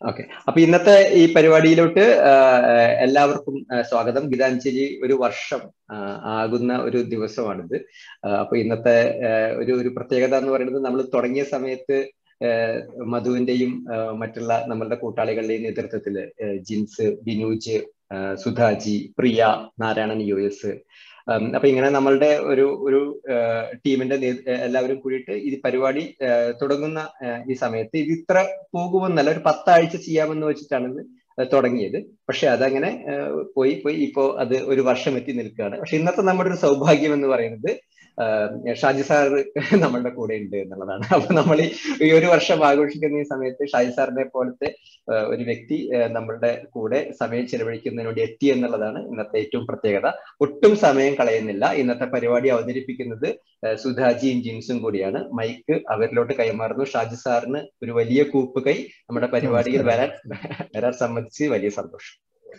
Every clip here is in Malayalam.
ഓക്കെ അപ്പൊ ഇന്നത്തെ ഈ പരിപാടിയിലോട്ട് എല്ലാവർക്കും സ്വാഗതം ഗീതാഞ്ജലി ഒരു വർഷം ആകുന്ന ഒരു ദിവസമാണിത് അപ്പൊ ഇന്നത്തെ ഒരു ഒരു പ്രത്യേകത എന്ന് പറയുന്നത് നമ്മൾ തുടങ്ങിയ സമയത്ത് മധുവിന്റെയും മറ്റുള്ള നമ്മളുടെ കൂട്ടാളികളുടെയും നേതൃത്വത്തിൽ ജിൻസ് ബിനൂജ് സുധാജി പ്രിയ നാരായണൻ യു എസ് അപ്പൊ ഇങ്ങനെ നമ്മളുടെ ഒരു ഒരു ടീമിന്റെ എല്ലാവരും കൂടിയിട്ട് ഈ പരിപാടി തുടങ്ങുന്ന ഈ സമയത്ത് ഇത് ഇത്ര പോകുമെന്നല്ല ഒരു പത്താഴ്ച ചെയ്യാമെന്ന് വെച്ചിട്ടാണ് ഇത് തുടങ്ങിയത് പക്ഷെ അതങ്ങനെ പോയി പോയി ഇപ്പോ അത് ഒരു വർഷം എത്തി നിൽക്കുകയാണ് പക്ഷെ ഇന്നത്തെ നമ്മുടെ ഒരു സൗഭാഗ്യം എന്ന് പറയുന്നത് ഷാജി സാർ നമ്മളുടെ കൂടെ ഉണ്ട് എന്നുള്ളതാണ് അപ്പൊ നമ്മൾ ഈ ഒരു വർഷം ആഘോഷിക്കുന്ന ഈ സമയത്ത് ഷാജി സാറിനെ പോലത്തെ ഒരു വ്യക്തി നമ്മളുടെ കൂടെ സമയം ചെലവഴിക്കുന്നതിന് വേണ്ടി എത്തി എന്നുള്ളതാണ് ഇന്നത്തെ ഏറ്റവും പ്രത്യേകത ഒട്ടും സമയം കളയുന്നില്ല ഇന്നത്തെ പരിപാടി അവതരിപ്പിക്കുന്നത് സുധാജിയും ജിൻസും കൂടിയാണ് മൈക്ക് അവരിലോട്ട് കൈമാറുന്നു ഷാജി സാറിന് ഒരു വലിയ കൂപ്പ് കൈ നമ്മുടെ പരിപാടിയിൽ വരാൻ വരാൻ സംബന്ധിച്ച് വലിയ സന്തോഷം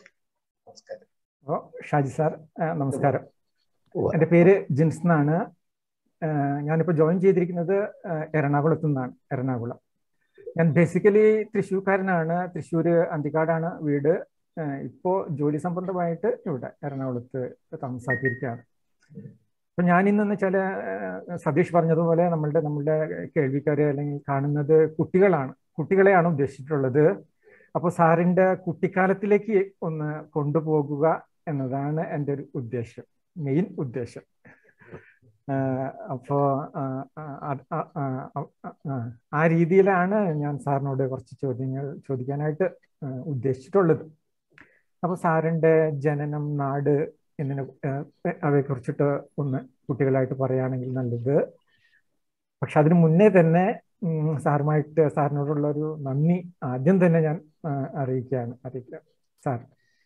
ഷാജി സാർ നമസ്കാരം എൻ്റെ പേര് ജിൻസ് എന്നാണ് ഞാനിപ്പോൾ ജോയിൻ ചെയ്തിരിക്കുന്നത് എറണാകുളത്തു നിന്നാണ് എറണാകുളം ഞാൻ ബേസിക്കലി തൃശ്ശൂർക്കാരനാണ് തൃശ്ശൂർ അന്തിക്കാടാണ് വീട് ഇപ്പോൾ ജോലി സംബന്ധമായിട്ട് ഇവിടെ എറണാകുളത്ത് താമസാക്കിയിരിക്കുകയാണ് അപ്പം ഞാൻ ഇന്നെന്ന് വെച്ചാൽ സതീഷ് പറഞ്ഞതുപോലെ നമ്മളുടെ നമ്മളുടെ കേൾവിക്കാരെ അല്ലെങ്കിൽ കാണുന്നത് കുട്ടികളാണ് കുട്ടികളെയാണ് ഉദ്ദേശിച്ചിട്ടുള്ളത് അപ്പോൾ സാറിൻ്റെ കുട്ടിക്കാലത്തിലേക്ക് ഒന്ന് കൊണ്ടുപോകുക എന്നതാണ് എൻ്റെ ഒരു ഉദ്ദേശം മെയിൻ ഉദ്ദേശം അപ്പോ ആ രീതിയിലാണ് ഞാൻ സാറിനോട് കുറച്ച് ചോദ്യങ്ങൾ ചോദിക്കാനായിട്ട് ഉദ്ദേശിച്ചിട്ടുള്ളത് അപ്പൊ സാറിന്റെ ജനനം നാട് എന്നിനെ അവയെ കുറിച്ചിട്ട് ഒന്ന് കുട്ടികളായിട്ട് പറയുകയാണെങ്കിൽ നല്ലത് പക്ഷെ അതിനു മുന്നേ തന്നെ സാറുമായിട്ട് സാറിനോടുള്ള ഒരു നന്ദി ആദ്യം തന്നെ ഞാൻ അറിയിക്കുകയാണ് അറിയിക്കുക സാർ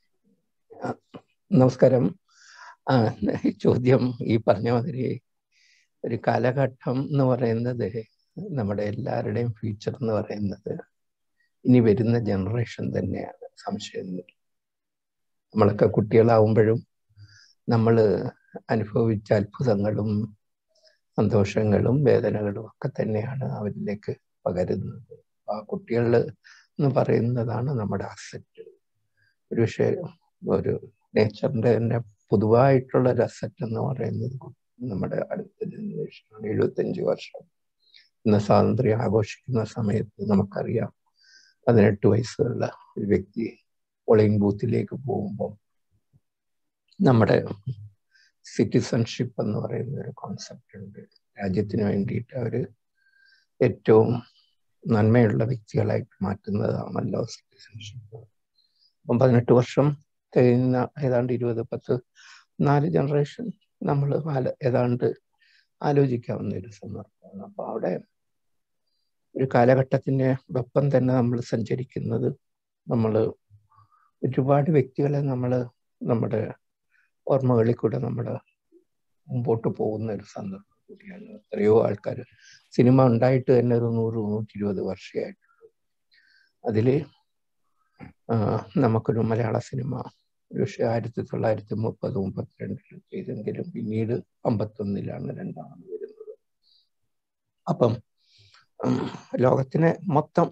നമസ്കാരം ആ ഈ ചോദ്യം ഈ പറഞ്ഞ മാതിരി ഒരു കാലഘട്ടം എന്ന് പറയുന്നത് നമ്മുടെ എല്ലാവരുടെയും ഫ്യൂച്ചർ എന്ന് പറയുന്നത് ഇനി വരുന്ന ജനറേഷൻ തന്നെയാണ് സംശയമൊന്നുമില്ല നമ്മളൊക്കെ കുട്ടികളാവുമ്പോഴും നമ്മൾ അനുഭവിച്ച അത്ഭുതങ്ങളും സന്തോഷങ്ങളും വേദനകളും ഒക്കെ തന്നെയാണ് അവരിലേക്ക് പകരുന്നത് ആ കുട്ടികൾ എന്ന് പറയുന്നതാണ് നമ്മുടെ അസറ്റ് ഒരു വിഷയം ഒരു നേച്ചറിന്റെ തന്നെ പൊതുവായിട്ടുള്ള ഒരു അസറ്റ് എന്ന് പറയുന്നത് നമ്മുടെ അടുത്ത ജനറേഷനാണ് എഴുപത്തഞ്ച് വർഷം ഇന്ന് സ്വാതന്ത്ര്യം ആഘോഷിക്കുന്ന സമയത്ത് നമുക്കറിയാം പതിനെട്ട് വയസ്സുള്ള ഒരു വ്യക്തി പോളിംഗ് ബൂത്തിലേക്ക് പോകുമ്പോൾ നമ്മുടെ സിറ്റിസൺഷിപ്പ് എന്ന് പറയുന്ന ഒരു കോൺസെപ്റ്റ് ഉണ്ട് രാജ്യത്തിന് വേണ്ടിയിട്ട് അവർ ഏറ്റവും നന്മയുള്ള വ്യക്തികളായിട്ട് മാറ്റുന്നതാണല്ലോ സിറ്റിസൺഷിപ്പ് അപ്പം പതിനെട്ട് വർഷം കഴിയുന്ന ഏതാണ്ട് ഇരുപത് പത്ത് നാല് ജനറേഷൻ നമ്മൾ ഏതാണ്ട് ആലോചിക്കാവുന്ന ഒരു സന്ദർഭമാണ് അപ്പൊ അവിടെ ഒരു കാലഘട്ടത്തിന്റെ ഒപ്പം തന്നെ നമ്മൾ സഞ്ചരിക്കുന്നത് നമ്മൾ ഒരുപാട് വ്യക്തികളെ നമ്മൾ നമ്മുടെ ഓർമ്മകളിൽ കൂടെ നമ്മൾ മുമ്പോട്ട് പോകുന്ന ഒരു സന്ദർഭം കൂടിയാണ് എത്രയോ ആൾക്കാർ സിനിമ ഉണ്ടായിട്ട് തന്നെ ഒരു നൂറ് നൂറ്റി ഇരുപത് വർഷമായിട്ടുള്ളൂ അതിൽ നമുക്കൊരു മലയാള സിനിമ പക്ഷെ ആയിരത്തി തൊള്ളായിരത്തി മുപ്പത് മുപ്പത്തിരണ്ടിൽ ചെയ്തെങ്കിലും പിന്നീട് അമ്പത്തൊന്നിലാണ് രണ്ടാമത് വരുന്നത് അപ്പം ലോകത്തിനെ മൊത്തം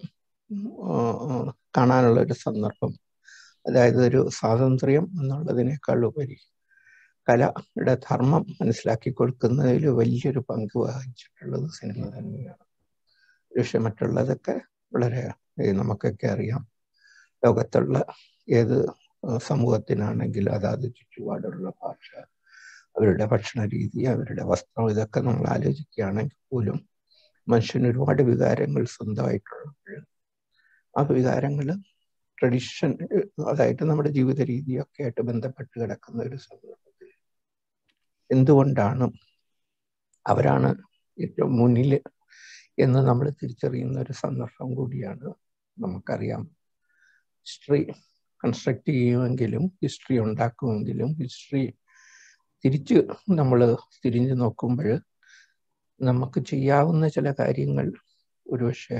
കാണാനുള്ള ഒരു സന്ദർഭം അതായത് ഒരു സ്വാതന്ത്ര്യം എന്നുള്ളതിനേക്കാൾ ഉപരി കലയുടെ ധർമ്മം മനസ്സിലാക്കി കൊടുക്കുന്നതിൽ വലിയൊരു പങ്ക് വഹിച്ചിട്ടുള്ളത് സിനിമ തന്നെയാണ് പക്ഷെ മറ്റുള്ളതൊക്കെ വളരെ നമുക്കൊക്കെ അറിയാം ലോകത്തുള്ള ഏത് സമൂഹത്തിനാണെങ്കിൽ അതാത് ചുറ്റുപാടുള്ള ഭാഷ അവരുടെ ഭക്ഷണ രീതി അവരുടെ വസ്ത്രം ഇതൊക്കെ നമ്മൾ ആലോചിക്കുകയാണെങ്കിൽ പോലും മനുഷ്യന് ഒരുപാട് വികാരങ്ങൾ സ്വന്തമായിട്ടുള്ളപ്പോൾ ആ വികാരങ്ങൾ ട്രഡീഷൻ അതായത് നമ്മുടെ ജീവിത രീതിയൊക്കെ ആയിട്ട് ബന്ധപ്പെട്ട് കിടക്കുന്ന ഒരു സന്ദർഭത്തിൽ എന്തുകൊണ്ടാണ് അവരാണ് ഏറ്റവും മുന്നിൽ എന്ന് നമ്മൾ തിരിച്ചറിയുന്ന ഒരു സന്ദർഭം കൂടിയാണ് നമുക്കറിയാം ഹിസ്റ്ററി കൺസ്ട്രക്ട് ചെയ്യുമെങ്കിലും ഹിസ്റ്ററി ഉണ്ടാക്കുമെങ്കിലും ഹിസ്റ്ററി തിരിച്ച് നമ്മൾ തിരിഞ്ഞു നോക്കുമ്പോൾ നമുക്ക് ചെയ്യാവുന്ന ചില കാര്യങ്ങൾ ഒരുപക്ഷെ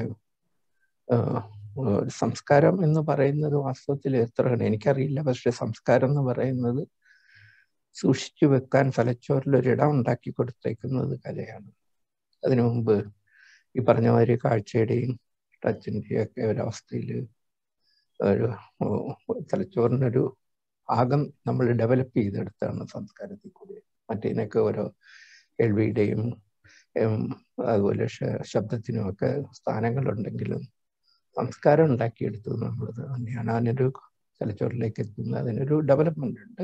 സംസ്കാരം എന്ന് പറയുന്നത് വാസ്തവത്തിൽ എത്രയാണ് എനിക്കറിയില്ല പക്ഷെ സംസ്കാരം എന്ന് പറയുന്നത് സൂക്ഷിച്ചു വെക്കാൻ തലച്ചോറിലൊരിടം ഉണ്ടാക്കി കൊടുത്തേക്കുന്നത് കലയാണ് അതിനു മുമ്പ് ഈ പറഞ്ഞ മാതിരി കാഴ്ചയുടെയും ടച്ചിൻ്റെയും ഒക്കെ ഒരവസ്ഥയിൽ ഒരു തലച്ചോറിനൊരു ഭാഗം നമ്മൾ ഡെവലപ്പ് ചെയ്തെടുത്താണ് സംസ്കാരത്തിൽ കൂടി മറ്റേതിനൊക്കെ ഓരോ കേൾവിയുടെയും അതുപോലെ ശബ്ദത്തിനും ഒക്കെ സ്ഥാനങ്ങളുണ്ടെങ്കിലും സംസ്കാരം ഉണ്ടാക്കിയെടുത്തു എന്നുള്ളത് തന്നെയാണ് അതിനൊരു തലച്ചോറിലേക്ക് എത്തുന്നത് അതിനൊരു ഡെവലപ്മെന്റ് ഉണ്ട്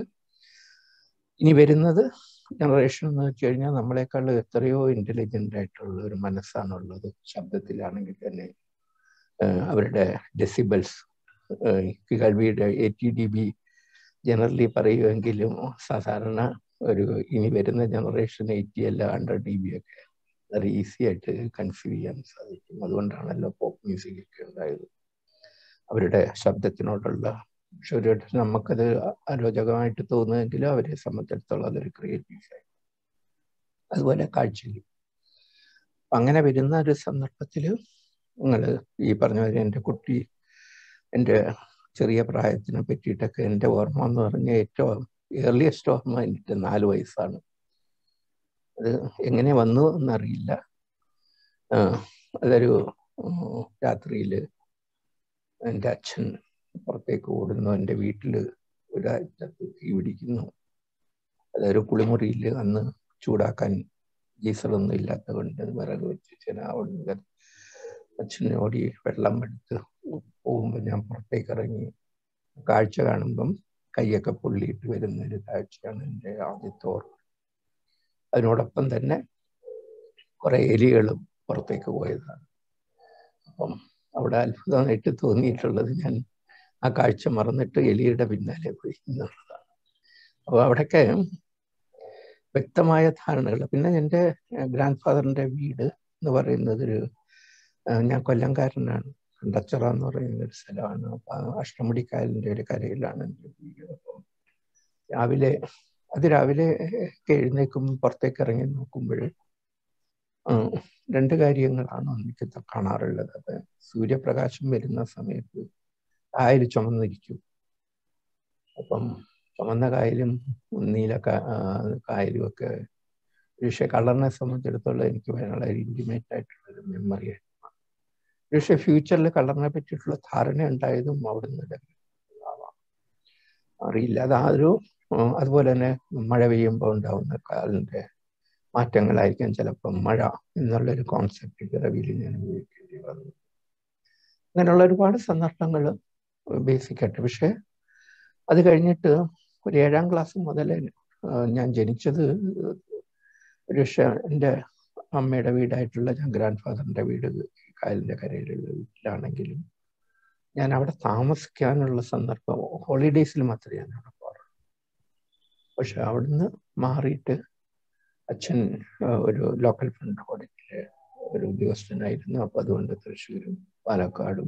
ഇനി വരുന്നത് ജനറേഷൻ എന്ന് വെച്ച് കഴിഞ്ഞാൽ നമ്മളെക്കാൾ എത്രയോ ഇന്റലിജന്റ് ആയിട്ടുള്ള ഒരു മനസ്സാണുള്ളത് ശബ്ദത്തിലാണെങ്കിൽ തന്നെ അവരുടെ ഡെസിബിൾസ് കേൾവിയുടെ eighty D B generally പറയുമെങ്കിലും സാധാരണ ഒരു ഇനി വരുന്ന ജനറേഷൻ എയ്റ്റി അല്ല ഹൺഡ്രഡ് ഡി ബി ഒക്കെ വളരെ ഈസി ആയിട്ട് കൺസീവ് ചെയ്യാൻ സാധിക്കും അതുകൊണ്ടാണല്ലോ പോപ്പ് മ്യൂസിക് ഒക്കെ ഉണ്ടായത് അവരുടെ ശബ്ദത്തിനോടുള്ള പക്ഷെ ഒരു നമുക്കത് അരോചകമായിട്ട് തോന്നുമെങ്കിലും അവരെ സംബന്ധിച്ചിടത്തോളം അതൊരു ക്രിയേറ്റീവ് ആയി അതുപോലെ കാഴ്ചയിൽ അങ്ങനെ വരുന്ന ഒരു സന്ദർഭത്തിൽ നിങ്ങൾ ഈ പറഞ്ഞ പോലെ എൻ്റെ കുട്ടി എൻ്റെ ചെറിയ പ്രായത്തിനെ പറ്റിയിട്ടൊക്കെ എൻ്റെ ഓർമ്മ എന്ന് പറഞ്ഞ ഏറ്റവും ഏർലിയസ്റ്റ് ഓർമ്മ എനിക്ക് നാല് വയസ്സാണ് അത് എങ്ങനെ വന്നു എന്നറിയില്ല അതൊരു രാത്രിയിൽ എൻ്റെ അച്ഛൻ പുറത്തേക്ക് ഓടുന്നു എൻ്റെ വീട്ടിൽ ഒരാഴ്ചത്ത് തീ പിടിക്കുന്നു അതൊരു കുളിമുറിയിൽ അന്ന് ചൂടാക്കാൻ ഗീസറൊന്നും ഇല്ലാത്തത് കൊണ്ട് വിറക് വെച്ച് അവിടെ അച്ഛനെ ഓടി വെള്ളം എടുത്ത് പോകുമ്പോൾ ഞാൻ പുറത്തേക്ക് ഇറങ്ങി കാഴ്ച കാണുമ്പം കൈയൊക്കെ പൊള്ളിയിട്ട് വരുന്ന ഒരു കാഴ്ചയാണ് എൻ്റെ ആദ്യത്തെ ഓർമ്മ അതിനോടൊപ്പം തന്നെ കുറെ എലികളും പുറത്തേക്ക് പോയതാണ് അപ്പം അവിടെ അത്ഭുതമായിട്ട് തോന്നിയിട്ടുള്ളത് ഞാൻ ആ കാഴ്ച മറന്നിട്ട് എലിയുടെ പിന്നാലെ പോയി എന്നുള്ളതാണ് അപ്പോൾ അവിടെയൊക്കെ വ്യക്തമായ ധാരണകൾ പിന്നെ എൻ്റെ ഗ്രാൻഡ് ഫാദറിൻ്റെ വീട് എന്ന് പറയുന്നത് ഒരു ഞാൻ കൊല്ലംകാരനാണ് കണ്ടച്ചറ എന്ന് പറയുന്ന ഒരു സ്ഥലമാണ് അഷ്ടമുടിക്കായലിൻ്റെ ഒരു കരയിലാണ് എൻ്റെ വീട് അപ്പം രാവിലെ അത് രാവിലെ ഒക്കെ എഴുന്നേക്കും പുറത്തേക്ക് ഇറങ്ങി നോക്കുമ്പോൾ രണ്ട് കാര്യങ്ങളാണ് എനിക്ക് കാണാറുള്ളത് അത് സൂര്യപ്രകാശം വരുന്ന സമയത്ത് കായൽ ചുമന്നിരിക്കും അപ്പം ചുമന്ന കായലും നീല കായലും ഒക്കെ പക്ഷേ കളറിനെ സംബന്ധിച്ചിടത്തോളം എനിക്ക് വളരെ ഇൻറ്റിമേറ്റ് ആയിട്ടുള്ള ഒരു മെമ്മറി ആയിരുന്നു പക്ഷേ ഫ്യൂച്ചറിൽ കളറിനെ പറ്റിയിട്ടുള്ള ധാരണ ഉണ്ടായതും അവിടുന്ന് അറിയില്ല അത് ആ ഒരു അതുപോലെ തന്നെ മഴ പെയ്യുമ്പോൾ ഉണ്ടാവുന്ന കാലിൻ്റെ മാറ്റങ്ങളായിരിക്കും ചിലപ്പം മഴ എന്നുള്ളൊരു കോൺസെപ്റ്റ് പിറവിയിൽ ഞാൻ ഉപയോഗിക്കേണ്ടി വന്നു അങ്ങനെയുള്ള ഒരുപാട് സന്ദർഭങ്ങൾ ബേസിക് ആയിട്ട് പക്ഷെ അത് കഴിഞ്ഞിട്ട് ഒരു ഏഴാം ക്ലാസ് മുതൽ ഞാൻ ജനിച്ചത് ഒരു പക്ഷേ എൻ്റെ അമ്മയുടെ വീടായിട്ടുള്ള ഞാൻ ഗ്രാൻഡ് ഫാദറിൻ്റെ വീട് കായലിൻ്റെ കരയിലുള്ള വീട്ടിലാണെങ്കിലും ഞാൻ അവിടെ താമസിക്കാനുള്ള സന്ദർഭം ഹോളിഡേയ്സിൽ മാത്രമേ ഞാൻ അവിടെ പോകാറുള്ളൂ പക്ഷെ അവിടുന്ന് മാറിയിട്ട് അച്ഛൻ ഒരു ലോക്കൽ ഫണ്ട് ഓഡിറ്റിലെ ഒരു ഉദ്യോഗസ്ഥനായിരുന്നു അപ്പോൾ അതുകൊണ്ട് തൃശ്ശൂരും പാലക്കാടും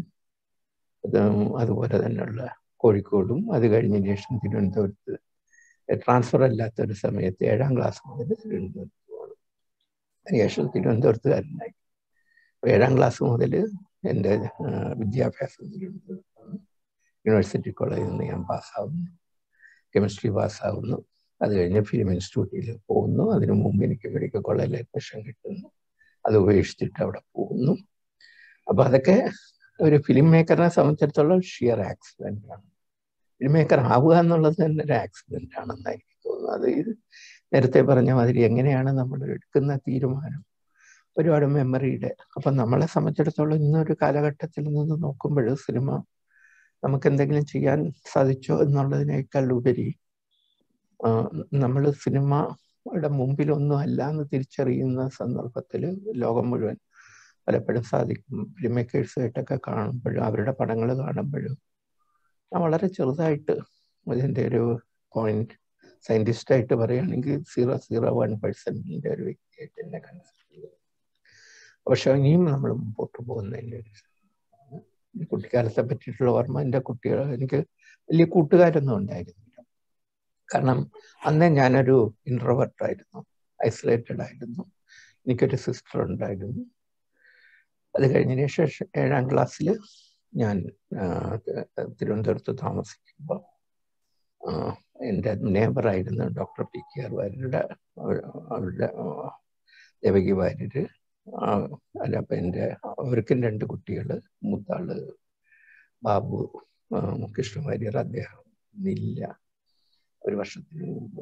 അതുപോലെ തന്നെയുള്ള കോഴിക്കോടും അത് കഴിഞ്ഞ ശേഷം തിരുവനന്തപുരത്ത് ട്രാൻസ്ഫർ അല്ലാത്ത ഒരു സമയത്ത് ഏഴാം ക്ലാസ് മുതൽ തിരുവനന്തപുരത്ത് പോകണം അതിനുശേഷം തിരുവനന്തപുരത്തുകാരനായി ഏഴാം ക്ലാസ് മുതൽ എൻ്റെ വിദ്യാഭ്യാസം തിരുവനന്തപുരത്താണ് യൂണിവേഴ്സിറ്റി കോളേജിൽ നിന്ന് ഞാൻ പാസ്സാവുന്നു കെമിസ്ട്രി പാസ്സാവുന്നു അത് കഴിഞ്ഞ് ഫിലിം ഇൻസ്റ്റിറ്റ്യൂട്ടിൽ പോകുന്നു അതിനു മുമ്പ് എനിക്ക് മെഡിക്കൽ കോളേജിൽ അഡ്മിഷൻ കിട്ടുന്നു അത് ഉപേക്ഷിച്ചിട്ട് അവിടെ പോകുന്നു അപ്പൊ അതൊക്കെ ഒരു ഫിലിം മേക്കറിനെ സംബന്ധിച്ചിടത്തോളം ഷിയർ ആക്സിഡന്റ് ആണ് ഫിലിം മേക്കർ ആവുക എന്നുള്ളത് തന്നെ ഒരു ആക്സിഡന്റ് ആണെന്ന് എനിക്ക് തോന്നുന്നു അത് ഇത് നേരത്തെ പറഞ്ഞ മാതിരി എങ്ങനെയാണ് നമ്മൾ എടുക്കുന്ന തീരുമാനം ഒരുപാട് മെമ്മറിയുടെ അപ്പൊ നമ്മളെ സംബന്ധിച്ചിടത്തോളം ഇന്നൊരു കാലഘട്ടത്തിൽ നിന്ന് നോക്കുമ്പോൾ സിനിമ നമുക്ക് എന്തെങ്കിലും ചെയ്യാൻ സാധിച്ചോ എന്നുള്ളതിനേക്കാൾ ഉപരി നമ്മൾ സിനിമയുടെ മുമ്പിലൊന്നും അല്ല എന്ന് തിരിച്ചറിയുന്ന സന്ദർഭത്തിൽ ലോകം മുഴുവൻ പലപ്പോഴും സാധിക്കും ഫിലിം മേക്കേഴ്സുമായിട്ടൊക്കെ കാണുമ്പോഴും അവരുടെ പടങ്ങൾ കാണുമ്പോഴും ഞാൻ വളരെ ചെറുതായിട്ട് അതിൻ്റെ ഒരു പോയിന്റ് സയൻറ്റിസ്റ്റായിട്ട് പറയുകയാണെങ്കിൽ സീറോ സീറോ വൺ പെർസെൻറ്റിൻ്റെ ഒരു വ്യക്തിയായിട്ട് എന്നെ കൺസിഡർ ചെയ്തു പക്ഷെ ഇനിയും നമ്മൾ മുമ്പോട്ട് പോകുന്നതിൻ്റെ ഒരു കുട്ടിക്കാലത്തെ പറ്റിയിട്ടുള്ള ഓർമ്മ എൻ്റെ കുട്ടികൾ എനിക്ക് വലിയ കൂട്ടുകാരൊന്നും ഉണ്ടായിരുന്നില്ല കാരണം അന്നേ ഞാനൊരു ഇൻട്രോവർട്ടായിരുന്നു ഐസൊലേറ്റഡ് ആയിരുന്നു എനിക്കൊരു സിസ്റ്റർ ഉണ്ടായിരുന്നു അത് കഴിഞ്ഞതിന് ശേഷം ഏഴാം ക്ലാസ്സിൽ ഞാൻ തിരുവനന്തപുരത്ത് താമസിക്കുമ്പോൾ എൻ്റെ നേബറായിരുന്നു ഡോക്ടർ പി കെ ആർ വാര്യരുടെ അവരുടെ ദേവകി വാര്യർ അല്ല അപ്പം എൻ്റെ അവർക്കും രണ്ട് കുട്ടികൾ മൂത്താള് ബാബു കൃഷ്ണവാര്യർ അദ്ദേഹം ഇല്ല ഒരു വർഷത്തിന് മുമ്പ്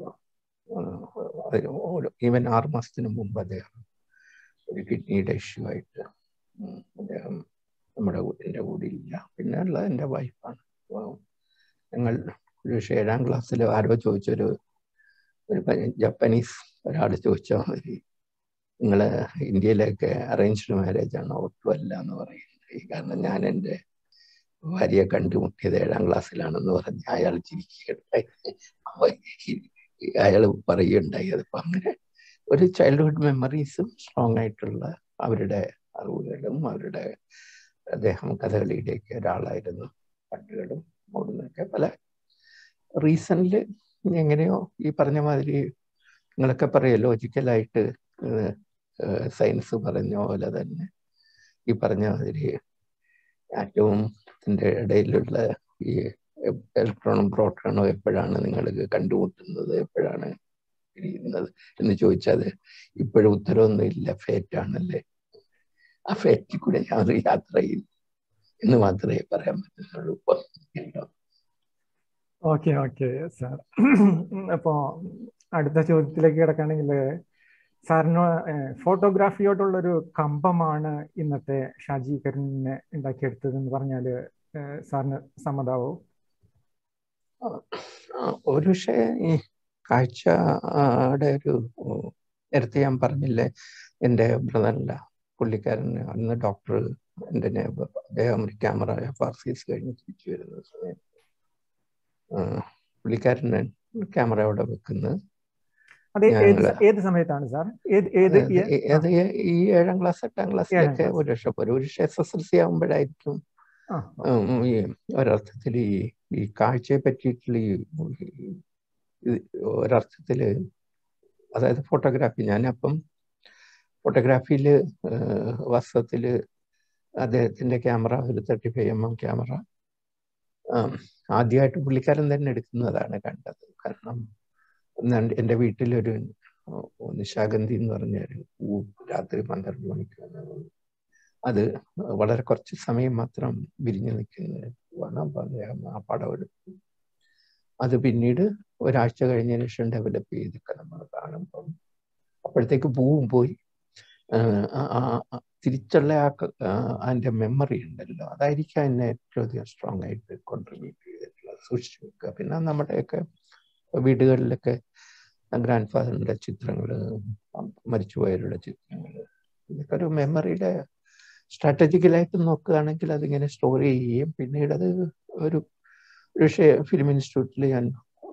ഈവൻ ആറ് മാസത്തിന് മുമ്പ് അദ്ദേഹം ഒരു കിഡ്നിയുടെ ഇഷ്യൂ ആയിട്ട് അദ്ദേഹം നമ്മുടെ എൻ്റെ കൂടെ ഇല്ല പിന്നെ ഉള്ളത് എൻ്റെ വൈഫാണ് ഞങ്ങൾ ഒരു പക്ഷേ ഏഴാം ക്ലാസ്സിൽ ആരോ ചോദിച്ചൊരു ഒരു ജപ്പാനീസ് ഒരാൾ ചോദിച്ചാൽ മതി നിങ്ങൾ ഇന്ത്യയിലൊക്കെ അറേഞ്ച്ഡ് മാരേജ് ആണ് ഒട്ടുമല്ല എന്ന് പറയുന്നത് കാരണം ഞാൻ എൻ്റെ ഭാര്യയെ കണ്ടുമുട്ടിയത് ഏഴാം ക്ലാസ്സിലാണെന്ന് പറഞ്ഞ് അയാൾ ചിരിക്കുകയുണ്ടായി അയാൾ പറയുകയുണ്ടായി അതിപ്പോൾ അങ്ങനെ ഒരു ചൈൽഡ്ഹുഡ് മെമ്മറീസും സ്ട്രോങ് ആയിട്ടുള്ള അവരുടെ അറിവുകളും അവരുടെ അദ്ദേഹം കഥകളിയുടെയൊക്കെ ഒരാളായിരുന്നു പാട്ടുകളും ഓടുന്നൊക്കെ പല റീസണിൽ എങ്ങനെയോ ഈ പറഞ്ഞ മാതിരി നിങ്ങളൊക്കെ പറയുക ലോജിക്കലായിട്ട് സയൻസ് പറഞ്ഞ പോലെ തന്നെ ഈ പറഞ്ഞ മാതിരി ആറ്റവും ഇടയിലുള്ള ഈ ഇലക്ട്രോണും പ്രോട്ടോണും എപ്പോഴാണ് നിങ്ങൾ കണ്ടുമുട്ടുന്നത് എപ്പോഴാണ് പിരിയുന്നത് എന്ന് ചോദിച്ചാൽ ഇപ്പോഴും ഉത്തരവൊന്നും ഇല്ല ഫേറ്റ് ആണല്ലേ ആ ഫേറ്റിൽ കൂടെ ഞാൻ യാത്ര ചെയ്യും എന്ന് മാത്രമേ പറയാൻ പറ്റുന്നുള്ളൂ ഇപ്പൊ ഓക്കെ ഓക്കെ സാർ അപ്പോ അടുത്ത ചോദ്യത്തിലേക്ക് കിടക്കുകയാണെങ്കിൽ സാറിന് ഫോട്ടോഗ്രാഫിയോടുള്ളൊരു കമ്പമാണ് ഇന്നത്തെ ഷാജി കരുണിനെ ഉണ്ടാക്കിയെടുത്തത് എന്ന് പറഞ്ഞാൽ സാറിന് സമ്മതാവോ ഒരു പക്ഷേ ഈ കാഴ്ചയുടെ ഒരു നേരത്തെ ഞാൻ പറഞ്ഞില്ലേ എൻ്റെ ബ്രദറിൻ്റെ പുള്ളിക്കാരൻ അന്ന് ഡോക്ടർ എൻ്റെ നേബർ അദ്ദേഹം ഒരു camera F R C S കഴിഞ്ഞ് തിരിച്ചു വരുന്ന സമയത്ത് പുള്ളിക്കാരൻ ക്യാമറ അവിടെ വെക്കുന്നത് അത് ഏത് സമയത്താണ് സാർ ഏത് ഈ ഏഴാം ക്ലാസ് എട്ടാം ക്ലാസ്സിലൊക്കെ ഒരു വർഷം ഒരു വർഷം എസ് എസ് എൽ സി ആകുമ്പോഴായിരിക്കും ഈ ഒരർത്ഥത്തിൽ ഈ ഈ കാഴ്ചയെ പറ്റിയിട്ടുള്ള ഈ ഒരർത്ഥത്തിൽ അതായത് ഫോട്ടോഗ്രാഫി ഞാനപ്പം ഫോട്ടോഗ്രാഫിയിൽ വാസ്തവത്തിൽ അദ്ദേഹത്തിൻ്റെ ക്യാമറ ഒരു thirty five M M camera ആദ്യമായിട്ട് പുള്ളിക്കാരൻ തന്നെ എടുക്കുന്നതാണ് കണ്ടത് കാരണം എൻ്റെ വീട്ടിലൊരു നിശാഗന്ധി എന്ന് പറഞ്ഞ ഒരു പൂ രാത്രി പന്ത്രണ്ട് മണിക്ക് അത് വളരെ കുറച്ച് സമയം മാത്രം വിരിഞ്ഞു നിൽക്കുന്ന പൂവാണ് അപ്പം അദ്ദേഹം ആ പടം എടുത്തു അത് പിന്നീട് ഒരാഴ്ച കഴിഞ്ഞതിന് ശേഷം ഡെവലപ്പ് ചെയ്തൊക്കെ നമ്മൾ കാണുമ്പം അപ്പോഴത്തേക്ക് പൂവും പോയി തിരിച്ചുള്ള ആ അതിൻ്റെ മെമ്മറി ഉണ്ടല്ലോ അതായിരിക്കും എന്നെ ഏറ്റവും അധികം സ്ട്രോങ് ആയിട്ട് കോൺട്രിബ്യൂട്ട് ചെയ്തിട്ടുള്ളത് സൂക്ഷിച്ചു വെക്കുക പിന്നെ നമ്മുടെയൊക്കെ വീടുകളിലൊക്കെ ഗ്രാൻഡ് ഫാദറിൻ്റെ ചിത്രങ്ങൾ മരിച്ചുപോയവരുടെ ചിത്രങ്ങൾ ഇതൊക്കെ ഒരു മെമ്മറിയുടെ സ്ട്രാറ്റജിക്കലായിട്ട് നോക്കുകയാണെങ്കിൽ അതിങ്ങനെ സ്റ്റോർ ചെയ്യുകയും പിന്നീട് അത് ഒരു പക്ഷേ ഫിലിം ഇൻസ്റ്റിറ്റ്യൂട്ടിൽ ഞാൻ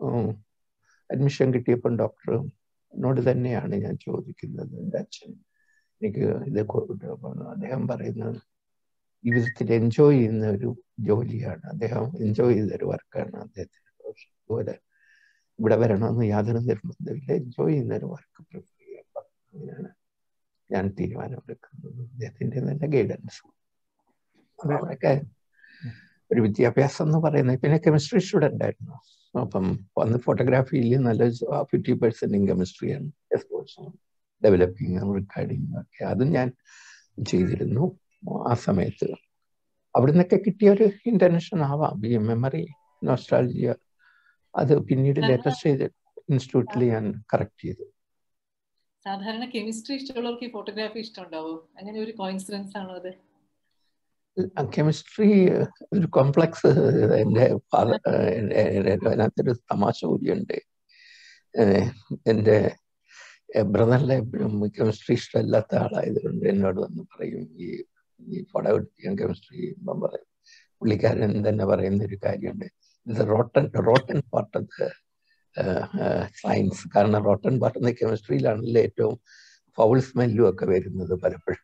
അഡ്മിഷൻ കിട്ടിയപ്പോൾ ഡോക്ടർ എന്നോട് തന്നെയാണ് ഞാൻ ചോദിക്കുന്നത് എൻ്റെ അച്ഛൻ എനിക്ക് ഇത് അദ്ദേഹം പറയുന്നത് ജീവിതത്തിൽ എൻജോയ് ചെയ്യുന്ന ഒരു ജോലിയാണ് അദ്ദേഹം എൻജോയ് ചെയ്തൊരു വർക്കാണ് അദ്ദേഹത്തിന് അതുപോലെ ഇവിടെ വരണമെന്ന് യാതൊരു നിർബന്ധമില്ല എൻജോയ് ചെയ്യുന്ന ഒരു വർക്ക് പ്രിഫർ ചെയ്യാം അങ്ങനെയാണ് ഞാൻ തീരുമാനമെടുക്കുന്നത് അദ്ദേഹത്തിൻ്റെ നല്ല ഗൈഡൻസ് അവിടെയൊക്കെ ഒരു വിദ്യാഭ്യാസം എന്ന് പറയുന്നത് പിന്നെ കെമിസ്ട്രി സ്റ്റുഡൻ്റ് ആയിരുന്നു അപ്പം അന്ന് ഫോട്ടോഗ്രാഫിയിൽ നല്ല ഫിഫ്റ്റി പെർസെൻറ്റ് കെമിസ്ട്രിയാണ് ഡെവലപ്പിങ് റെക്കോർഡിങ് ഒക്കെ അതും ഞാൻ ചെയ്തിരുന്നു ആ സമയത്ത് അവിടെ നിന്നൊക്കെ കിട്ടിയ ഒരു ഇന്റർനാഷണൽ ആവാം ഈ മെമ്മറി നോസ്ട്രാൾജിയ അത് പിന്നീട് ലേറ്റസ്റ്റ് ചെയ്ത് ഇൻസ്റ്റിറ്റ്യൂട്ടിൽ ഞാൻ കറക്റ്റ് ചെയ്തു സാധാരണ കെമിസ്ട്രി ഇഷ്ടമുള്ളവർക്ക് ഈ ഫോട്ടോഗ്രാഫി ഇഷ്ടമുണ്ടാവോ അങ്ങനെ ഒരു കോയിൻസിഡൻസ് ആണോ അത് കെമിസ്ട്രി ഒരു കോംപ്ലക്സ് എൻ്റെ അതിനകത്തൊരു തമാശ കൂടിയുണ്ട് എൻ്റെ ബ്രദറിലെ എപ്പോഴും കെമിസ്ട്രി ഇഷ്ടമല്ലാത്ത ആളായതുകൊണ്ട് എന്നോട് വന്ന് പറയും ഈ ഈ പടം എടുത്ത് കെമിസ്ട്രി ചെയ്യുമ്പം പറയും പുള്ളിക്കാരൻ തന്നെ പറയുന്ന ഒരു കാര്യമുണ്ട് ഇത് rotten rotten part of the science കാരണം റോട്ടൻ പാർട്ട് കെമിസ്ട്രിയിലാണല്ലോ ഏറ്റവും ഫൗൾ സ്മെല്ലും ഒക്കെ വരുന്നത് പലപ്പോഴും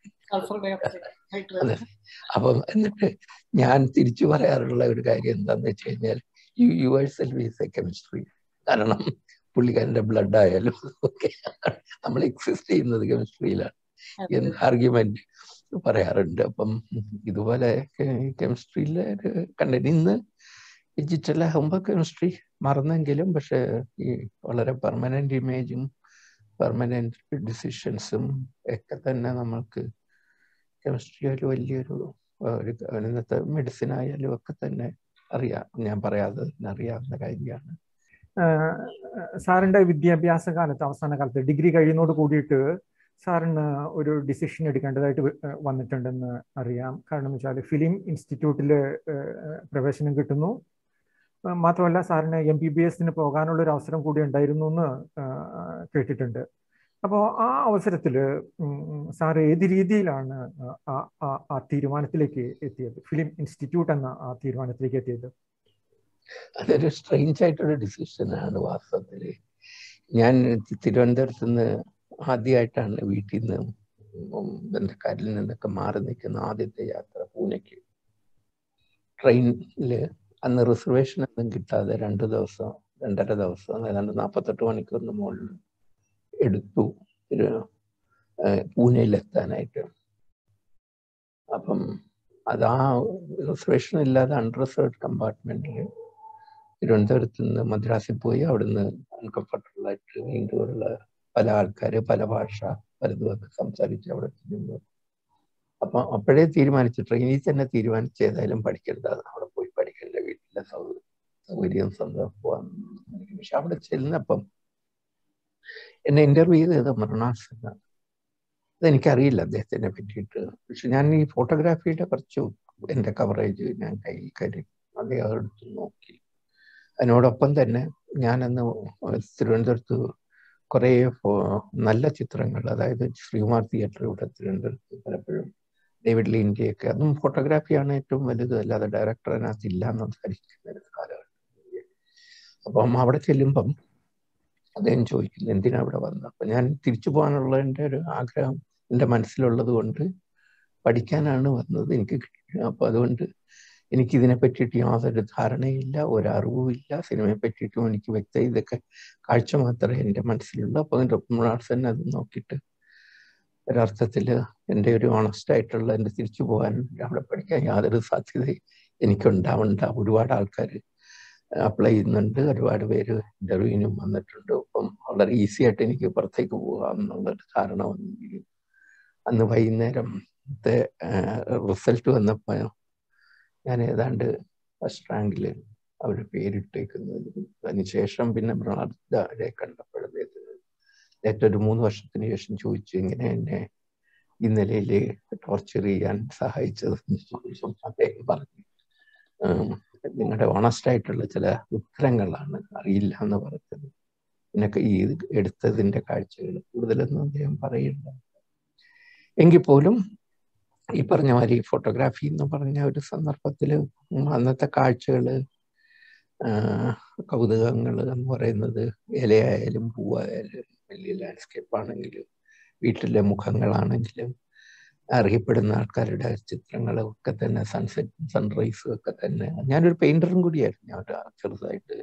അതെ അപ്പം എന്നിട്ട് ഞാൻ തിരിച്ചു പറയാറുള്ള ഒരു കാര്യം എന്താന്ന് വെച്ച് കഴിഞ്ഞാൽ you universal is a chemistry കാരണം പുള്ളിക്കാരന്റെ ബ്ലഡ് ആയാലും ഒക്കെ നമ്മൾ എക്സിസ്റ്റ് ചെയ്യുന്നത് കെമിസ്ട്രിയിലാണ് എന്ന് ആർഗ്യുമെന്റ് പറയാറുണ്ട് അപ്പം ഇതുപോലെ കെമിസ്ട്രിയിലെ കണ്ടന്റ് ഇന്ന് ഡിജിറ്റൽ ആകുമ്പോൾ കെമിസ്ട്രി മറന്നെങ്കിലും പക്ഷെ ഈ വളരെ പെർമനന്റ് ഇമേജും പെർമനന്റ് ഡിസിഷൻസും ഒക്കെ തന്നെ നമ്മൾക്ക് കെമിസ്ട്രി ഒരു വലിയൊരു ഒരു ഇന്നത്തെ മെഡിസിൻ ആയാലും ഒക്കെ തന്നെ അറിയാം ഞാൻ പറയാതെ അറിയാവുന്ന കാര്യമാണ് സാറിന്റെ വിദ്യാഭ്യാസ കാലത്ത് അവസാന കാലത്ത് ഡിഗ്രി കഴിയുന്നതോട് കൂടിയിട്ട് സാറിന് ഒരു ഡിസിഷൻ എടുക്കേണ്ടതായിട്ട് വന്നിട്ടുണ്ടെന്ന് അറിയാം കാരണം എന്ന് വെച്ചാൽ ഫിലിം ഇൻസ്റ്റിറ്റ്യൂട്ടിൽ പ്രവേശനം കിട്ടുന്നു മാത്രമല്ല സാറിന് എം ബി ബി എസിന് പോകാനുള്ള ഒരു അവസരം കൂടി ഉണ്ടായിരുന്നു എന്ന് കേട്ടിട്ടുണ്ട് അപ്പോൾ ആ അവസരത്തിൽ സാർ ഏത് രീതിയിലാണ് ആ തീരുമാനത്തിലേക്ക് എത്തിയത് ഫിലിം ഇൻസ്റ്റിറ്റ്യൂട്ട് എന്ന ആ തീരുമാനത്തിലേക്ക് എത്തിയത് അതൊരു സ്ട്രെയിഞ്ച് ആയിട്ടുള്ള ഡിസിഷനാണ് വാസ്തവത്തിൽ ഞാൻ തിരുവനന്തപുരത്ത് നിന്ന് ആദ്യമായിട്ടാണ് വീട്ടിൽ നിന്ന് ബന്ധക്കാരിൽ നിന്നൊക്കെ മാറി നിൽക്കുന്ന ആദ്യത്തെ യാത്ര പൂനെക്ക് ട്രെയിനിൽ അന്ന് റിസർവേഷൻ ഒന്നും കിട്ടാതെ രണ്ട് ദിവസം രണ്ടര ദിവസം ഏതാണ്ട് നാൽപ്പത്തെട്ട് മണിക്കൂറിന് മുകളിൽ എടുത്തു പൂനെയിലെത്താനായിട്ട് അപ്പം അത് ആ റിസർവേഷൻ ഇല്ലാതെ അൺറിസർവ്ഡ് കമ്പാർട്ട്മെന്റിൽ തിരുവനന്തപുരത്ത് നിന്ന് മദ്രാസിൽ പോയി അവിടുന്ന് അൺകംഫർട്ടബിൾ ആയിട്ട് വീണ്ടുമുള്ള പല ആൾക്കാർ പല ഭാഷ പലതുമൊക്കെ സംസാരിച്ച് അവിടെ ചെല്ലുമ്പോൾ അപ്പം അപ്പോഴേ തീരുമാനിച്ചു ട്രെയിനിൽ തന്നെ തീരുമാനിച്ച് ഏതായാലും പഠിക്കേണ്ട അവിടെ പോയി പഠിക്കേണ്ട വീട്ടിലെ സൗകര്യം സന്ദർഭം പക്ഷെ അവിടെ ചെല്ലുന്നപ്പം എന്നെ ഇന്റർവ്യൂ ചെയ്തത് മൃണാസ് എന്നാണ് അതെനിക്കറിയില്ല അദ്ദേഹത്തിനെ പറ്റിയിട്ട് പക്ഷെ ഞാൻ ഈ ഫോട്ടോഗ്രാഫിയുടെ കുറച്ച് എൻ്റെ കവറേജ് ഞാൻ കയ്യിൽ കരുതി അദ്ദേഹം എടുത്ത് നോക്കി അതിനോടൊപ്പം തന്നെ ഞാനന്ന് തിരുവനന്തപുരത്ത് കുറേ നല്ല ചിത്രങ്ങൾ അതായത് ശ്രീകുമാർ തിയേറ്റർ ഇവിടെ തിരുവനന്തപുരത്ത് പലപ്പോഴും ഡേവിഡ് ലിൻഡിയൊക്കെ അതും ഫോട്ടോഗ്രാഫിയാണ് ഏറ്റവും വലുത് അല്ലാതെ ഡയറക്ടർ അതിനകത്ത് ഇല്ല എന്ന് ധരിക്കുന്ന ഒരു കാലഘട്ടം അപ്പം അവിടെ ചെല്ലുമ്പം അദ്ദേഹം ചോദിക്കുന്നു എന്തിനാ അവിടെ വന്നത് അപ്പം ഞാൻ തിരിച്ചു പോകാനുള്ള എൻ്റെ ഒരു ആഗ്രഹം എൻ്റെ മനസ്സിലുള്ളത് കൊണ്ട് പഠിക്കാനാണ് വന്നത് എനിക്ക് അപ്പോൾ അതുകൊണ്ട് എനിക്കിതിനെ പറ്റിയിട്ട് യാതൊരു ധാരണയില്ല ഒരറിവുമില്ല സിനിമയെ പറ്റിയിട്ടും എനിക്ക് വ്യക്തത ഇതൊക്കെ കാഴ്ച മാത്രമേ എൻ്റെ മനസ്സിലുള്ളൂ അപ്പോൾ അതിൻ്റെ തന്നെ അത് നോക്കിയിട്ട് ഒരർത്ഥത്തിൽ എൻ്റെ ഒരു ഓണസ്റ്റ് ആയിട്ടുള്ള എൻ്റെ തിരിച്ചു പോകാൻ അവിടെ പഠിക്കാൻ യാതൊരു സാധ്യതയും എനിക്കുണ്ടാവണ്ട ഒരുപാട് ആൾക്കാർ അപ്ലൈ ചെയ്യുന്നുണ്ട് ഒരുപാട് പേര് ഇൻ്റർവ്യൂവിനും വന്നിട്ടുണ്ട് അപ്പം വളരെ ഈസി ആയിട്ട് എനിക്ക് പുറത്തേക്ക് പോകാം എന്നുള്ളൊരു ധാരണ വന്നെങ്കിലും അന്ന് വൈകുന്നേരത്തെ റിസൾട്ട് വന്നപ്പോൾ ഞാൻ ഏതാണ്ട് ഫസ്റ്റ് റാങ്കിൽ അവർ പേരിട്ടേക്കുന്നത് അതിനുശേഷം പിന്നെ ബ്രാഡെ കണ്ടപ്പോഴത്തേക്ക് ഏറ്റവും ഒരു മൂന്ന് വർഷത്തിന് ശേഷം ചോദിച്ചു ഇങ്ങനെ എന്നെ ഈ നിലയിൽ ടോർച്ചർ ചെയ്യാൻ സഹായിച്ചതെന്ന് ചോദിച്ചു അദ്ദേഹം പറഞ്ഞു നിങ്ങളുടെ ഓണസ്റ്റ് ആയിട്ടുള്ള ചില ഉത്തരങ്ങളാണ് അറിയില്ല എന്ന് പറഞ്ഞത് എന്നൊക്കെ ഈ എടുത്തതിൻ്റെ കാഴ്ചകൾ കൂടുതലൊന്നും അദ്ദേഹം പറയുന്നുണ്ട് എങ്കിൽ പോലും ഈ പറഞ്ഞ മാതിരി ഫോട്ടോഗ്രാഫി എന്ന് പറഞ്ഞ ഒരു സന്ദർഭത്തിൽ അന്നത്തെ കാഴ്ചകൾ കൗതുകങ്ങൾ എന്ന് പറയുന്നത് ഇലയായാലും പൂവായാലും വലിയ ലാൻഡ്സ്കേപ്പ് ആണെങ്കിലും വീട്ടിലെ മുഖങ്ങളാണെങ്കിലും അറിയപ്പെടുന്ന ആൾക്കാരുടെ ചിത്രങ്ങളും ഒക്കെ തന്നെ സൺസെറ്റ് സൺറൈസും ഒക്കെ തന്നെ ഞാനൊരു പെയിന്ററും കൂടിയായിരുന്നു ഞാൻ ചെറുതായിട്ട്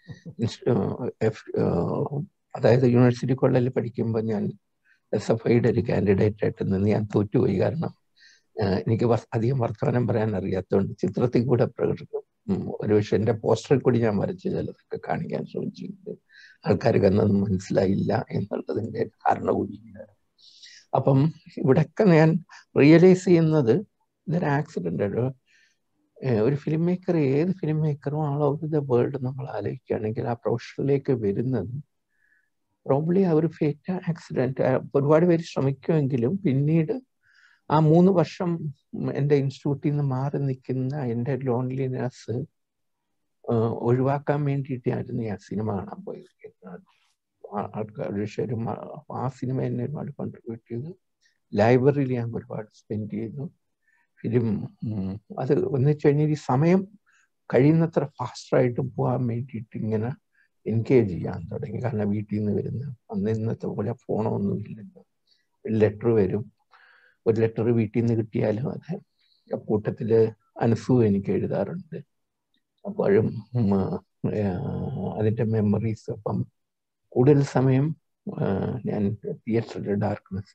അതായത് യൂണിവേഴ്സിറ്റി കോളേജിൽ പഠിക്കുമ്പോൾ ഞാൻ എസ് എഫ് ഐയുടെ ഒരു കാൻഡിഡേറ്റ് ആയിട്ട് നിന്ന് ഞാൻ തോറ്റുപോയി കാരണം എനിക്ക് അധികം വർത്തമാനം പറയാൻ അറിയാത്തതുകൊണ്ട് ചിത്രത്തിൽ കൂടെ പ്രകടിക്കും ഒരു പക്ഷെ എൻ്റെ പോസ്റ്ററിൽ കൂടി ഞാൻ വരച്ച് ചിലതൊക്കെ കാണിക്കാൻ ശ്രമിച്ചിട്ടുണ്ട് ആൾക്കാർക്ക് അതൊന്നും മനസ്സിലായില്ല എന്നുള്ളതിൻ്റെ ധാരണ കൂടിയുണ്ട് അപ്പം ഇവിടെയൊക്കെ ഞാൻ റിയലൈസ് ചെയ്യുന്നത് ഇതൊരു ആക്സിഡൻ്റ് ഒരു ഒരു ഫിലിം മേക്കർ ഏത് ഫിലിം മേക്കറും ആൾ ഓവർ ദ വേൾഡ് നമ്മൾ ആലോചിക്കുകയാണെങ്കിൽ ആ പ്രൊഫഷനിലേക്ക് വരുന്നത് പ്രോബ്ലി ആ ഒരു ഫേറ്റ് ആക്സിഡന്റ് ഒരുപാട് പേര് ശ്രമിക്കുമെങ്കിലും പിന്നീട് ആ മൂന്ന് വർഷം എൻ്റെ ഇൻസ്റ്റിറ്റ്യൂട്ടിൽ നിന്ന് മാറി നിൽക്കുന്ന എൻ്റെ ലോൺലിനെസ് ഒഴിവാക്കാൻ വേണ്ടിയിട്ടായിരുന്നു ഞാൻ സിനിമ കാണാൻ പോയിരിക്കുന്നത് ആൾക്കാർ ഒരു ആ സിനിമ എന്നെ ഒരുപാട് കോൺട്രിബ്യൂട്ട് ചെയ്തു ലൈബ്രറിയിൽ ഞാൻ ഒരുപാട് സ്പെൻഡ് ചെയ്തു ഫിലിം അത് എന്ന് വെച്ച് കഴിഞ്ഞാൽ ഈ സമയം കഴിയുന്നത്ര ഫാസ്റ്ററായിട്ട് പോകാൻ വേണ്ടിയിട്ട് ഇങ്ങനെ എൻഗേജ് ചെയ്യാൻ തുടങ്ങി കാരണം വീട്ടിൽ നിന്ന് വരുന്ന അന്ന് ഇന്നത്തെ പോലെ ഫോണൊന്നും ഇല്ലല്ലോ ലെറ്റർ വരും ഒരു ലെറ്റർ വീട്ടിൽ നിന്ന് കിട്ടിയാലും അതെ കൂട്ടത്തിൽ അനുസു എനിക്ക് എഴുതാറുണ്ട് അപ്പോഴും അതിൻ്റെ മെമ്മറീസ് അപ്പം കൂടുതൽ സമയം ഞാൻ തിയേറ്ററിൽ ഡാർക്ക്നെസ്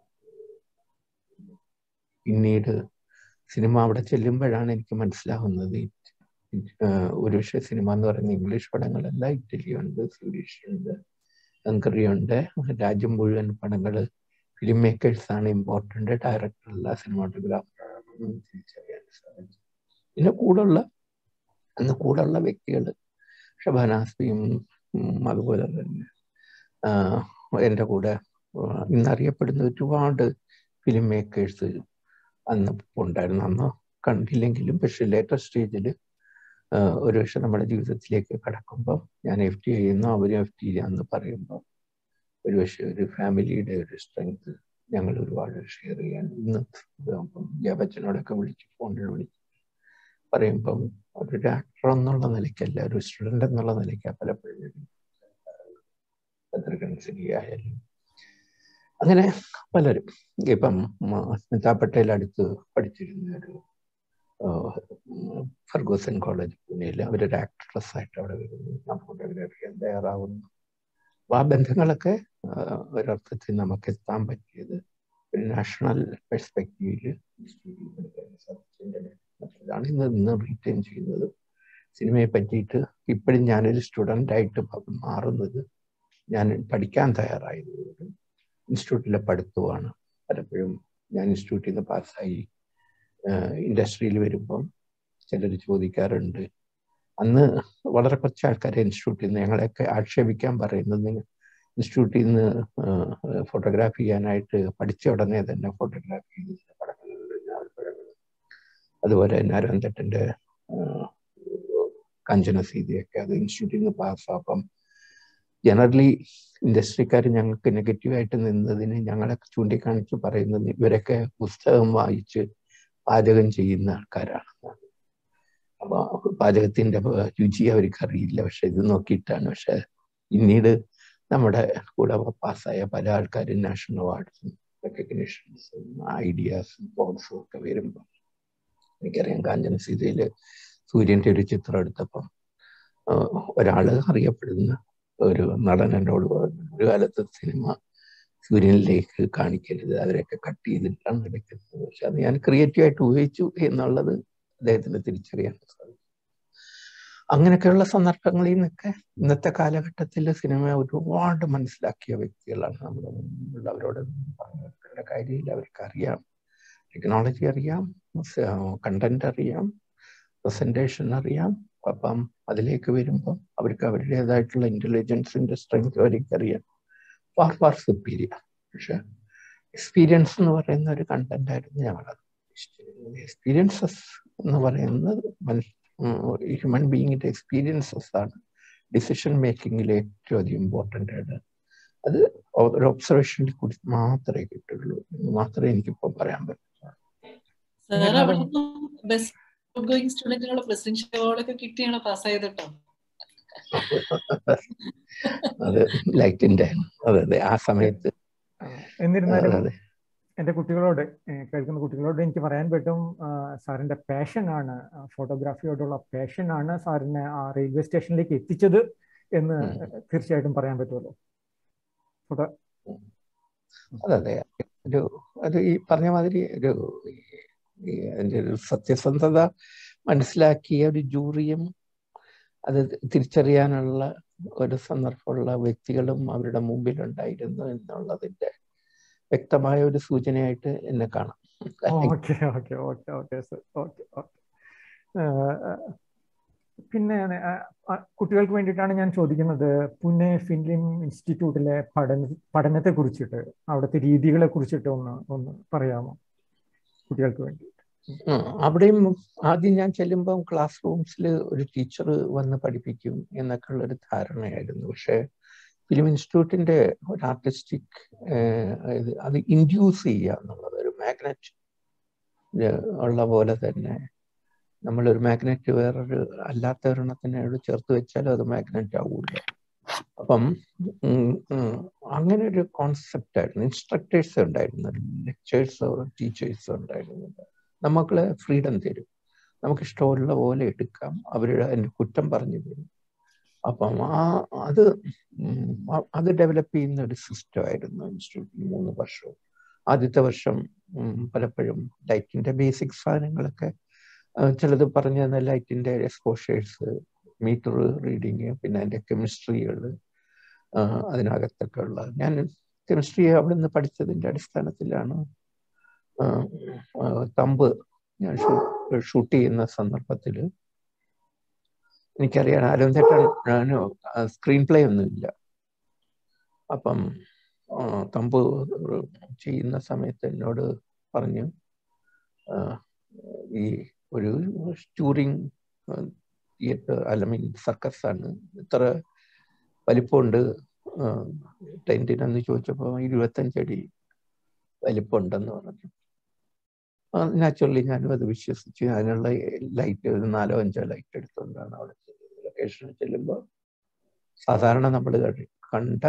പിന്നീട് സിനിമ അവിടെ ചെല്ലുമ്പോഴാണ് എനിക്ക് മനസ്സിലാവുന്നത് ഒരു പക്ഷേ സിനിമ എന്ന് പറയുന്ന ഇംഗ്ലീഷ് പടങ്ങളല്ല ഇറ്റലിയുണ്ട് സ്വീഡിഷ് ഉണ്ട് ഹംഗറി ഉണ്ട് രാജ്യം മുഴുവൻ പടങ്ങൾ ഫിലിം മേക്കേഴ്സ് ആണ് ഇമ്പോർട്ടൻ്റ് ഡയറക്ടർ അല്ല സിനിമാറ്റോഗ്രാഫർ തിരിച്ചറിയാൻ സാധിച്ചു പിന്നെ കൂടുള്ള അന്ന് കൂടെയുള്ള വ്യക്തികൾ ഷബാനാസ്ബിയും അതുപോലെ തന്നെ എൻ്റെ കൂടെ ഇന്നറിയപ്പെടുന്ന ഒരുപാട് ഫിലിം മേക്കേഴ്സ് അന്ന് ഉണ്ടായിരുന്നു അന്ന് കണ്ടില്ലെങ്കിലും പക്ഷെ ലേറ്റർ സ്റ്റേജിൽ ഒരു പക്ഷെ നമ്മുടെ ജീവിതത്തിലേക്ക് കടക്കുമ്പോൾ ഞാൻ എഫ് ടി ചെയ്യുന്നു അവരും എഫ് ടി ചെയ്യാന്ന് പറയുമ്പോൾ ഒരു പക്ഷെ ഒരു ഫാമിലിയുടെ ഒരു സ്ട്രെങ്ത് ഞങ്ങൾ ഒരുപാട് ഷെയർ ചെയ്യാൻ ഇന്ന് ജയബച്ചനോടൊക്കെ വിളിച്ച് ഫോണിൽ വിളിച്ച് പറയുമ്പം ഒരു ആക്ടർ എന്നുള്ള നിലയ്ക്കല്ല ഒരു സ്റ്റുഡൻ്റ് എന്നുള്ള നിലയ്ക്കാണ് പലപ്പോഴും ഭദ്രകൻസിലി ആയാലും അങ്ങനെ പലരും ഇപ്പം സ്മിത പട്ടേൽ അടുത്ത് പഠിച്ചിരുന്ന ഒരു ഫർഗൂസൻ കോളേജ് പൂനെയിൽ അവരൊരു ആക്ട്രസ് ആയിട്ട് അവിടെ വരുന്നു ഞാൻ ഫോട്ടോഗ്രാഫി ചെയ്യാൻ തയ്യാറാവുന്നു അപ്പൊ ആ ബന്ധങ്ങളൊക്കെ ഒരർത്ഥത്തിൽ നമുക്ക് എത്താൻ പറ്റിയത് ഒരു നാഷണൽ പെർസ്പെക്റ്റീവിൽ മറ്റതാണ് ഇന്ന് ഇന്ന് റീറ്റെയിൻ ചെയ്യുന്നത് സിനിമയെ പറ്റിയിട്ട് ഇപ്പോഴും ഞാനൊരു സ്റ്റുഡൻ്റ് ആയിട്ട് മാറുന്നത് ഞാൻ പഠിക്കാൻ തയ്യാറായത് ഇൻസ്റ്റിറ്റ്യൂട്ടിലെ പഠിത്തമാണ് പലപ്പോഴും ഞാൻ ഇൻസ്റ്റിറ്റ്യൂട്ടിൽ നിന്ന് പാസ്സായി ഇൻഡസ്ട്രിയിൽ വരുമ്പം ചിലർ ചോദിക്കാറുണ്ട് അന്ന് വളരെ കുറച്ച് ആൾക്കാരെ ഇൻസ്റ്റിറ്റ്യൂട്ടിൽ നിന്ന് ഞങ്ങളെയൊക്കെ ആക്ഷേപിക്കാൻ പറയുന്നത് ഇൻസ്റ്റിറ്റ്യൂട്ടിൽ നിന്ന് ഫോട്ടോഗ്രാഫി ചെയ്യാനായിട്ട് പഠിച്ച ഉടനെ തന്നെ ഫോട്ടോഗ്രാഫി അതുപോലെ നാരായണത്തട്ടിൻ്റെ കാഞ്ചന സീതയൊക്കെ അത് ഇൻസ്റ്റിറ്റ്യൂട്ടിൽ നിന്ന് പാസ്സാപ്പം ജനറലി ഇൻഡസ്ട്രിക്കാർ ഞങ്ങൾക്ക് നെഗറ്റീവായിട്ട് നിന്നതിന് ഞങ്ങളെ ചൂണ്ടിക്കാണിച്ച് പറയുന്നത് ഇവരൊക്കെ പുസ്തകം വായിച്ച് പാചകം ചെയ്യുന്ന ആൾക്കാരാണ് അപ്പൊ പാചകത്തിന്റെ രുചി അവർക്ക് അറിയില്ല പക്ഷെ ഇത് നോക്കിയിട്ടാണ് പക്ഷെ പിന്നീട് നമ്മുടെ കൂടെ പാസ്സായ പല ആൾക്കാരും നാഷണൽ അവാർഡ്സും റെക്കഗ്നേഷൻസും ഐഡിയാസും ബോർഡ്സും ഒക്കെ വരുമ്പോൾ എനിക്കറിയാം കാഞ്ചന സീതയില് സൂര്യന്റെ ഒരു ചിത്രം എടുത്തപ്പം ഒരാള് അറിയപ്പെടുന്ന ഒരു നടൻ എന്നോട് പറഞ്ഞു ഒരു കാലത്ത് സിനിമ സൂര്യനിലേക്ക് കാണിക്കരുത് അവരൊക്കെ കട്ട് ചെയ്തിട്ടാണ് എടുക്കുന്നത് പക്ഷെ അത് ഞാൻ ക്രിയേറ്റീവായിട്ട് ഉപയോഗിച്ചു എന്നുള്ളത് അദ്ദേഹത്തിന് തിരിച്ചറിയാൻ സാധിക്കും അങ്ങനെയൊക്കെയുള്ള സന്ദർഭങ്ങളിൽ നിന്നൊക്കെ ഇന്നത്തെ കാലഘട്ടത്തിൽ സിനിമ ഒരുപാട് മനസ്സിലാക്കിയ വ്യക്തികളാണ് നമ്മുടെ മുന്നിലുള്ളവരോട് പറഞ്ഞ കാര്യമില്ല അവർക്ക് അറിയാം ടെക്നോളജി അറിയാം കണ്ടന്റ് അറിയാം പ്രസന്റേഷൻ അറിയാം അപ്പം അതിലേക്ക് വരുമ്പോൾ അവർക്ക് അവരുടേതായിട്ടുള്ള ഇന്റലിജൻസിന്റെ സ്ട്രെങ്ത് അവർക്ക് അറിയാം ഫാർ ഫാർ സുപ്പീരിയർ പക്ഷെ എക്സ്പീരിയൻസ് എന്ന് പറയുന്ന ഒരു കണ്ടന്റ് ആയിരുന്നു ഞങ്ങളത് എക്സ്പീരിയൻസസ് എന്ന് പറയുന്നത് ഹ്യൂമൻ ബീങ്ങിന്റെ എക്സ്പീരിയൻസസ് ആണ് ഡിസിഷൻ മേക്കിങ്ങിൽ ഏറ്റവും അധികം ഇമ്പോർട്ടൻ്റ് ആണ് അത് ഒരു ഒബ്സർവേഷനിൽ കൂടി മാത്രമേ കിട്ടുള്ളൂ എന്ന് മാത്രമേ എനിക്കിപ്പോൾ പറയാൻ പറ്റുള്ളൂ ഗോയിങ് സ്റ്റുഡന്റിനുള്ള പ്രസിഡൻഷ്യൽ അവാർഡൊക്കെ കിട്ടിയാണോ പാസ്സായത് കേട്ടോ അത് ലൈറ്റിന്റെ അതെ അതെ ആ സമയത്ത് എന്നിരുന്നാലും എന്റെ കുട്ടികളോട് കേൾക്കുന്ന കുട്ടികളോട് എനിക്ക് പറയാൻ പറ്റും സാറിന്റെ പാഷൻ ആണ് ഫോട്ടോഗ്രാഫിയോടുള്ള പാഷൻ ആണ് സാറിനെ ആ റെയിൽവേ സ്റ്റേഷനിലേക്ക് എത്തിച്ചത് എന്ന് തീർച്ചയായിട്ടും പറയാൻ പറ്റുമല്ലോ ഫോട്ടോ അതെ അതെ ഒരു അത് ഈ പറഞ്ഞ മാതിരി ഒരു അതിൻ്റെ ഒരു സത്യസന്ധത മനസ്സിലാക്കിയ ഒരു ജൂറിയും അത് തിരിച്ചറിയാനുള്ള ഒരു സന്ദർഭമുള്ള വ്യക്തികളും അവരുടെ മുമ്പിലുണ്ടായിരുന്നു എന്നുള്ളതിന്റെ വ്യക്തമായ ഒരു സൂചനയായിട്ട് എന്നെ കാണാം okay okay okay okay sir okay okay പിന്നെ കുട്ടികൾക്ക് വേണ്ടിയിട്ടാണ് ഞാൻ ചോദിക്കുന്നത് പുനെ ഫിലിം ഇൻസ്റ്റിറ്റ്യൂട്ടിലെ പഠന പഠനത്തെ കുറിച്ചിട്ട് അവിടുത്തെ രീതികളെ കുറിച്ചിട്ട് ഒന്ന് ഒന്ന് പറയാമോ കുട്ടികൾക്ക് വേണ്ടി അവിടെയും ആദ്യം ഞാൻ ചെല്ലുമ്പം ക്ലാസ് റൂംസിൽ ഒരു ടീച്ചർ വന്ന് പഠിപ്പിക്കും എന്നൊക്കെ ഉള്ളൊരു ധാരണയായിരുന്നു പക്ഷെ ഫിലിം ഇൻസ്റ്റിറ്റ്യൂട്ടിന്റെ ഒരു ആർട്ടിസ്റ്റിക് അത് ഇൻഡ്യൂസ് ചെയ്യുക എന്നുള്ളത് ഒരു മാഗ്നറ്റ് ഉള്ള പോലെ തന്നെ നമ്മളൊരു മാഗ്നറ്റ് വേറൊരു അല്ലാത്ത ഒരെണ്ണത്തിനോട് ചേർത്ത് വെച്ചാലും അത് മാഗ്നറ്റ് ആവില്ല അപ്പം അങ്ങനെ ഒരു കോൺസെപ്റ്റ് ആയിരുന്നു ഇൻസ്ട്രക്ടേഴ്സ് ഉണ്ടായിരുന്നു ലെക്ചേഴ്സോ ടീച്ചേഴ്സോ ഉണ്ടായിരുന്നു നമുക്ക് ഫ്രീഡം തരും നമുക്ക് ഇഷ്ടമുള്ള പോലെ എടുക്കാം അവരുടെ അതിൻ്റെ കുറ്റം പറഞ്ഞു തരും അപ്പം ആ അത് അത് ഡെവലപ്പ് ചെയ്യുന്ന ഒരു സിസ്റ്റം ആയിരുന്നു ഇൻസ്റ്റിറ്റ്യൂട്ടിൽ മൂന്ന് വർഷവും ആദ്യത്തെ വർഷം പലപ്പോഴും ലൈറ്റിന്റെ ബേസിക് സാധനങ്ങളൊക്കെ ചിലത് പറഞ്ഞ ലൈറ്റിന്റെ എക്സ്പോഷേഴ്സ് മീറ്റർ റീഡിങ് പിന്നെ അതിന്റെ കെമിസ്ട്രികൾ അതിനകത്തൊക്കെ ഉള്ള ഞാൻ കെമിസ്ട്രി അവിടെ നിന്ന് പഠിച്ചതിന്റെ അടിസ്ഥാനത്തിലാണ് തമ്പ് ഞാൻ ഷൂട്ട് ചെയ്യുന്ന സന്ദർഭത്തിൽ എനിക്കറിയാം അരുന്ധേട്ടൻ സ്ക്രീൻ പ്ലേ ഒന്നുമില്ല അപ്പം തമ്പ് ചെയ്യുന്ന സമയത്ത് എന്നോട് പറഞ്ഞു ഈ ഒരു ടൂറിങ് തിയേറ്റർ അല്ല മീൻ സർക്കസ് ആണ് ഇത്ര വലിപ്പമുണ്ട് ടെൻറ്റിനെന്ന് ചോദിച്ചപ്പോൾ ഇരുപത്തഞ്ചടി വലിപ്പമുണ്ടെന്ന് പറഞ്ഞു നാച്ചുറലി ഞാനും അത് വിശ്വസിച്ചു അതിനുള്ള ലൈറ്റ് ഒരു നാലോ അഞ്ചോ ലൈറ്റ് എടുത്തുകൊണ്ടാണ് അവിടെ ലൊക്കേഷനിൽ ചെല്ലുമ്പോൾ സാധാരണ നമ്മൾ കണ്ട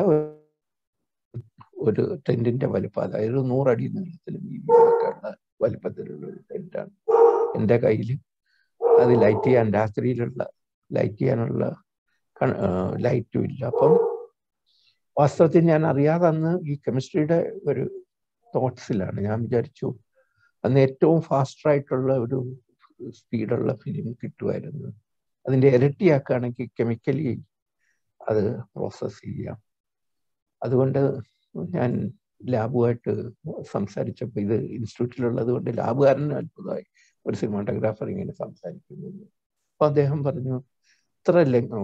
ഒരു ടെന്റിന്റെ വലിപ്പം അതായത് നൂറടി നീളത്തിലും വീതിയൊക്കെ ഉള്ള വലിപ്പത്തിലുള്ള ഒരു ടെന്റാണ് എൻ്റെ കയ്യിൽ അത് ലൈറ്റ് ചെയ്യാൻ രാത്രിയിലുള്ള ലൈറ്റ് ചെയ്യാനുള്ള ലൈറ്റും ഇല്ല അപ്പം വാസ്തവത്തിൽ ഞാൻ അറിയാതെ അന്ന് ഈ കെമിസ്ട്രിയുടെ ഒരു തോട്ട്സിലാണ് ഞാൻ വിചാരിച്ചു അന്ന് ഏറ്റവും ഫാസ്റ്ററായിട്ടുള്ള ഒരു സ്പീഡുള്ള ഫിലിം കിട്ടുമായിരുന്നു അതിൻ്റെ ഇരട്ടിയാക്കുകയാണെങ്കിൽ കെമിക്കലി അത് പ്രോസസ്സ് ചെയ്യാം അതുകൊണ്ട് ഞാൻ ലാബുമായിട്ട് സംസാരിച്ചപ്പോൾ ഇത് ഇൻസ്റ്റിറ്റ്യൂട്ടിലുള്ളത് കൊണ്ട് ലാബുകാരന് അത്ഭുതമായി ഒരു സിനിമാറ്റോഗ്രാഫർ ഇങ്ങനെ സംസാരിക്കുന്നത് അപ്പൊ അദ്ദേഹം പറഞ്ഞു ഇത്ര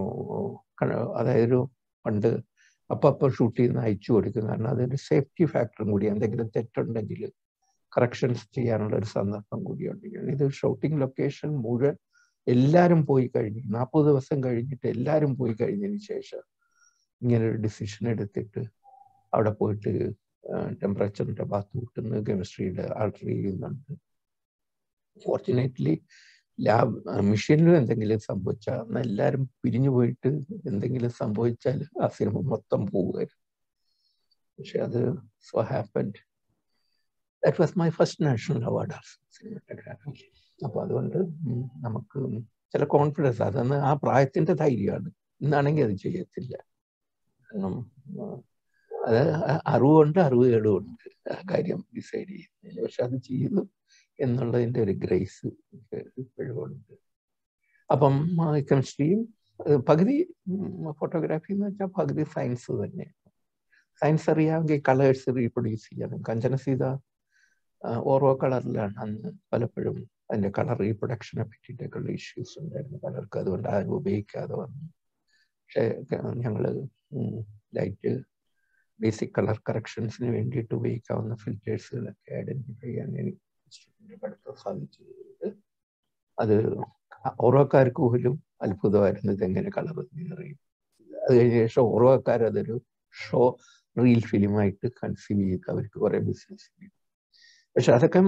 അതായത് ഒരു പണ്ട് അപ്പം അപ്പം ഷൂട്ട് ചെയ്യുന്ന അയച്ചു കൊടുക്കും കാരണം അതൊരു സേഫ്റ്റി ഫാക്ടറും കൂടി എന്തെങ്കിലും തെറ്റുണ്ടെങ്കിൽ കറക്ഷൻസ് ചെയ്യാനുള്ള ഒരു സന്ദർഭം കൂടിയുണ്ട് ഇത് ഷൂട്ടിംഗ് ലൊക്കേഷൻ മുഴുവൻ എല്ലാവരും പോയി കഴിഞ്ഞു നാൽപ്പത് ദിവസം കഴിഞ്ഞിട്ട് എല്ലാവരും പോയി കഴിഞ്ഞതിന് ശേഷം ഇങ്ങനെ ഒരു ഡിസിഷൻ എടുത്തിട്ട് അവിടെ പോയിട്ട് ടെമ്പറേച്ചറിന്റെ ബാത്ത് കൂട്ടുന്നു കെമിസ്ട്രിയുടെ ആൾട്ടർ ചെയ്യുന്നുണ്ട് ഫോർച്ചുനേറ്റ്ലി ലാബ് മെഷീനിലും എന്തെങ്കിലും സംഭവിച്ചാൽ അന്ന് എല്ലാവരും പിരിഞ്ഞു പോയിട്ട് എന്തെങ്കിലും സംഭവിച്ചാൽ ആ സിനിമ മൊത്തം പോവുമായിരുന്നു പക്ഷെ അത് so happened that was my first national award of cinematography അപ്പോൾ അതുകൊണ്ട് നമുക്ക് ചില കോൺഫിഡൻസ് അതെന്ന് ആ പ്രായത്തിന്റെ ധൈര്യമാണ് ഇന്നാണെങ്കിൽ അത് ചെയ്യത്തില്ല കാരണം അത് അറിവുണ്ട് അറിവുകളും ഉണ്ട് ആ കാര്യം ഡിസൈഡ് ചെയ്യുന്നതിൽ പക്ഷെ അത് ചെയ്തു എന്നുള്ളതിൻ്റെ ഒരു ഗ്രേസ് ഇപ്പോഴും ഉണ്ട് അപ്പം കെമിസ്ട്രിയും പകുതി ഫോട്ടോഗ്രാഫി എന്ന് വെച്ചാൽ പകുതി സയൻസ് തന്നെ സയൻസ് അറിയാമെങ്കിൽ കളേഴ്സ് റീപ്രൊഡ്യൂസ് ചെയ്യണം കഞ്ചനസീത ഓരോ കളറിലാണ് അന്ന് പലപ്പോഴും അതിൻ്റെ കളർ റീപ്രൊഡക്ഷനെ പറ്റിയിട്ടൊക്കെയുള്ള ഇഷ്യൂസ് ഉണ്ടായിരുന്നു പലർക്കും അതുകൊണ്ട് ആരും ഉപയോഗിക്കാതെ വന്നു പക്ഷേ ഞങ്ങൾ ലൈറ്റ് ബേസിക് കളർ കറക്ഷൻസിന് വേണ്ടിയിട്ട് ഉപയോഗിക്കാവുന്ന ഫിൽറ്റേഴ്സുകളൊക്കെ ഐഡന്റിഫൈ ചെയ്യാൻ എനിക്ക് ഇൻസ്റ്റിറ്റ്യൂട്ടിന്റെ പഠിത്തം സാധിച്ചത് അത് ഓരോക്കാർക്ക് പോലും അത്ഭുതമായിരുന്നു ഇതെങ്ങനെ കളർ നിറയും അത് കഴിഞ്ഞ ശേഷം ഓരോക്കാർ അതൊരു ഷോ റീൽ ഫിലിമായിട്ട് കൺസീവ് ചെയ്ത് അവർക്ക് കുറെ ബിസിനസ് പക്ഷെ അതൊക്കെ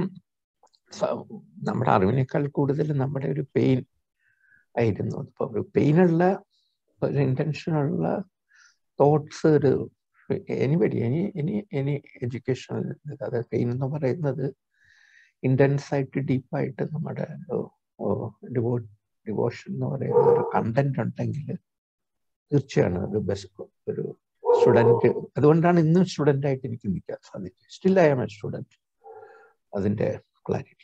നമ്മുടെ അറിവിനേക്കാൾ കൂടുതൽ നമ്മുടെ ഒരു പെയിൻ ആയിരുന്നു ഇപ്പൊ ഒരു പെയിനുള്ള ഒരു ഇന്റൻഷനുള്ള തോട്ട്സ് ഒരു anybody any any any educational അതായത് പെയിൻ എന്ന് പറയുന്നത് ഇൻറ്റൻസ് ആയിട്ട് ഡീപ്പായിട്ട് നമ്മുടെ ഡിവോ ഡിവോഷൻ എന്ന് പറയുന്ന ഒരു കണ്ടന്റ് ഉണ്ടെങ്കിൽ തീർച്ചയാണ് അത് ബെസ്റ്റ് ഒരു സ്റ്റുഡൻറ്റ് അതുകൊണ്ടാണ് ഇന്നും സ്റ്റുഡൻ്റ് ആയിട്ട് എനിക്ക് നിൽക്കാൻ സാധിക്കും still I am a student അതിൻ്റെ ക്ലാരിറ്റി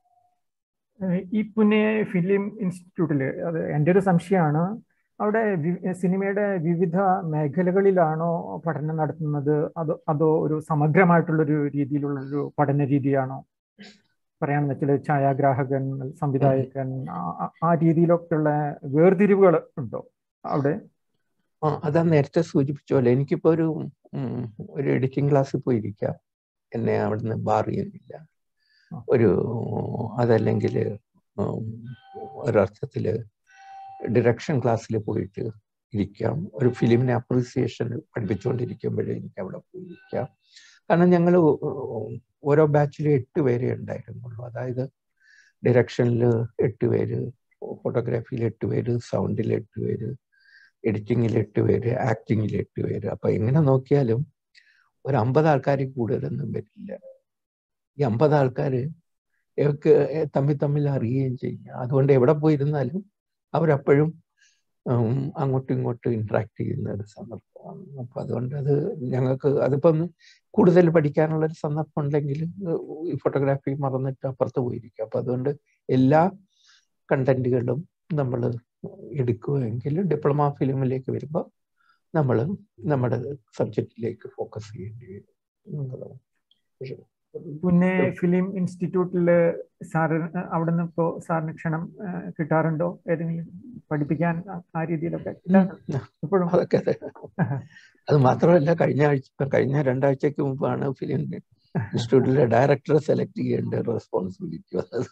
ഈ പുനെ ഫിലിം ഇൻസ്റ്റിറ്റ്യൂട്ടിൽ അത് എൻ്റെ ഒരു സംശയമാണ് അവിടെ സിനിമയുടെ വിവിധ മേഖലകളിലാണോ പഠനം നടത്തുന്നത് അതോ അതോ ഒരു സമഗ്രമായിട്ടുള്ളൊരു രീതിയിലുള്ളൊരു പഠന രീതിയാണോ പറയാണെന്ന് വെച്ചാൽ ഛായാഗ്രാഹകൻ സംവിധായകൻ ആ രീതിയിലൊക്കെയുള്ള വേർതിരിവുകൾ ഉണ്ടോ അവിടെ ആ അതാ നേരത്തെ സൂചിപ്പിച്ച പോലെ എനിക്കിപ്പോ ഒരു ഒരു എഡിറ്റിംഗ് ക്ലാസ്സിൽ പോയിരിക്കാം എന്നെ അവിടുന്ന് ബാർ ചെയ്യുന്നില്ല ഒരു അതല്ലെങ്കിൽ ഒരർത്ഥത്തില് ഡിറക്ഷൻ ക്ലാസ്സിൽ പോയിട്ട് ഇരിക്കാം ഒരു ഫിലിമിനെ അപ്രീസിയേഷൻ പഠിപ്പിച്ചുകൊണ്ടിരിക്കുമ്പോഴേ എനിക്ക് അവിടെ പോയിരിക്കാം കാരണം ഞങ്ങൾ ഓരോ ബാച്ചിലും എട്ട് പേരെ ഉണ്ടായിരുന്നുള്ളൂ അതായത് ഡിറക്ഷനിൽ എട്ട് പേര് ഫോട്ടോഗ്രാഫിയിൽ എട്ട് പേര് സൗണ്ടിൽ എട്ട് പേര് എഡിറ്റിങ്ങിൽ എട്ട് പേര് ആക്ടിങ്ങിൽ എട്ട് പേര് അപ്പൊ എങ്ങനെ നോക്കിയാലും ഒരു അമ്പത് ആൾക്കാർ കൂടുതലൊന്നും വരില്ല ഈ അമ്പത് ആൾക്കാർ ഇവർക്ക് തമ്മിൽ തമ്മിൽ അറിയുകയും ചെയ്യും അതുകൊണ്ട് എവിടെ പോയിരുന്നാലും അവരപ്പോഴും അങ്ങോട്ടും ഇങ്ങോട്ടും ഇന്ററാക്ട് ചെയ്യുന്ന ഒരു സന്ദർഭമാണ് അപ്പൊ അതുകൊണ്ട് അത് ഞങ്ങൾക്ക് അതിപ്പം കൂടുതൽ പഠിക്കാനുള്ള ഒരു സന്ദർഭം ഉണ്ടെങ്കിൽ ഈ ഫോട്ടോഗ്രാഫി മറന്നിട്ട് അപ്പുറത്ത് പോയിരിക്കും അപ്പൊ അതുകൊണ്ട് എല്ലാ കണ്ടന്റുകളും നമ്മൾ എടുക്കുമെങ്കിൽ ഡിപ്ലോമ ഫിലിമിലേക്ക് വരുമ്പോൾ നമ്മൾ നമ്മുടെ സബ്ജക്റ്റിലേക്ക് ഫോക്കസ് ചെയ്യേണ്ടി വരും പുനെ ഫിലിം ഇൻസ്റ്റിറ്റ്യൂട്ടില് സാറ് അവിടെ നിന്ന് ഇപ്പോ സാറിന് ക്ഷണം കിട്ടാറുണ്ടോ ഏതെങ്കിലും പഠിപ്പിക്കാൻ ആ രീതിയിലൊക്കെ ഇല്ല ഇപ്പോഴും അതൊക്കെ അതെ അത് മാത്രമല്ല കഴിഞ്ഞ ആഴ്ച കഴിഞ്ഞ രണ്ടാഴ്ചക്ക് മുമ്പാണ് ഫിലിം ഇൻസ്റ്റിറ്റ്യൂട്ടിലെ ഡയറക്ടറെ സെലക്ട് ചെയ്യേണ്ട റെസ്പോൺസിബിലിറ്റി വന്നത്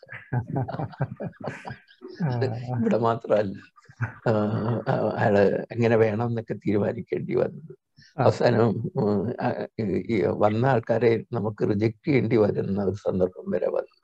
ഇവിടെ മാത്രമല്ല അയാള് എങ്ങനെ വേണം എന്നൊക്കെ തീരുമാനിക്കേണ്ടി വന്നത് അവസാനം ഈ വന്ന ആൾക്കാരെ നമുക്ക് റിജക്ട് ചെയ്യേണ്ടി വരുന്ന ഒരു സന്ദർഭം വരെ വന്നു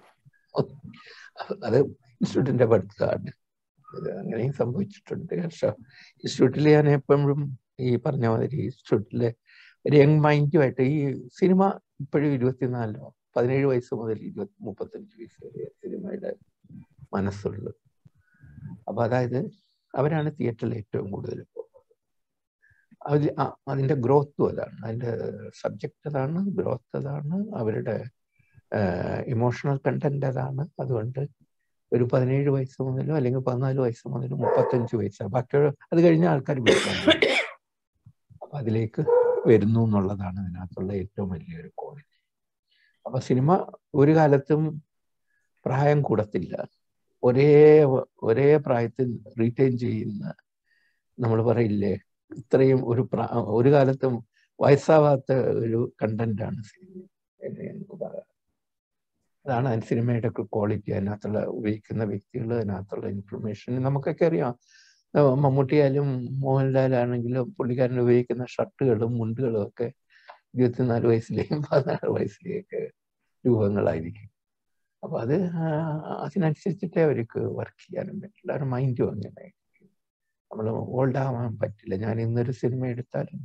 അത് ഇൻസ്റ്റിറ്റ്യൂട്ടിന്റെ പഠിത്തമാണ് ഇത് അങ്ങനെയും സംഭവിച്ചിട്ടുണ്ട് പക്ഷെ ഇൻസ്റ്റിറ്റ്യൂട്ടിൽ ഞാൻ എപ്പോഴും ഈ പറഞ്ഞ മാതിരി ഇൻസ്റ്റിറ്റ്യൂട്ടിലെ ഒരു യങ് മൈൻഡുമായിട്ട് ഈ സിനിമ ഇപ്പോഴും ഇരുപത്തിനാലോ പതിനേഴ് വയസ്സ് മുതൽ ഇരുപത്തി മുപ്പത്തഞ്ച് വയസ്സ് വരെ സിനിമയുടെ മനസ്സുള്ളത് അപ്പൊ അതായത് അവരാണ് തിയേറ്ററിൽ ഏറ്റവും കൂടുതൽ അതിൽ അതിന്റെ ഗ്രോത്തും അതാണ് അതിന്റെ സബ്ജക്റ്റ് അതാണ് ഗ്രോത്ത് അതാണ് അവരുടെ ഇമോഷണൽ കണ്ടന്റ് അതാണ് അതുകൊണ്ട് ഒരു പതിനേഴ് വയസ്സ് മുതലോ അല്ലെങ്കിൽ പതിനാല് വയസ്സ് മുതലോ മുപ്പത്തഞ്ച് വയസ്സ് ബാക്കി അത് കഴിഞ്ഞ ആൾക്കാർ വിളിക്കാൻ അപ്പൊ അതിലേക്ക് വരുന്നു എന്നുള്ളതാണ് ഇതിനകത്തുള്ള ഏറ്റവും വലിയൊരു ക്വാളിറ്റി അപ്പൊ സിനിമ ഒരു കാലത്തും പ്രായം കൂടത്തില്ല ഒരേ ഒരേ പ്രായത്തിൽ റീറ്റെയിൻ ചെയ്യുന്ന നമ്മൾ പറയില്ലേ ഇത്രയും ഒരു ഒരു കാലത്തും വയസ്സാവാത്ത ഒരു കണ്ടന്റാണ് സിനിമ എന്ന് നമുക്ക് പറയാം അതാണ് അതിന് സിനിമയുടെ ക്വാളിറ്റി അതിനകത്തുള്ള ഉപയോഗിക്കുന്ന വ്യക്തികൾ അതിനകത്തുള്ള ഇൻഫർമേഷൻ നമുക്കൊക്കെ അറിയാം മമ്മൂട്ടിയായാലും മോഹൻലാലാണെങ്കിലും പുള്ളിക്കാരൻ ഉപയോഗിക്കുന്ന ഷർട്ടുകളും മുണ്ടുകളും ഒക്കെ ഇരുപത്തിനാല് വയസ്സിലെയും പതിനാറ് വയസ്സിലെയൊക്കെ രൂപങ്ങളായിരിക്കും അപ്പൊ അത് അതിനനുസരിച്ചിട്ടേ അവർക്ക് വർക്ക് ചെയ്യാനും പറ്റില്ല അവരുടെ മൈൻഡും അങ്ങനെ നമ്മൾ ഓൾഡ് ആവാൻ പറ്റില്ല ഞാൻ ഇന്നൊരു സിനിമ എടുത്താലും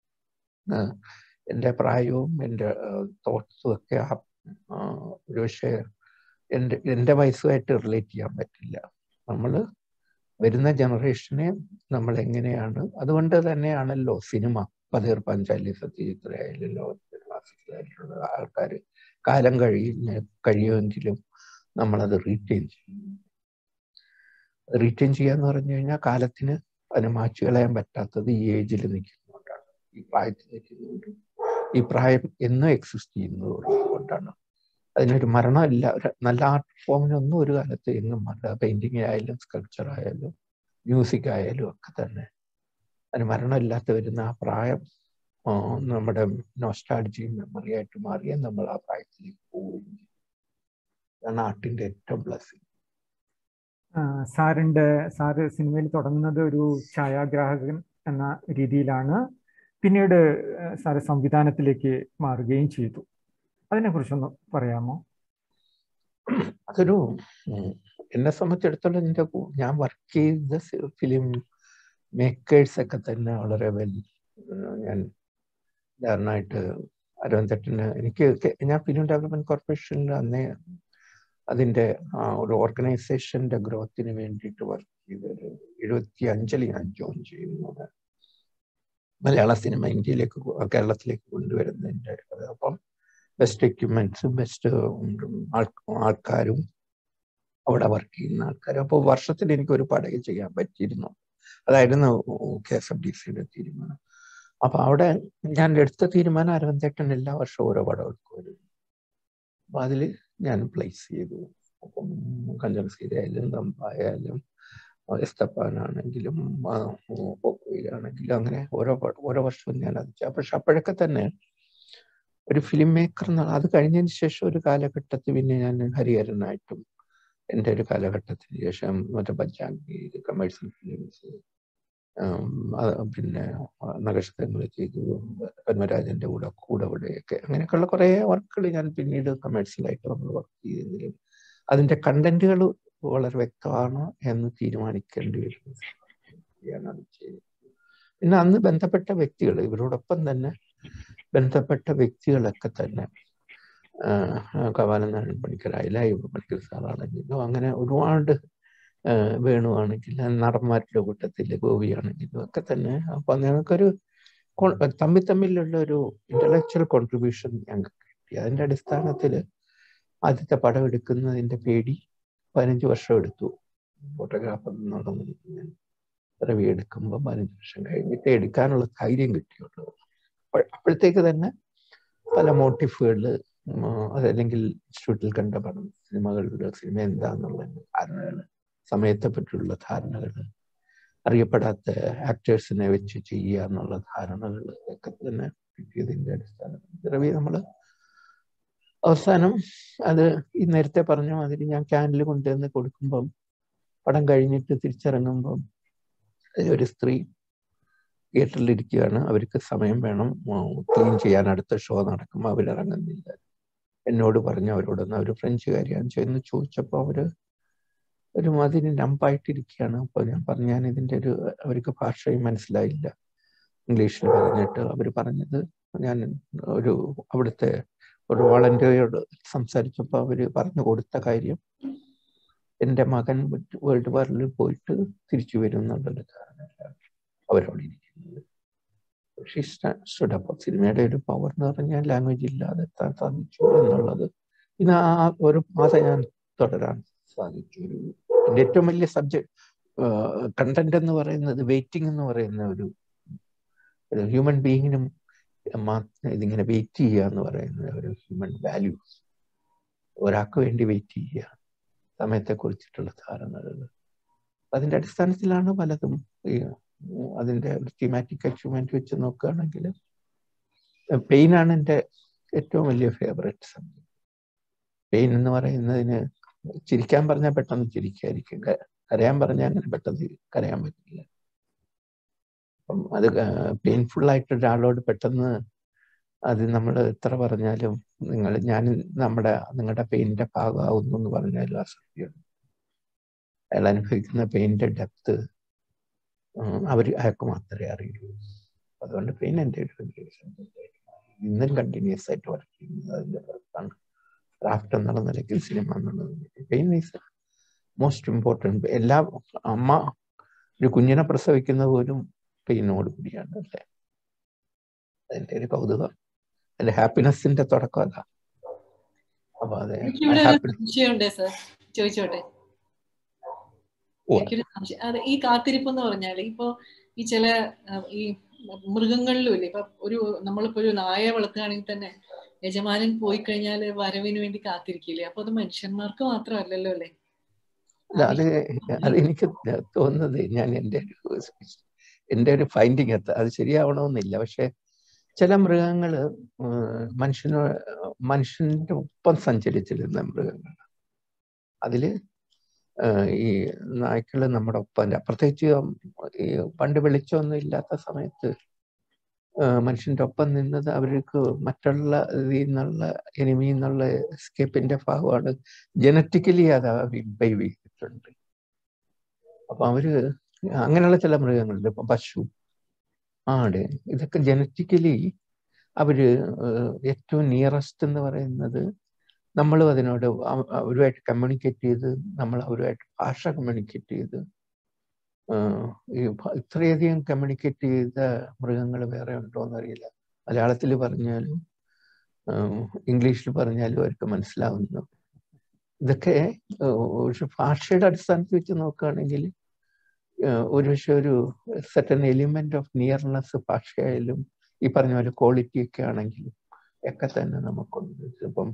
എൻ്റെ പ്രായവും എൻ്റെ തോട്ട്സും ഒക്കെ ഒരു പക്ഷേ എൻ്റെ എൻ്റെ വയസ്സുമായിട്ട് റിലേറ്റ് ചെയ്യാൻ പറ്റില്ല നമ്മൾ വരുന്ന ജനറേഷനെ നമ്മൾ എങ്ങനെയാണ് അതുകൊണ്ട് തന്നെയാണല്ലോ സിനിമ പതീർ പഞ്ചാലി സത്യജിത്രയായാലും ലോകത്തിലെ ക്ലാസിക്കലായിട്ടുള്ള ആൾക്കാർ കാലം കഴിയുന്ന കഴിയുമെങ്കിലും നമ്മളത് റീറ്റെയിൻ ചെയ്യും റീറ്റെയിൻ ചെയ്യാന്ന് പറഞ്ഞു കഴിഞ്ഞാൽ കാലത്തിന് അതിനെ മാച്ചു കളയാൻ പറ്റാത്തത് ഈ ഏജിൽ നിൽക്കുന്നതുകൊണ്ടാണ് ഈ പ്രായത്തിൽ നിൽക്കുന്നതുകൊണ്ട് ഈ പ്രായം എന്നും എക്സിസ്റ്റ് ചെയ്യുന്നത് കൊണ്ടാണ് അതിനൊരു മരണമില്ല നല്ല ആർട്ട് ഫോമിനൊന്നും ഒരു കാലത്ത് എങ്ങും മരണ പെയിന്റിങ് ആയാലും സ്കൾപ്ചർ ആയാലും മ്യൂസിക് ആയാലും ഒക്കെ തന്നെ അതിന് മരണമില്ലാത്ത വരുന്ന ആ പ്രായം നമ്മുടെ നോസ്റ്റാൾജിയും മെമ്മറി ആയിട്ട് മാറിയ നമ്മൾ ആ പ്രായത്തിലേക്ക് പോവുകയും അതാണ് ആർട്ടിന്റെ ഏറ്റവും ബ്ലസ്സിങ് സാറിന്റെ സാറ് സിനിമയിൽ തുടങ്ങുന്നത് ഒരു ഛായാഗ്രാഹകൻ എന്ന രീതിയിലാണ് പിന്നീട് സാറ് സംവിധാനത്തിലേക്ക് മാറുകയും ചെയ്തു അതിനെ കുറിച്ചൊന്ന് പറയാമോ അതൊരു എന്നെ സംബന്ധിച്ചിടത്തോളം എൻ്റെ ഞാൻ വർക്ക് ചെയ്ത ഫിലിം മേക്കേഴ്സ് ഒക്കെ തന്നെ വളരെ വെൽ ഞാൻ ഉദാഹരണമായിട്ട് അരവന്തട്ടിന് എനിക്ക് ഞാൻ ഫിലിം ഡെവലപ്മെന്റ് കോർപ്പറേഷനിൽ അന്നേ അതിൻ്റെ ഒരു ഓർഗനൈസേഷന്റെ ഗ്രോത്തിന് വേണ്ടിയിട്ട് വർക്ക് ചെയ്തൊരു എഴുപത്തി അഞ്ചിൽ ഞാൻ ജോയിൻ ചെയ്യുന്നത് മലയാള സിനിമ ഇന്ത്യയിലേക്ക് കേരളത്തിലേക്ക് കൊണ്ടുവരുന്നതിൻ്റെ അപ്പം ബെസ്റ്റ് എക്യുപ്മെന്റ്സും ബെസ്റ്റ് ആൾക്കാരും അവിടെ വർക്ക് ചെയ്യുന്ന ആൾക്കാരും അപ്പോൾ വർഷത്തിൽ എനിക്ക് ഒരു പടകം ചെയ്യാൻ പറ്റിയിരുന്നു അതായിരുന്നു കെ എസ് എഫ് ഡി സിയുടെ തീരുമാനം അപ്പൊ അവിടെ ഞാൻ എടുത്ത തീരുമാനം അരവന്തേട്ടൻ എല്ലാ വർഷവും ഓരോ പടം എടുക്കുമായിരുന്നു അപ്പൊ അതിൽ ഞാൻ പ്ലേസ് ചെയ്തു അപ്പം കഞ്ചൻസീരായാലും തമ്പായാലും എസ്തപ്പാനാണെങ്കിലും പൊക്കോയിലാണെങ്കിലും അങ്ങനെ ഓരോ ഓരോ വർഷവും ഞാൻ അത് പക്ഷെ അപ്പോഴൊക്കെ തന്നെ ഒരു ഫിലിം മേക്കർ എന്നുള്ള അത് കഴിഞ്ഞതിന് ശേഷം ഒരു കാലഘട്ടത്തിൽ പിന്നെ ഞാൻ ഹരിഹരനായിട്ടും എൻ്റെ ഒരു കാലഘട്ടത്തിന് ശേഷം മറ്റേ പഞ്ചാംഗി കമേഴ്ഷ്യൽ ഫിലിംസ് പിന്നെ നക്ഷത്രങ്ങൾ ചെയ്തു പത്മരാജന്റെ കൂടെ കൂടെ ഇവിടെയൊക്കെ അങ്ങനെയൊക്കെയുള്ള കുറേ വർക്കുകൾ ഞാൻ പിന്നീട് കമേഴ്ഷ്യലായിട്ട് നമ്മൾ വർക്ക് ചെയ്തെങ്കിലും അതിന്റെ കണ്ടന്റുകൾ വളരെ വ്യക്തമാണ് എന്ന് തീരുമാനിക്കേണ്ടി വരുന്നു അത് ചെയ്തത് പിന്നെ അന്ന് ബന്ധപ്പെട്ട വ്യക്തികൾ ഇവരോടൊപ്പം തന്നെ ബന്ധപ്പെട്ട വ്യക്തികളൊക്കെ തന്നെ കപാലനാരായണൻ പണിക്കരായില്ല ഇവ പണിക്കർ സാറാണെങ്കിലും അങ്ങനെ ഒരുപാട് വേണുവാണെങ്കിലും നടന്മാരുടെ കൂട്ടത്തിൽ ഗോപിയാണെങ്കിലും ഒക്കെ തന്നെ അപ്പൊ ഞങ്ങൾക്കൊരു തമ്മിൽ തമ്മിലുള്ള ഒരു ഇന്റലക്ച്വൽ കോൺട്രിബ്യൂഷൻ ഞങ്ങൾക്ക് കിട്ടി അതിന്റെ അടിസ്ഥാനത്തിൽ ആദ്യത്തെ പടം എടുക്കുന്നതിന്റെ പേടി പതിനഞ്ച് വർഷം എടുത്തു ഫോട്ടോഗ്രാഫർ എന്നുള്ള ഞാൻ റവി എടുക്കുമ്പോൾ പതിനഞ്ച് വർഷം കഴിഞ്ഞിട്ട് എടുക്കാനുള്ള ധൈര്യം കിട്ടിയുള്ളൂ അപ്പോഴത്തേക്ക് തന്നെ പല മോട്ടീഫുകൾ അതല്ലെങ്കിൽ ഇൻസ്റ്റിറ്റ്യൂട്ടിൽ കണ്ട പടം സിനിമകളുടെ സിനിമ എന്താന്നുള്ള കാരണങ്ങൾ സമയത്തെ പറ്റിയുള്ള ധാരണകൾ അറിയപ്പെടാത്ത ആക്ടേഴ്സിനെ വെച്ച് ചെയ്യുക എന്നുള്ള ധാരണകൾ ഒക്കെ തന്നെ കിട്ടിയതിൻ്റെ അടിസ്ഥാനത്തിൽ രവി നമ്മൾ അവസാനം അത് ഈ നേരത്തെ പറഞ്ഞ മാതിരി ഞാൻ ക്യാനിൽ കൊണ്ടുവന്ന് കൊടുക്കുമ്പം പടം കഴിഞ്ഞിട്ട് തിരിച്ചിറങ്ങുമ്പം ഒരു സ്ത്രീ തിയേറ്ററിലിരിക്കുകയാണ് അവർക്ക് സമയം വേണം ക്ലീൻ ചെയ്യാൻ അടുത്ത ഷോ നടക്കുമ്പോൾ അവരിറങ്ങുന്നില്ല എന്നോട് പറഞ്ഞു അവരോടൊന്ന് അവർ ഫ്രഞ്ചുകാരിയാണ് ചെന്ന് ചോദിച്ചപ്പോൾ അവർ ഒരുമാതിരി നമ്പായിട്ടിരിക്കുകയാണ് അപ്പോൾ ഞാൻ പറഞ്ഞു ഞാൻ ഇതിൻ്റെ ഒരു അവർക്ക് ഭാഷയും മനസ്സിലായില്ല ഇംഗ്ലീഷിൽ പറഞ്ഞിട്ട് അവർ പറഞ്ഞത് ഞാൻ ഒരു അവിടുത്തെ ഒരു വളണ്ടിയറോട് സംസാരിച്ചപ്പോൾ അവർ പറഞ്ഞു കൊടുത്ത കാര്യം എൻ്റെ മകൻ വേൾഡ് വാറിൽ പോയിട്ട് തിരിച്ചു വരും എന്നുള്ളൊരു ധാരണയിലാണ് അവരവിടെ ഇരിക്കുന്നത് പക്ഷേ അപ്പോൾ സിനിമയുടെ ഒരു പവർ എന്ന് പറഞ്ഞാൽ ലാംഗ്വേജ് ഇല്ലാതെ എത്താൻ സാധിച്ചു എന്നുള്ളത് ഇത് ആ ഒരു പാത ഞാൻ തുടരാൻ സാധിച്ചു ഒരു എൻ്റെ ഏറ്റവും വലിയ സബ്ജക്ട് കണ്ടന്റ് എന്ന് പറയുന്നത് വെയിറ്റിംഗ് എന്ന് പറയുന്ന ഒരു ഒരു ഹ്യൂമൻ ബീയിങ്ങിനും ഇതിങ്ങനെ വെയിറ്റ് ചെയ്യുക എന്ന് പറയുന്ന ഒരു ഹ്യൂമൻ വാല്യൂസ് ഒരാൾക്ക് വേണ്ടി വെയിറ്റ് ചെയ്യുക സമയത്തെ കുറിച്ചിട്ടുള്ള ധാരണകൾ അതിന്റെ അടിസ്ഥാനത്തിലാണ് പലതും ഈ അതിന്റെ തീമാറ്റിക് അച്ചീവ്മെന്റ് വെച്ച് നോക്കുകയാണെങ്കിൽ പെയിൻ ആണ് എൻ്റെ ഏറ്റവും വലിയ ഫേവറേറ്റ് സബ്ജക്ട് പെയിൻ എന്ന് പറയുന്നതിന് ചിരിക്കാൻ പറഞ്ഞാൽ പെട്ടെന്ന് ചിരിക്കായിരിക്കും കരയാൻ പറഞ്ഞാൽ അങ്ങനെ പെട്ടെന്ന് കരയാൻ പറ്റില്ല അപ്പം അത് പെയിൻഫുൾ ആയിട്ട് ഒരാളോട് പെട്ടെന്ന് അത് നമ്മൾ എത്ര പറഞ്ഞാലും നിങ്ങൾ ഞാൻ നമ്മുടെ നിങ്ങളുടെ പെയിനിന്റെ ഭാഗമാവുന്നു എന്ന് പറഞ്ഞാലും അസത്യമാണ് അയാൾ അനുഭവിക്കുന്ന പെയിന്റെ ഡെപ്ത് അവർ അയാൾക്ക് മാത്രമേ അറിയൂ അതുകൊണ്ട് പെയിൻ എൻ്റെ ഒരു ഇന്നും കണ്ടിന്യൂസ് ആയിട്ട് വർക്ക് ചെയ്യുന്നത് അതിൻ്റെ പുറത്താണ് ക്രാഫ്റ്റ് എന്നുള്ള നിലയ്ക്ക് സിനിമ എന്നുള്ളത് പെയിൻ ഈസ് മോസ്റ്റ് ഇമ്പോർട്ടൻറ്റ് എല്ലാ അമ്മ ഒരു കുഞ്ഞിനെ പ്രസവിക്കുന്ന പോലും പെയിനോട് കൂടിയാണ് അല്ലേ അതിൻ്റെ ഒരു കൗതുകം അതിന്റെ ഹാപ്പിനെസിന്റെ തുടക്കം അതാ അപ്പൊ അതെ സംശയമുണ്ടേ സർ ചോദിച്ചോട്ടെ എനിക്കൊരു സംശയം അത് ഈ കാത്തിരിപ്പ് എന്ന് പറഞ്ഞാൽ ഇപ്പോ ഈ ചില ഈ മൃഗങ്ങളിലും ഇല്ലേ ഇപ്പൊ ഒരു നമ്മളിപ്പോ ഒരു നായ വളർത്തുകയാണെങ്കിൽ തന്നെ യജമാനൻ പോയി കഴിഞ്ഞാൽ വരവിന് വേണ്ടി കാത്തിരിക്കില്ലേ അപ്പൊ അത് മനുഷ്യന്മാർക്ക് മാത്രമല്ലല്ലോ അല്ലേ അത് അത് എനിക്ക് തോന്നുന്നത് ഞാൻ എൻ്റെ ഒരു എൻ്റെ ഒരു ഫൈൻഡിങ് എത്ത അത് ശരിയാവണമെന്നില്ല പക്ഷെ ചില മൃഗങ്ങൾ മനുഷ്യനോ മനുഷ്യന്റെ ഒപ്പം സഞ്ചരിച്ചിരുന്ന മൃഗങ്ങൾ അതില് ഈ നായ്ക്കൾ നമ്മുടെ ഒപ്പം പ്രത്യേകിച്ച് ഈ പണ്ട് വെളിച്ചമൊന്നും ഇല്ലാത്ത സമയത്ത് മനുഷ്യന്റെ ഒപ്പം നിന്നത് അവർക്ക് മറ്റുള്ള ഇതിൽ നിന്നുള്ള എനിമി എന്നുള്ള എസ്കേപ്പിന്റെ ഭാഗമാണ് ജനറ്റിക്കലി അത് ഇമ്പൈവ് ചെയ്തിട്ടുണ്ട് അപ്പൊ അവര് അങ്ങനെയുള്ള ചില മൃഗങ്ങളുണ്ട് ഇപ്പൊ പശു ആട് ഇതൊക്കെ ജനറ്റിക്കലി അവര് ഏറ്റവും നിയറസ്റ്റ് എന്ന് പറയുന്നത് നമ്മളും അതിനോട് അവരുമായിട്ട് കമ്മ്യൂണിക്കേറ്റ് ചെയ്ത് നമ്മൾ അവരുമായിട്ട് ഭാഷ കമ്മ്യൂണിക്കേറ്റ് ചെയ്ത് ഈ ഇത്രയധികം കമ്മ്യൂണിക്കേറ്റ് ചെയ്ത മൃഗങ്ങൾ വേറെ ഉണ്ടോ എന്നറിയില്ല മലയാളത്തിൽ പറഞ്ഞാലും ഇംഗ്ലീഷിൽ പറഞ്ഞാലും അവർക്ക് മനസ്സിലാവുന്നു ഇതൊക്കെ പക്ഷെ ഭാഷയുടെ അടിസ്ഥാനത്തിൽ വെച്ച് നോക്കുകയാണെങ്കിൽ ഒരു പക്ഷെ ഒരു സെറ്റൻ എലിമെന്റ് ഓഫ് നിയർനെസ് ഭാഷയായാലും ഈ പറഞ്ഞ പോലെ ക്വാളിറ്റി ഒക്കെ ആണെങ്കിലും ഒക്കെ തന്നെ നമുക്കുണ്ട് ഇപ്പം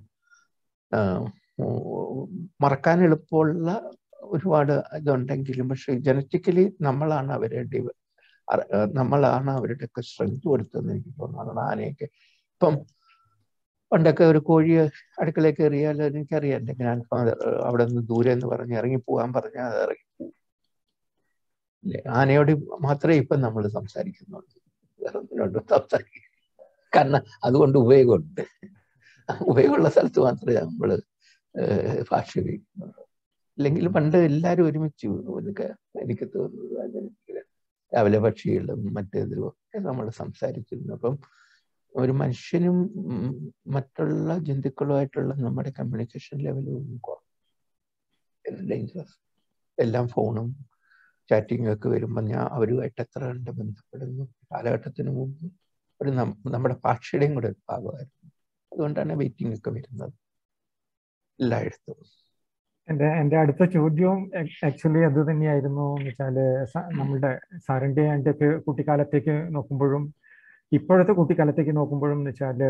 മറക്കാൻ എളുപ്പമുള്ള ഒരുപാട് ഇതുണ്ടെങ്കിലും പക്ഷെ ജനറ്റിക്കലി നമ്മളാണ് അവരെ ഡിവ നമ്മളാണ് അവരുടെയൊക്കെ സ്ട്രെങ്ത് കൊടുത്തതെന്ന് എനിക്ക് തോന്നുന്നു ആനയൊക്കെ ഇപ്പം പണ്ടൊക്കെ ഒരു കോഴി അടുക്കളയിൽ കയറിയാൽ എനിക്കറിയാം എൻ്റെ ഗ്രാൻഡ് ഫാദർ അവിടെ നിന്ന് ദൂരെ എന്ന് പറഞ്ഞ് ഇറങ്ങി പോകാൻ പറഞ്ഞാൽ അത് ഇറങ്ങി പോകും ആനയോട് മാത്രമേ ഇപ്പം നമ്മൾ സംസാരിക്കുന്നുള്ളൂ വേറെ ഒന്നിനോടും സംസാരിക്കും കാരണം അതുകൊണ്ട് ഉപയോഗമുണ്ട് ഉപയോഗമുള്ള സ്ഥലത്ത് മാത്രമേ നമ്മൾ ഭാഷ ഉപയോഗിക്കുന്നുള്ളൂ അല്ലെങ്കിൽ പണ്ട് എല്ലാവരും ഒരുമിച്ച് ഇതൊക്കെ എനിക്ക് തോന്നുന്നത് രാവിലെ പക്ഷികളും മറ്റേതും ഒക്കെ നമ്മൾ സംസാരിച്ചിരുന്നു അപ്പം ഒരു മനുഷ്യനും മറ്റുള്ള ജന്തുക്കളുമായിട്ടുള്ള നമ്മുടെ കമ്മ്യൂണിക്കേഷൻ ലെവലും കുറവ് ഡേഞ്ചറസ് എല്ലാം ഫോണും ചാറ്റിംഗ് ഒക്കെ വരുമ്പോൾ ഞാൻ അവരുമായിട്ട് എത്ര കണ്ട് ബന്ധപ്പെടുന്നു കാലഘട്ടത്തിന് മുമ്പ് ഒരു നമ്മുടെ ഭാഷയുടെയും കൂടെ ഒരു ഭാഗമായിരുന്നു അതുകൊണ്ടാണ് വെയിറ്റിംഗ് ഒക്കെ വരുന്നത് എല്ലായിടത്തും എൻ്റെ എൻ്റെ അടുത്ത ചോദ്യവും ആക്ച്വലി അത് തന്നെയായിരുന്നു എന്ന് വെച്ചാല് നമ്മളുടെ സാറിൻ്റെ എൻ്റെ ഒക്കെ കുട്ടിക്കാലത്തേക്ക് നോക്കുമ്പോഴും ഇപ്പോഴത്തെ കുട്ടിക്കാലത്തേക്ക് നോക്കുമ്പോഴും എന്ന് വെച്ചാല്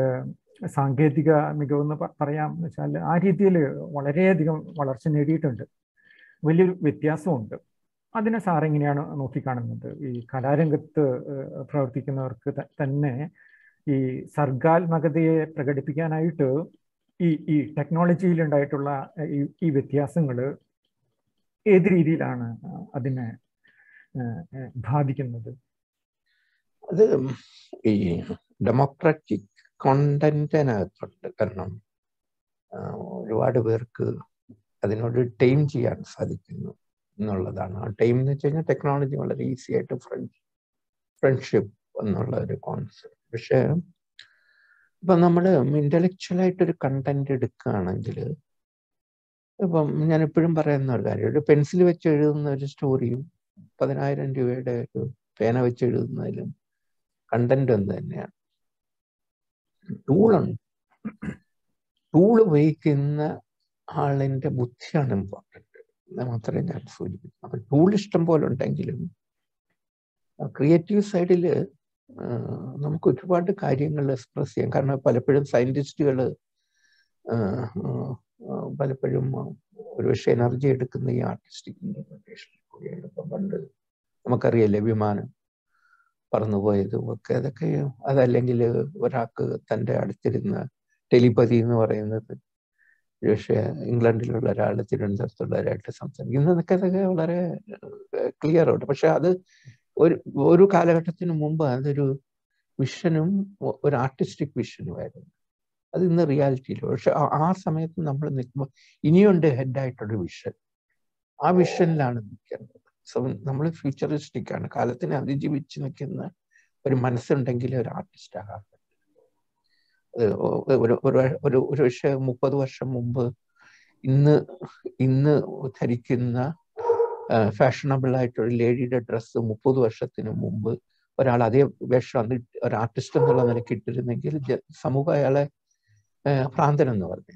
സാങ്കേതിക മികവെന്ന് പറയാം എന്ന് വെച്ചാൽ ആ രീതിയിൽ വളരെയധികം വളർച്ച നേടിയിട്ടുണ്ട് വലിയൊരു വ്യത്യാസമുണ്ട് അതിനെ സാർ എങ്ങനെയാണ് നോക്കിക്കാണുന്നത് ഈ കലാരംഗത്ത് പ്രവർത്തിക്കുന്നവർക്ക് തന്നെ ഈ സർഗാത്മകതയെ പ്രകടിപ്പിക്കാനായിട്ട് ഈ ഈ ടെക്നോളജിയിൽ ഉണ്ടായിട്ടുള്ള ഈ ഈ വ്യത്യാസങ്ങൾ ഏത് രീതിയിലാണ് അതിനെ ബാധിക്കുന്നത് അത് ഈ ഡെമോക്രാറ്റിക് കോണ്ടന്റിനകത്തുണ്ട് കാരണം ഒരുപാട് പേർക്ക് അതിനോട് ടൈം ചെയ്യാൻ സാധിക്കുന്നു എന്നുള്ളതാണ് ആ ടൈം എന്ന് വെച്ച് കഴിഞ്ഞാൽ ടെക്നോളജി വളരെ ഈസി ആയിട്ട് ഫ്രണ്ട് ഫ്രണ്ട്ഷിപ്പ് എന്നുള്ള ഒരു കോൺസെപ്റ്റ് പക്ഷേ ഇപ്പം നമ്മൾ ഇൻ്റലക്ച്വൽ ആയിട്ടൊരു കണ്ടന്റ് എടുക്കുകയാണെങ്കിൽ ഇപ്പം ഞാൻ എപ്പോഴും പറയുന്ന ഒരു കാര്യം ഒരു പെൻസിൽ വെച്ച് എഴുതുന്ന ഒരു സ്റ്റോറിയും പതിനായിരം രൂപയുടെ ഒരു പേന വെച്ച് എഴുതുന്നതിലും കണ്ടന്റ് ഒന്ന് തന്നെയാണ് ടൂളുണ്ട് ടൂൾ ഉപയോഗിക്കുന്ന ആളിന്റെ ബുദ്ധിയാണ് ഇമ്പോർട്ടൻറ്റ് എന്ന് മാത്രമേ ഞാൻ സൂചിപ്പിക്കൂ അപ്പൊ ടൂൾ ഇഷ്ടം പോലെ ഉണ്ടെങ്കിലും ക്രിയേറ്റീവ് സൈഡിൽ നമുക്ക് ഒരുപാട് കാര്യങ്ങൾ എക്സ്പ്രസ് ചെയ്യാം കാരണം പലപ്പോഴും സയൻറ്റിസ്റ്റുകൾ പലപ്പോഴും ഒരുപക്ഷെ എനർജി എടുക്കുന്ന ഈ ആർട്ടിസ്റ്റിക് ഇന്റർപ്രിട്ടേഷൻ കൂടിയാണ് ഇപ്പം പണ്ട് നമുക്കറിയാലേ വിമാനം പറന്നുപോയതും ഒക്കെ അതൊക്കെ അതല്ലെങ്കിൽ ഒരാൾക്ക് തൻ്റെ അടുത്തിരുന്ന ടെലിപ്പതി എന്ന് പറയുന്നത് പക്ഷേ ഇംഗ്ലണ്ടിലുള്ള ഒരാൾ തിരുവനന്തപുരത്തുള്ളവരായിട്ട് സംസാരിക്കുന്നതൊക്കെ അതൊക്കെ വളരെ ക്ലിയർ ഉണ്ട് പക്ഷെ അത് ഒരു ഒരു കാലഘട്ടത്തിന് മുമ്പ് അതൊരു വിഷനും ഒരു ആർട്ടിസ്റ്റിക് വിഷനുമായിരുന്നു അത് ഇന്ന് റിയാലിറ്റിയില്ല പക്ഷെ ആ സമയത്ത് നമ്മൾ നിൽക്കുമ്പോൾ ഇനിയുണ്ട് ഹെഡായിട്ടൊരു വിഷൻ ആ വിഷനിലാണ് നിൽക്കുന്നത് സോ നമ്മൾ ഫ്യൂച്ചറിസ്റ്റിക് ആണ് കാലത്തിനെ അതിജീവിച്ച് നിൽക്കുന്ന ഒരു മനസ്സുണ്ടെങ്കിൽ ഒരു ആർട്ടിസ്റ്റ് ആകാൻ ഒരു ഒരു ഒരു പക്ഷേ മുപ്പത് വർഷം മുമ്പ് ഇന്ന് ഇന്ന് ധരിക്കുന്ന ഫാഷണബിൾ ആയിട്ടൊരു ലേഡിയുടെ ഡ്രസ്സ് മുപ്പത് വർഷത്തിന് മുമ്പ് ഒരാൾ അതേ വേഷം അന്ന് ഒരു ആർട്ടിസ്റ്റ് എന്നുള്ള നിലയ്ക്ക് ഇട്ടിരുന്നെങ്കിൽ സമൂഹം അയാളെ ഭ്രാന്തൻ എന്ന് പറഞ്ഞു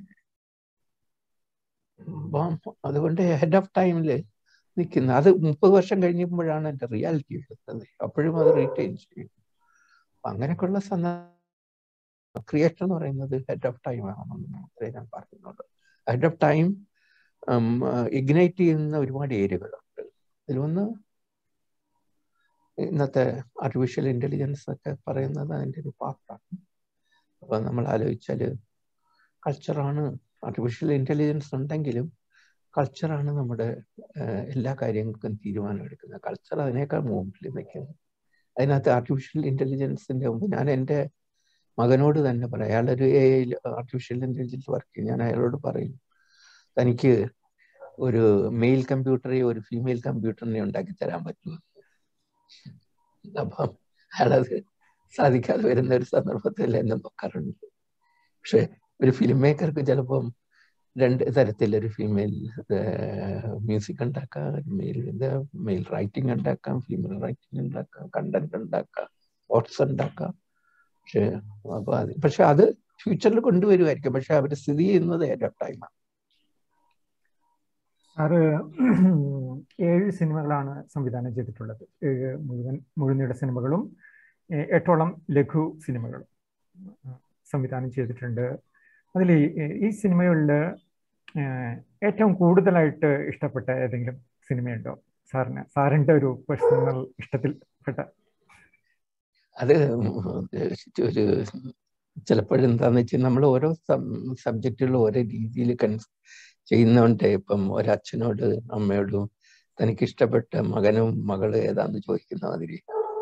അപ്പം അതുകൊണ്ട് ഹെഡ് ഓഫ് ടൈമിൽ നിൽക്കുന്ന അത് മുപ്പത് വർഷം കഴിഞ്ഞപ്പോഴാണ് എൻ്റെ റിയാലിറ്റി എടുത്തത് അപ്പോഴും അത് റീറ്റെയിൻ ചെയ്യും അങ്ങനെയൊക്കെയുള്ള സന്ദർഭം ക്രിയേറ്റർ എന്ന് പറയുന്നത് ഹെഡ് ഓഫ് ടൈം ആണെന്ന് മാത്രമേ ഞാൻ പറയുന്നുള്ളൂ ഹെഡ് ഓഫ് ടൈം ഇഗ്നൈറ്റ് ചെയ്യുന്ന ഒരുപാട് ഏരിയകളുണ്ട് ഇതിലൊന്ന് ഇന്നത്തെ ആർട്ടിഫിഷ്യൽ ഇൻ്റലിജൻസ് ഒക്കെ പറയുന്നത് അതിൻ്റെ ഒരു പാർട്ടാണ് അപ്പം നമ്മൾ ആലോചിച്ചാൽ കൾച്ചറാണ് ആർട്ടിഫിഷ്യൽ ഇൻ്റലിജൻസ് ഉണ്ടെങ്കിലും കൾച്ചറാണ് നമ്മുടെ എല്ലാ കാര്യങ്ങൾക്കും തീരുമാനം എടുക്കുന്നത് കൾച്ചർ അതിനേക്കാൾ മുമ്പിൽ നിൽക്കുന്നത് അതിനകത്ത് ആർട്ടിഫിഷ്യൽ ഇൻ്റലിജൻസിൻ്റെ മുമ്പ് ഞാൻ എൻ്റെ മകനോട് തന്നെ പറയാം അയാളൊരു എ ആർട്ടിഫിഷ്യൽ ഇൻ്റലിജൻസ് വർക്ക് ചെയ്യും ഞാൻ അയാളോട് പറയും തനിക്ക് ഒരു മെയിൽ കമ്പ്യൂട്ടറെ ഒരു ഫീമെയിൽ കമ്പ്യൂട്ടറിനെ ഉണ്ടാക്കി തരാൻ പറ്റുമോ അപ്പം അയാളത് സാധിക്കാതെ വരുന്ന ഒരു സന്ദർഭത്തിൽ എന്നെ നോക്കാറുണ്ട് പക്ഷെ ഒരു ഫിലിം മേക്കർക്ക് ചിലപ്പം രണ്ട് തരത്തിലൊരു ഫീമെയിൽ മ്യൂസിക് ഉണ്ടാക്കാം മെയിൽ മെയിൽ റൈറ്റിംഗ് ഉണ്ടാക്കാം ഫീമെയിൽ റൈറ്റിംഗ് ഉണ്ടാക്കാം കണ്ടന്റ് ഉണ്ടാക്കാം ഓട്സ് ഉണ്ടാക്കാം പക്ഷെ അപ്പൊ അത് പക്ഷെ അത് ഫ്യൂച്ചറിൽ കൊണ്ടുവരുമായിരിക്കും പക്ഷെ അവർ സ്ഥിതി ചെയ്യുന്നത് ഏഴ് ടൈമാണ് സാറ് ഏഴ് സിനിമകളാണ് സംവിധാനം ചെയ്തിട്ടുള്ളത് ഏഴ് മുഴുവൻ മുഴുനീട സിനിമകളും എട്ടോളം ലഘു സിനിമകളും സംവിധാനം ചെയ്തിട്ടുണ്ട് അതിൽ ഈ സിനിമകളിൽ ഏറ്റവും കൂടുതലായിട്ട് ഇഷ്ടപ്പെട്ട ഏതെങ്കിലും സിനിമയുണ്ടോ സാറിന് സാറിൻ്റെ ഒരു പേഴ്സണൽ ഇഷ്ടത്തിൽപ്പെട്ട അത് ഒരു ചിലപ്പോഴും എന്താന്ന് വെച്ചാൽ നമ്മൾ ഓരോ സബ്ജക്റ്റുകളും ഓരോ രീതിയിൽ കൺസ് ചെയ്യുന്നോണ്ട് ഇപ്പം ഒരച്ഛനോട് അമ്മയോടും തനിക്ക് ഇഷ്ടപ്പെട്ട മകനും മകള് ഏതാന്ന് ചോദിക്കുന്ന മാതിരി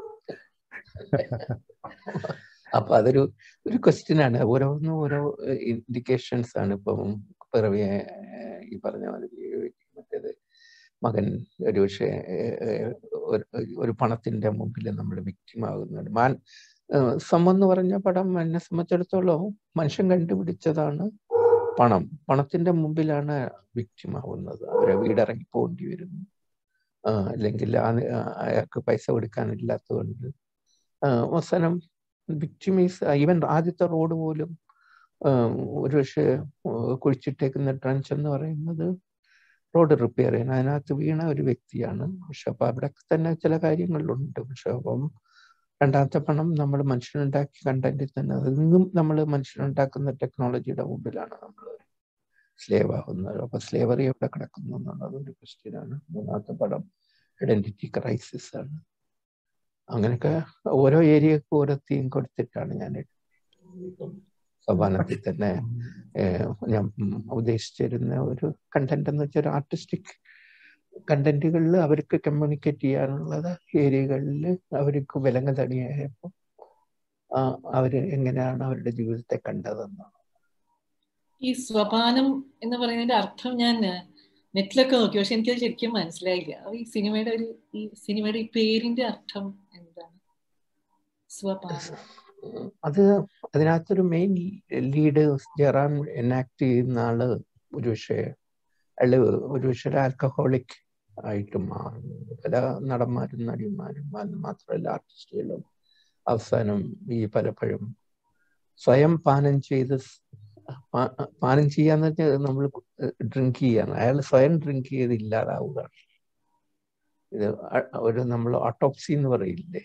അപ്പൊ അതൊരു ഒരു ക്വസ്റ്റ്യൻ ആണ് ഓരോന്നും ഓരോ ഇൻഡിക്കേഷൻസ് ആണ് ഇപ്പം പിറവിയെ ഈ പറഞ്ഞ മാതിരി മറ്റേത് മകൻ ഒരു പക്ഷേ ഒരു പണത്തിന്റെ മുമ്പിൽ നമ്മൾ വിക്റ്റിമാകുന്നുണ്ട് മാൻ സം എന്ന് പറഞ്ഞ പടം എന്നെ സംബന്ധിച്ചിടത്തോളം മനുഷ്യൻ കണ്ടുപിടിച്ചതാണ് പണം പണത്തിന്റെ മുമ്പിലാണ് വിക്റ്റിമാവുന്നത് അവരെ വീടിറങ്ങി പോകേണ്ടി വരുന്നു അല്ലെങ്കിൽ അയാൾക്ക് പൈസ കൊടുക്കാനില്ലാത്തതുകൊണ്ട് അവസാനം വിക്ടിമൈസ് ഈവൻ ആദ്യത്തെ റോഡ് പോലും ഒരുപക്ഷെ കുഴിച്ചിട്ടേക്കുന്ന ട്രഞ്ച് എന്ന് പറയുന്നത് റോഡ് റിപ്പയർ ചെയ്യാൻ അതിനകത്ത് വീണ ഒരു വ്യക്തിയാണ് പക്ഷെ അപ്പൊ അവിടെ തന്നെ ചില കാര്യങ്ങളുണ്ട് പക്ഷെ അപ്പം രണ്ടാമത്തെ പണം നമ്മൾ മനുഷ്യനുണ്ടാക്കി കണ്ടന്റിൽ തന്നെ അതിൽ നിന്നും നമ്മൾ മനുഷ്യനുണ്ടാക്കുന്ന ടെക്നോളജിയുടെ മുമ്പിലാണ് നമ്മൾ സ്ലേവ് ആവുന്നത് അപ്പൊ സ്ലേവറി എവിടെ കിടക്കുന്നു എന്നുള്ളത് ഒരു ക്വസ്റ്റ്യൻ ആണ് മൂന്നാമത്തെ പടം ഐഡന്റിറ്റി ക്രൈസിസ് ആണ് അങ്ങനെയൊക്കെ ഓരോ ഏരിയക്ക് ഓരോ തീം കൊടുത്തിട്ടാണ് ഞാൻ സോപാനത്തിൽ തന്നെ ഞാൻ ഉദ്ദേശിച്ചിരുന്ന ഒരു കണ്ടന്റ് എന്ന് വെച്ചാൽ ഒരു ആർട്ടിസ്റ്റിക് കണ്ടന്റുകളിൽ അവർക്ക് കമ്മ്യൂണിക്കേറ്റ് ചെയ്യാനുള്ളത് ഏരിയകളിൽ അവർക്ക് വിലങ്ങ തടിയായപ്പോൾ അവര് എങ്ങനെയാണ് അവരുടെ ജീവിതത്തെ കണ്ടതെന്നാണ് ഈ സ്വപാനം എന്ന് പറയുന്നതിന്റെ അർത്ഥം ഞാൻ നെറ്റിലൊക്കെ നോക്കി പക്ഷെ എനിക്കത് ശരിക്കും മനസ്സിലായില്ല ഈ സിനിമയുടെ ഒരു ഈ സിനിമയുടെ ഈ പേരിന്റെ അർത്ഥം എന്താണ് സ്വപാനം അത് അതിനകത്തൊരു മെയിൻ ലീഡ് ജെറാൻ എനാക്ട് ചെയ്യുന്ന ആള് ഒരു പക്ഷേ അയാള് ഒരു പക്ഷേ ആൽക്കഹോളിക് ആയിട്ട് മാറുന്നു പല നടന്മാരും നടിമാരും അത് മാത്രമല്ല ആർട്ടിസ്റ്റുകളും അവസാനം ഈ പലപ്പോഴും സ്വയം പാനം ചെയ്ത് പാനം ചെയ്യാന്ന് വെച്ചാൽ നമ്മൾ ഡ്രിങ്ക് ചെയ്യാണ് അയാൾ സ്വയം ഡ്രിങ്ക് ചെയ്ത് ഇല്ലാതാവുകയാണ് ഇത് ഒരു നമ്മൾ ഓട്ടോപ്സി എന്ന് പറയില്ലേ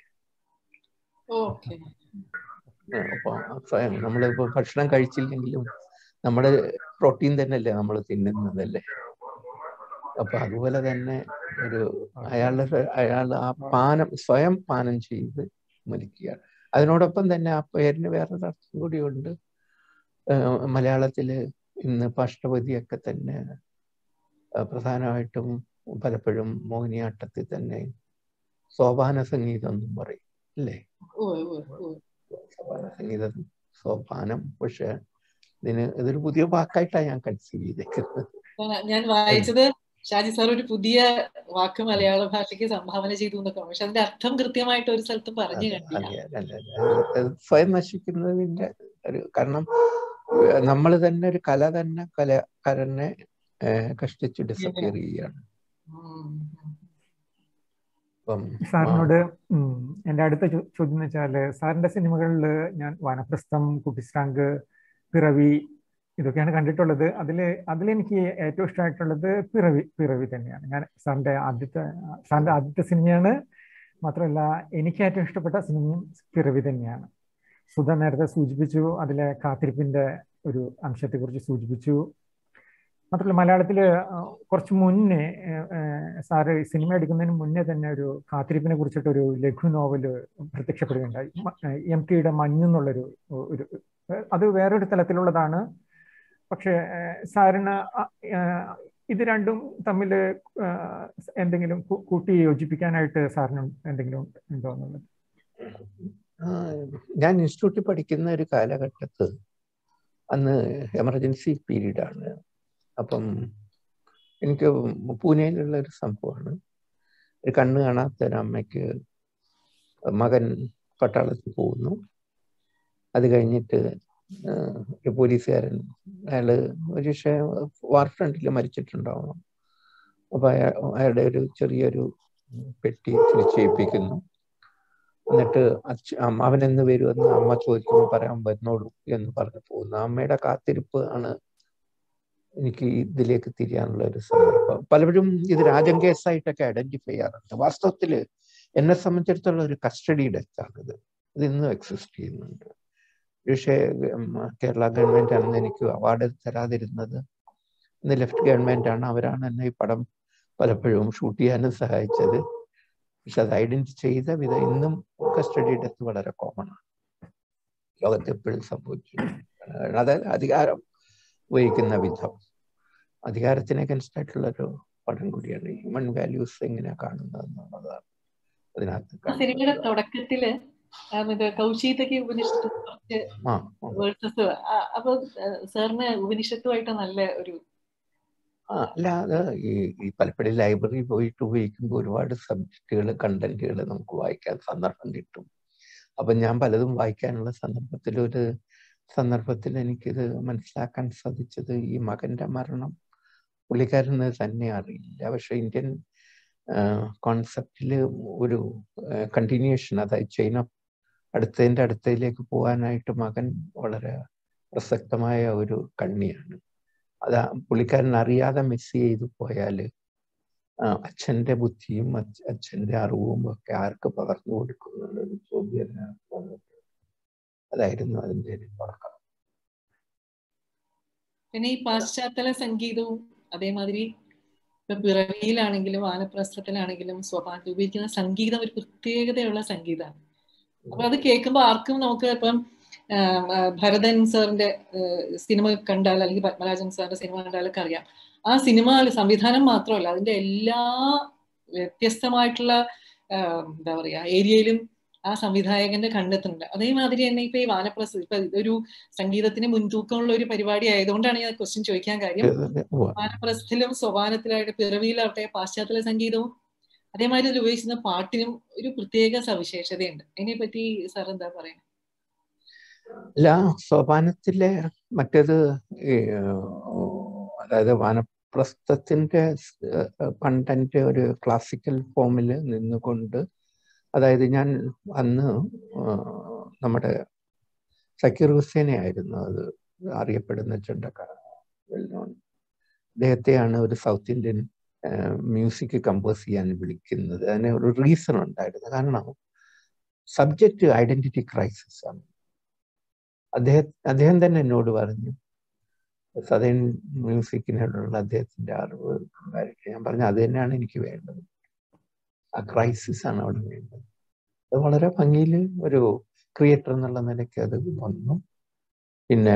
അപ്പൊ സ്വയം നമ്മളിപ്പോ ഭക്ഷണം കഴിച്ചില്ലെങ്കിലും നമ്മുടെ പ്രോട്ടീൻ തന്നെയല്ലേ നമ്മൾ തിന്നുന്നതല്ലേ അപ്പൊ അതുപോലെ തന്നെ ഒരു അയാളുടെ അയാൾ ആ പാനം സ്വയം പാനം ചെയ്ത് മരിക്കുകയാണ് അതിനോടൊപ്പം തന്നെ ആ പേരിന് വേറൊരു അർത്ഥം കൂടിയുണ്ട് മലയാളത്തില് ഇന്ന് പാഷ്ടപതിയൊക്കെ തന്നെ പ്രധാനമായിട്ടും പലപ്പോഴും മോഹിനിയാട്ടത്തിൽ തന്നെ സോപാന സംഗീതം എന്നും പറയും അല്ലേ സോപാന സംഗീതം സോപാനം പക്ഷെ ഇതിന് ഇതൊരു പുതിയ വാക്കായിട്ടാണ് ഞാൻ കൺസീവ് ചെയ്തേക്കുന്നത് ഞാൻ വായിച്ചത് ഷാജി സാർ ഒരു പുതിയ വാക്ക് മലയാള ഭാഷയ്ക്ക് സംഭാവന ചെയ്തു എന്നൊക്കെ പക്ഷെ അതിന്റെ അർത്ഥം കൃത്യമായിട്ട് ഒരു സ്ഥലത്ത് പറഞ്ഞു കണ്ടില്ല സ്വയം നശിക്കുന്നതിന്റെ ഒരു കാരണം നമ്മൾ തന്നെ ഒരു കല തന്നെ കലക്കാരനെ കഷ്ടിച്ച് ഡിസപ്പിയർ ചെയ്യാണ് സാറിനോട് എൻ്റെ അടുത്ത ചോദ്യം എന്ന് വെച്ചാല് സാറിന്റെ സിനിമകളിൽ ഞാൻ വാനപ്രസ്ഥം കുട്ടിസ്രാങ്ക് പിറവി ഇതൊക്കെയാണ് കണ്ടിട്ടുള്ളത് അതിൽ അതിലെനിക്ക് ഏറ്റവും ഇഷ്ടമായിട്ടുള്ളത് പിറവി പിറവി തന്നെയാണ് ഞാൻ സാറിന്റെ ആദ്യത്തെ സാറിന്റെ ആദ്യത്തെ സിനിമയാണ് മാത്രമല്ല എനിക്ക് ഏറ്റവും ഇഷ്ടപ്പെട്ട സിനിമയും പിറവി തന്നെയാണ് സുധ നേരത്തെ സൂചിപ്പിച്ചു അതിലെ കാത്തിരിപ്പിന്റെ ഒരു അംശത്തെക്കുറിച്ച് സൂചിപ്പിച്ചു മാത്രമല്ല മലയാളത്തിൽ കുറച്ച് മുന്നേ സാറ് സിനിമ എടുക്കുന്നതിന് മുന്നേ തന്നെ ഒരു കാത്തിരിപ്പിനെ കുറിച്ചിട്ട് ഒരു ലഘു നോവല് പ്രത്യക്ഷപ്പെടുകയുണ്ടായി എം ടിയുടെ മഞ്ഞെന്നുള്ളൊരു ഒരു അത് വേറൊരു തലത്തിലുള്ളതാണ് പക്ഷെ സാറിന് ഇത് രണ്ടും തമ്മിൽ എന്തെങ്കിലും കൂട്ടി യോജിപ്പിക്കാനായിട്ട് സാറിന് എന്തെങ്കിലും ഉണ്ടോ എന്നുള്ളത് ഞാൻ ഇൻസ്റ്റിറ്റ്യൂട്ടിൽ പഠിക്കുന്ന ഒരു കാലഘട്ടത്ത് അന്ന് എമർജൻസി പീരീഡ് ആണ് അപ്പം എനിക്ക് പൂനെയിലുള്ള ഒരു സംഭവമാണ് ഒരു കണ്ണ് കാണാത്ത ഒരു അമ്മയ്ക്ക് മകൻ പട്ടാളത്തിൽ പോകുന്നു അത് കഴിഞ്ഞിട്ട് ഒരു പോലീസുകാരൻ അയാള് ഒരു പക്ഷേ വാർ ഫ്രണ്ടിൽ മരിച്ചിട്ടുണ്ടാവണം അപ്പൊ അയാൾ അയാളുടെ ഒരു ചെറിയൊരു പെട്ടി തിരിച്ചേൽപ്പിക്കുന്നു എന്നിട്ട് അച്ഛ അവൻ എന്ന് വരുമെന്ന് അമ്മ ചോദിക്കുമ്പോൾ പറയാൻ വരുന്നോളൂ എന്ന് പറഞ്ഞു പോകുന്നു അമ്മയുടെ കാത്തിരിപ്പ് ആണ് എനിക്ക് ഇതിലേക്ക് തിരിയാനുള്ള ഒരു സന്ദർഭം പലപ്പോഴും ഇത് രാജൻ കേസായിട്ടൊക്കെ ഐഡന്റിഫൈ ചെയ്യാറുണ്ട് വാസ്തവത്തിൽ എന്നെ സംബന്ധിച്ചിടത്തോളം ഒരു കസ്റ്റഡി ഡെത്ത് ആണിത് ഇത് ഇന്നും എക്സിസ്റ്റ് ചെയ്യുന്നുണ്ട് പക്ഷേ കേരള ഗവൺമെന്റ് അന്ന് എനിക്ക് അവാർഡ് തരാതിരുന്നത് ഇന്ന് ലെഫ്റ്റ് ഗവൺമെന്റ് ആണ് അവരാണ് എന്നെ ഈ പടം പലപ്പോഴും ഷൂട്ട് ചെയ്യാനും സഹായിച്ചത് പക്ഷെ അത് ഐഡന്റിഫൈ ചെയ്ത വിധം ഇന്നും കസ്റ്റഡി ഡെത്ത് വളരെ കോമൺ ആണ് ലോകത്ത് എപ്പോഴും സംഭവിച്ചു അതായത് അധികാരം ഉപയോഗിക്കുന്ന വിധം അധികാരത്തിന് അഗൻസ്റ്റ് ആയിട്ടുള്ള ഒരു പഠനം കൂടിയാണ് ഹ്യൂമൻ വാല്യൂസ് എങ്ങനെ കാണുന്നത് എന്നുള്ളതാണ് അതിനകത്ത് സിനിമയുടെ തുടക്കത്തില് കൗശീതയ്ക്ക് ഉപനിഷത്ത് കുറച്ച് വേഴ്സസ് അപ്പൊ സാറിന് ഉപനിഷത്തുമായിട്ട് നല്ല ഒരു അല്ല അത് ഈ ഈ പലപ്പോഴും ലൈബ്രറി പോയിട്ട് ഉപയോഗിക്കുമ്പോൾ ഒരുപാട് സബ്ജക്റ്റുകൾ കണ്ടന്റുകൾ നമുക്ക് വായിക്കാൻ സന്ദർഭം കിട്ടും അപ്പൊ ഞാൻ പലതും വായിക്കാനുള്ള സന്ദർഭത്തിൽ ഒരു സന്ദർഭത്തിൽ എനിക്കിത് മനസ്സിലാക്കാൻ സാധിച്ചത് ഈ മകന്റെ മരണം പുള്ളിക്കാരന് തന്നെ അറിയില്ല പക്ഷെ ഇന്ത്യൻ കോൺസെപ്റ്റിൽ ഒരു കണ്ടിന്യൂഷൻ അതായത് ചെയിൻ ഓഫ് അടുത്തതിൻ്റെ അടുത്തതിലേക്ക് പോകാനായിട്ട് മകൻ വളരെ പ്രസക്തമായ ഒരു കണ്ണിയാണ് അത് പുള്ളിക്കാരൻ അറിയാതെ മിസ് ചെയ്തു പോയാൽ അച്ഛൻ്റെ ബുദ്ധിയും അച്ഛൻ്റെ അറിവും ഒക്കെ ആർക്ക് പകർന്നു കൊടുക്കും എന്നുള്ളൊരു ചോദ്യം അതായിരുന്നു അതിൻ്റെ ഒരു തുടക്കം പിന്നെ ഈ പാശ്ചാത്തല സംഗീതവും അതേമാതിരി ഇപ്പൊ പിറവിയിലാണെങ്കിലും വാനപ്രസ്ഥത്തിലാണെങ്കിലും സ്വഭാവത്തിൽ ഉപയോഗിക്കുന്ന സംഗീതം ഒരു പ്രത്യേകതയുള്ള സംഗീതമാണ് അപ്പൊ അത് കേൾക്കുമ്പോൾ ആർക്കും നമുക്ക് ഇപ്പം ഭരതൻ സാറിന്റെ സിനിമ കണ്ടാൽ അല്ലെങ്കിൽ പത്മരാജൻ സാറിന്റെ സിനിമ കണ്ടാലൊക്കെ അറിയാം ആ സിനിമ സംവിധാനം മാത്രമല്ല അതിന്റെ എല്ലാ വ്യത്യസ്തമായിട്ടുള്ള എന്താ പറയാ ഏരിയയിലും ആ സംവിധായകന്റെ കണ്ടെത്തുന്നുണ്ട് അതേമാതിരി തന്നെ ഇപ്പൊ ഈ വാനപ്രസ്ഥ ഇപ്പൊ ഇതൊരു സംഗീതത്തിന് മുൻതൂക്കമുള്ള ഒരു പരിപാടി ആയതുകൊണ്ടാണ് ഞാൻ ക്വസ്റ്റ്യൻ ചോദിക്കാൻ കാര്യം വാനപ്രസ്ഥത്തിലും സോപാനത്തിലായിട്ട് പിറവിയിലാവട്ടെ പാശ്ചാത്യ സംഗീതവും അതേമാതിരി അതിൽ ഉപയോഗിക്കുന്ന പാട്ടിനും ഒരു പ്രത്യേക സവിശേഷതയുണ്ട് അതിനെ പറ്റി സാർ എന്താ പറയുന്നത് അല്ല സോപാനത്തിലെ മറ്റേത് അതായത് വാനപ്രസ്ഥത്തിന്റെ കണ്ടന്റ് ഒരു ക്ലാസിക്കൽ ഫോമിൽ നിന്നുകൊണ്ട് അതായത് ഞാൻ അന്ന് നമ്മുടെ സക്കീർ ഹുസൈനെ ആയിരുന്നു അത് അറിയപ്പെടുന്ന ചെണ്ടക്കാരൻ വെൽ നോൺ അദ്ദേഹത്തെയാണ് ഒരു സൗത്ത് ഇന്ത്യൻ മ്യൂസിക് കമ്പോസ് ചെയ്യാൻ വിളിക്കുന്നത് അതിന് ഒരു റീസൺ ഉണ്ടായിരുന്നു കാരണം സബ്ജക്റ്റ് ഐഡന്റിറ്റി ക്രൈസിസ് ആണ് അദ്ദേഹം അദ്ദേഹം തന്നെ എന്നോട് പറഞ്ഞു സദേൺ മ്യൂസിക്കിനോടുള്ള അദ്ദേഹത്തിന്റെ അറിവ് ഞാൻ പറഞ്ഞു അത് തന്നെയാണ് എനിക്ക് വേണ്ടത് ആ ക്രൈസിസ് ആണ് അവിടെ വേണ്ടത് അത് വളരെ ഭംഗിയിൽ ഒരു ക്രിയേറ്റർ എന്നുള്ള നിലയ്ക്ക് അത് വന്നു പിന്നെ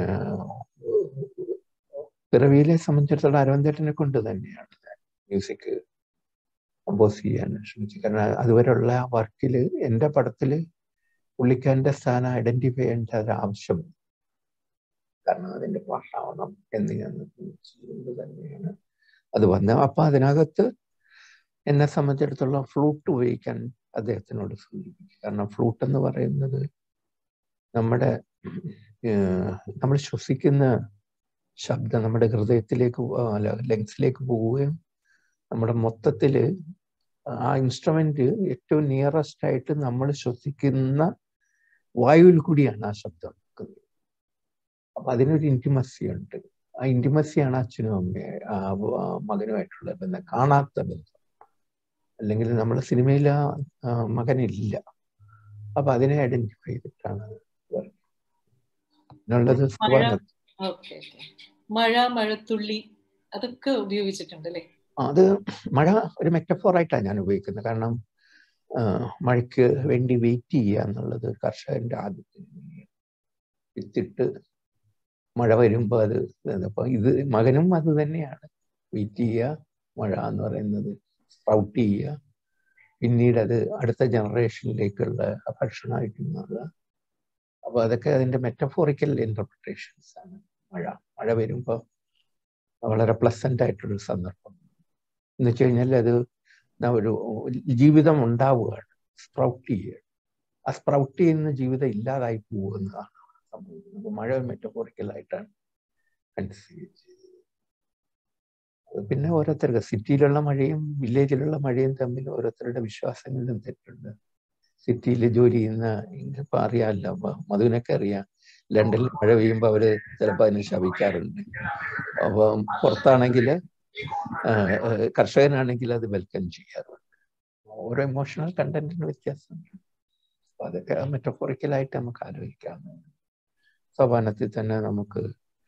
പിറവിയിലെ സംബന്ധിച്ചിടത്തോളം അരവന്തേട്ടനെ കൊണ്ട് തന്നെയാണ് മ്യൂസിക് കമ്പോസ് ചെയ്യാൻ ശ്രമിച്ചത് കാരണം അതുവരെയുള്ള ആ വർക്കിൽ എൻ്റെ പടത്തിൽ പുള്ളിക്കാരൻ്റെ സ്ഥാനം ഐഡന്റിഫൈ ചെയ്യേണ്ട ഒരു ആവശ്യമുണ്ട് കാരണം അതിൻ്റെ പാട്ടാവണം എന്ന് ഞാൻ കൊണ്ട് തന്നെയാണ് അത് വന്നത് അപ്പം അതിനകത്ത് എന്നെ സംബന്ധിച്ചിടത്തോളം ഫ്ലൂട്ട് ഉപയോഗിക്കാൻ അദ്ദേഹത്തിനോട് സൂചിപ്പിച്ചു കാരണം ഫ്ലൂട്ട് എന്ന് പറയുന്നത് നമ്മുടെ നമ്മൾ ശ്വസിക്കുന്ന ശബ്ദം നമ്മുടെ ഹൃദയത്തിലേക്ക് അല്ല ലങ്സിലേക്ക് പോവുകയും നമ്മുടെ മൊത്തത്തിൽ ആ ഇൻസ്ട്രുമെന്റ് ഏറ്റവും നിയറസ്റ്റ് ആയിട്ട് നമ്മൾ ശ്വസിക്കുന്ന വായുവിൽ കൂടിയാണ് ആ ശബ്ദം നിൽക്കുന്നത് അപ്പൊ അതിനൊരു ഇന്റിമസി ഉണ്ട് ആ ഇന്റിമസിയാണ് അച്ഛനും അമ്മയെ മകനുമായിട്ടുള്ള ബന്ധം കാണാത്ത ബന്ധം അല്ലെങ്കിൽ നമ്മുടെ സിനിമയിൽ ആ മകനില്ല അപ്പൊ അതിനെ ഐഡന്റിഫൈ ചെയ്തിട്ടാണ് എന്നുള്ളത് മഴ മഴത്തുള്ളി അതൊക്കെ ഉപയോഗിച്ചിട്ടുണ്ട് അല്ലേ അത് മഴ ഒരു മെറ്റഫോറായിട്ടാണ് ഞാൻ ഉപയോഗിക്കുന്നത് കാരണം മഴയ്ക്ക് വേണ്ടി വെയിറ്റ് ചെയ്യുക എന്നുള്ളത് കർഷകന്റെ ആദ്യത്തെ വിത്തിട്ട് മഴ വരുമ്പോൾ അത് അപ്പൊ ഇത് മകനും അത് തന്നെയാണ് വെയിറ്റ് ചെയ്യുക മഴ എന്ന് പറയുന്നത് സ്പ്രൗട്ട് ചെയ്യുക പിന്നീട് അത് അടുത്ത ജനറേഷനിലേക്കുള്ള ഭക്ഷണമായിട്ട് മാറുക അപ്പൊ അതൊക്കെ അതിന്റെ മെറ്റഫോറിക്കൽ ഇന്റർപ്രിട്ടേഷൻസ് ആണ് മഴ മഴ വരുമ്പോൾ വളരെ പ്ലസന്റ് ആയിട്ടൊരു സന്ദർഭം എന്ന് വെച്ച് കഴിഞ്ഞാൽ അത് ഒരു ജീവിതം ഉണ്ടാവുകയാണ് സ്പ്രൗട്ട് ചെയ്യുകയാണ് ആ സ്പ്രൗട്ട് ചെയ്യുന്ന ജീവിതം ഇല്ലാതായി പോകുന്നതാണ് സംഭവിക്കുന്നത് മഴ മെറ്റഫോറിക്കലായിട്ടാണ് കൺസീവ് ചെയ്തത് പിന്നെ ഓരോരുത്തർക്ക് സിറ്റിയിലുള്ള മഴയും വില്ലേജിലുള്ള മഴയും തമ്മിൽ ഓരോരുത്തരുടെ വിശ്വാസങ്ങളിലും തെറ്റുണ്ട് സിറ്റിയിൽ ജോലി ചെയ്യുന്ന ഇപ്പൊ അറിയാമല്ലോ മധുവിനൊക്കെ അറിയാം ലണ്ടനിൽ മഴ പെയ്യുമ്പോൾ അവര് ചിലപ്പോൾ അതിനെ ശപിക്കാറുണ്ട് അപ്പൊ പുറത്താണെങ്കിൽ കർഷകനാണെങ്കിൽ അത് വെൽക്കം ചെയ്യാറുണ്ട് ഓരോ ഇമോഷണൽ കണ്ടന്റിന് വ്യത്യാസമുണ്ട് അപ്പൊ അതൊക്കെ മെറ്റഫോറിക്കലായിട്ട് നമുക്ക് ആലോചിക്കാം സോപാനത്തിൽ തന്നെ നമുക്ക്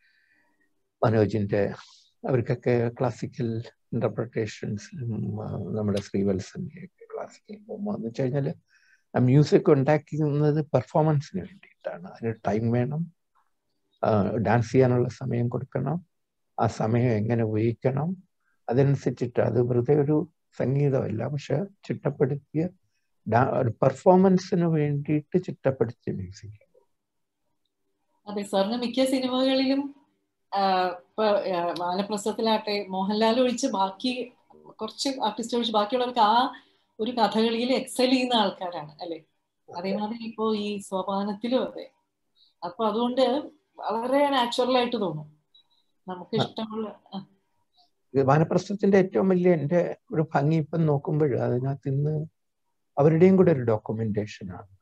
മനോജിന്റെ അവർക്കൊക്കെ ക്ലാസിക്കൽ ഇന്റർപ്രിട്ടേഷൻസ് നമ്മുടെ ശ്രീവത്സന്റെ ഒക്കെ ക്ലാസിക്കൽ പോകുമ്പോൾ എന്ന് വെച്ച് കഴിഞ്ഞാൽ ആ മ്യൂസിക് ഉണ്ടാക്കുന്നത് പെർഫോമൻസിന് വേണ്ടിയിട്ടാണ് അതിന് ടൈം വേണം ഡാൻസ് ചെയ്യാനുള്ള സമയം കൊടുക്കണം ആ സമയം എങ്ങനെ ഉപയോഗിക്കണം അതനുസരിച്ചിട്ട് അത് വെറുതെ ഒരു സംഗീതമല്ല പക്ഷെ ചിട്ടപ്പെടുത്തിയ ഒരു പെർഫോമൻസിന് വേണ്ടിയിട്ട് ചിട്ടപ്പെടുത്തിയ മ്യൂസിക് അതെ സാറിന് മിക്ക സിനിമകളിലും ഇപ്പൊ വാനപ്രസ്ഥത്തിലാട്ടെ മോഹൻലാൽ ഒഴിച്ച് ബാക്കി കുറച്ച് ആർട്ടിസ്റ്റ് ഒഴിച്ച് ബാക്കിയുള്ളവർക്ക് ആ ഒരു കഥകളിയിൽ എക്സൽ ചെയ്യുന്ന ആൾക്കാരാണ് അല്ലെ അതേമാതിരി ഇപ്പോ ഈ സോപാനത്തിലും അതെ അപ്പൊ അതുകൊണ്ട് വളരെ നാച്ചുറൽ ആയിട്ട് തോന്നും നമുക്ക് ഇഷ്ടമുള്ള വാനപ്രസ്ഥത്തിന്റെ ഏറ്റവും വലിയ എൻ്റെ ഒരു ഭംഗി ഇപ്പം നോക്കുമ്പോൾ അതിനകത്ത് ഇന്ന് അവരുടെയും കൂടെ ഒരു ഡോക്യുമെന്റേഷൻ ആണ്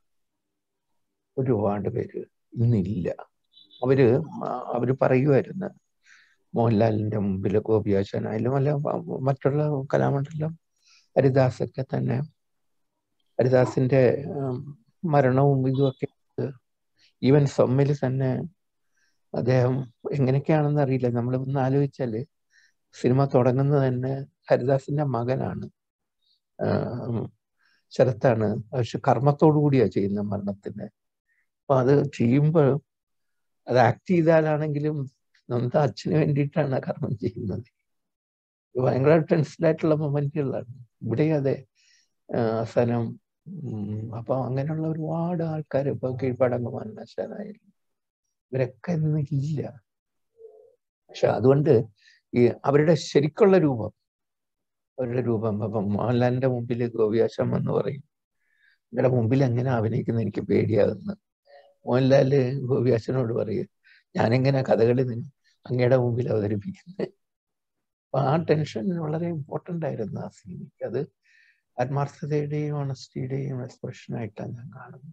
ഒരുപാട് പേര് ഇന്നില്ല അവര് അവര് പറയുമായിരുന്നു മോഹൻലാലിന്റെ മുമ്പിൽ ഗോപിയാശനായാലും അല്ല മറ്റുള്ള കലാമണ്ഡലം ഹരിദാസൊക്കെ തന്നെ ഹരിദാസിന്റെ മരണവും ഇതുമൊക്കെ ഈവൻ സമ്മിൽ തന്നെ അദ്ദേഹം എങ്ങനെയൊക്കെയാണെന്ന് അറിയില്ല നമ്മൾ ഒന്ന് ആലോചിച്ചാല് സിനിമ തുടങ്ങുന്നത് തന്നെ ഹരിദാസിന്റെ മകനാണ് ആഹ് ശരത്താണ് പക്ഷെ കർമ്മത്തോടു കൂടിയാ ചെയ്യുന്ന മരണത്തിന് അപ്പൊ അത് ചെയ്യുമ്പോൾ അത് ആക്ട് ചെയ്താലാണെങ്കിലും സ്വന്തം അച്ഛന് വേണ്ടിയിട്ടാണ് ആ കർമ്മം ചെയ്യുന്നത് ഇത് ഭയങ്കര ടെൻസ്ഡ് ആയിട്ടുള്ള മൊമെന്റുകളാണ് ഇവിടെ അതെ ആഹ് അവസാനം ഉം, അപ്പൊ അങ്ങനെയുള്ള ഒരുപാട് ആൾക്കാർ ഇപ്പൊ കീഴ്പ്പാടങ്കമാൻ നശാനായാലും ഇവരൊക്കെ ഇന്ന് ഇല്ല പക്ഷെ അതുകൊണ്ട് ഈ അവരുടെ ശരിക്കുള്ള രൂപം അവരുടെ രൂപം അപ്പം മോഹൻലാലിന്റെ മുമ്പിൽ ഗോപിയാശം എന്ന് പറയും നിങ്ങളുടെ മുമ്പിൽ എങ്ങനെ അഭിനയിക്കുന്ന എനിക്ക് പേടിയാകുന്നു മോഹൻലാല് ഗോപിയാശനോട് പറയും ഞാനെങ്ങനെ കഥകളി നിന്ന് അങ്ങയുടെ മുമ്പിൽ അവതരിപ്പിക്കുന്നത് അപ്പൊ ആ ടെൻഷൻ വളരെ ഇമ്പോർട്ടൻ്റ് ആയിരുന്നു ആ സിനിമയ്ക്ക് അത് ആത്മാർത്ഥതയുടെയും ഓണസ്റ്റിയുടെയും എക്സ്പ്രഷൻ ആയിട്ടാണ് ഞാൻ കാണുന്നത്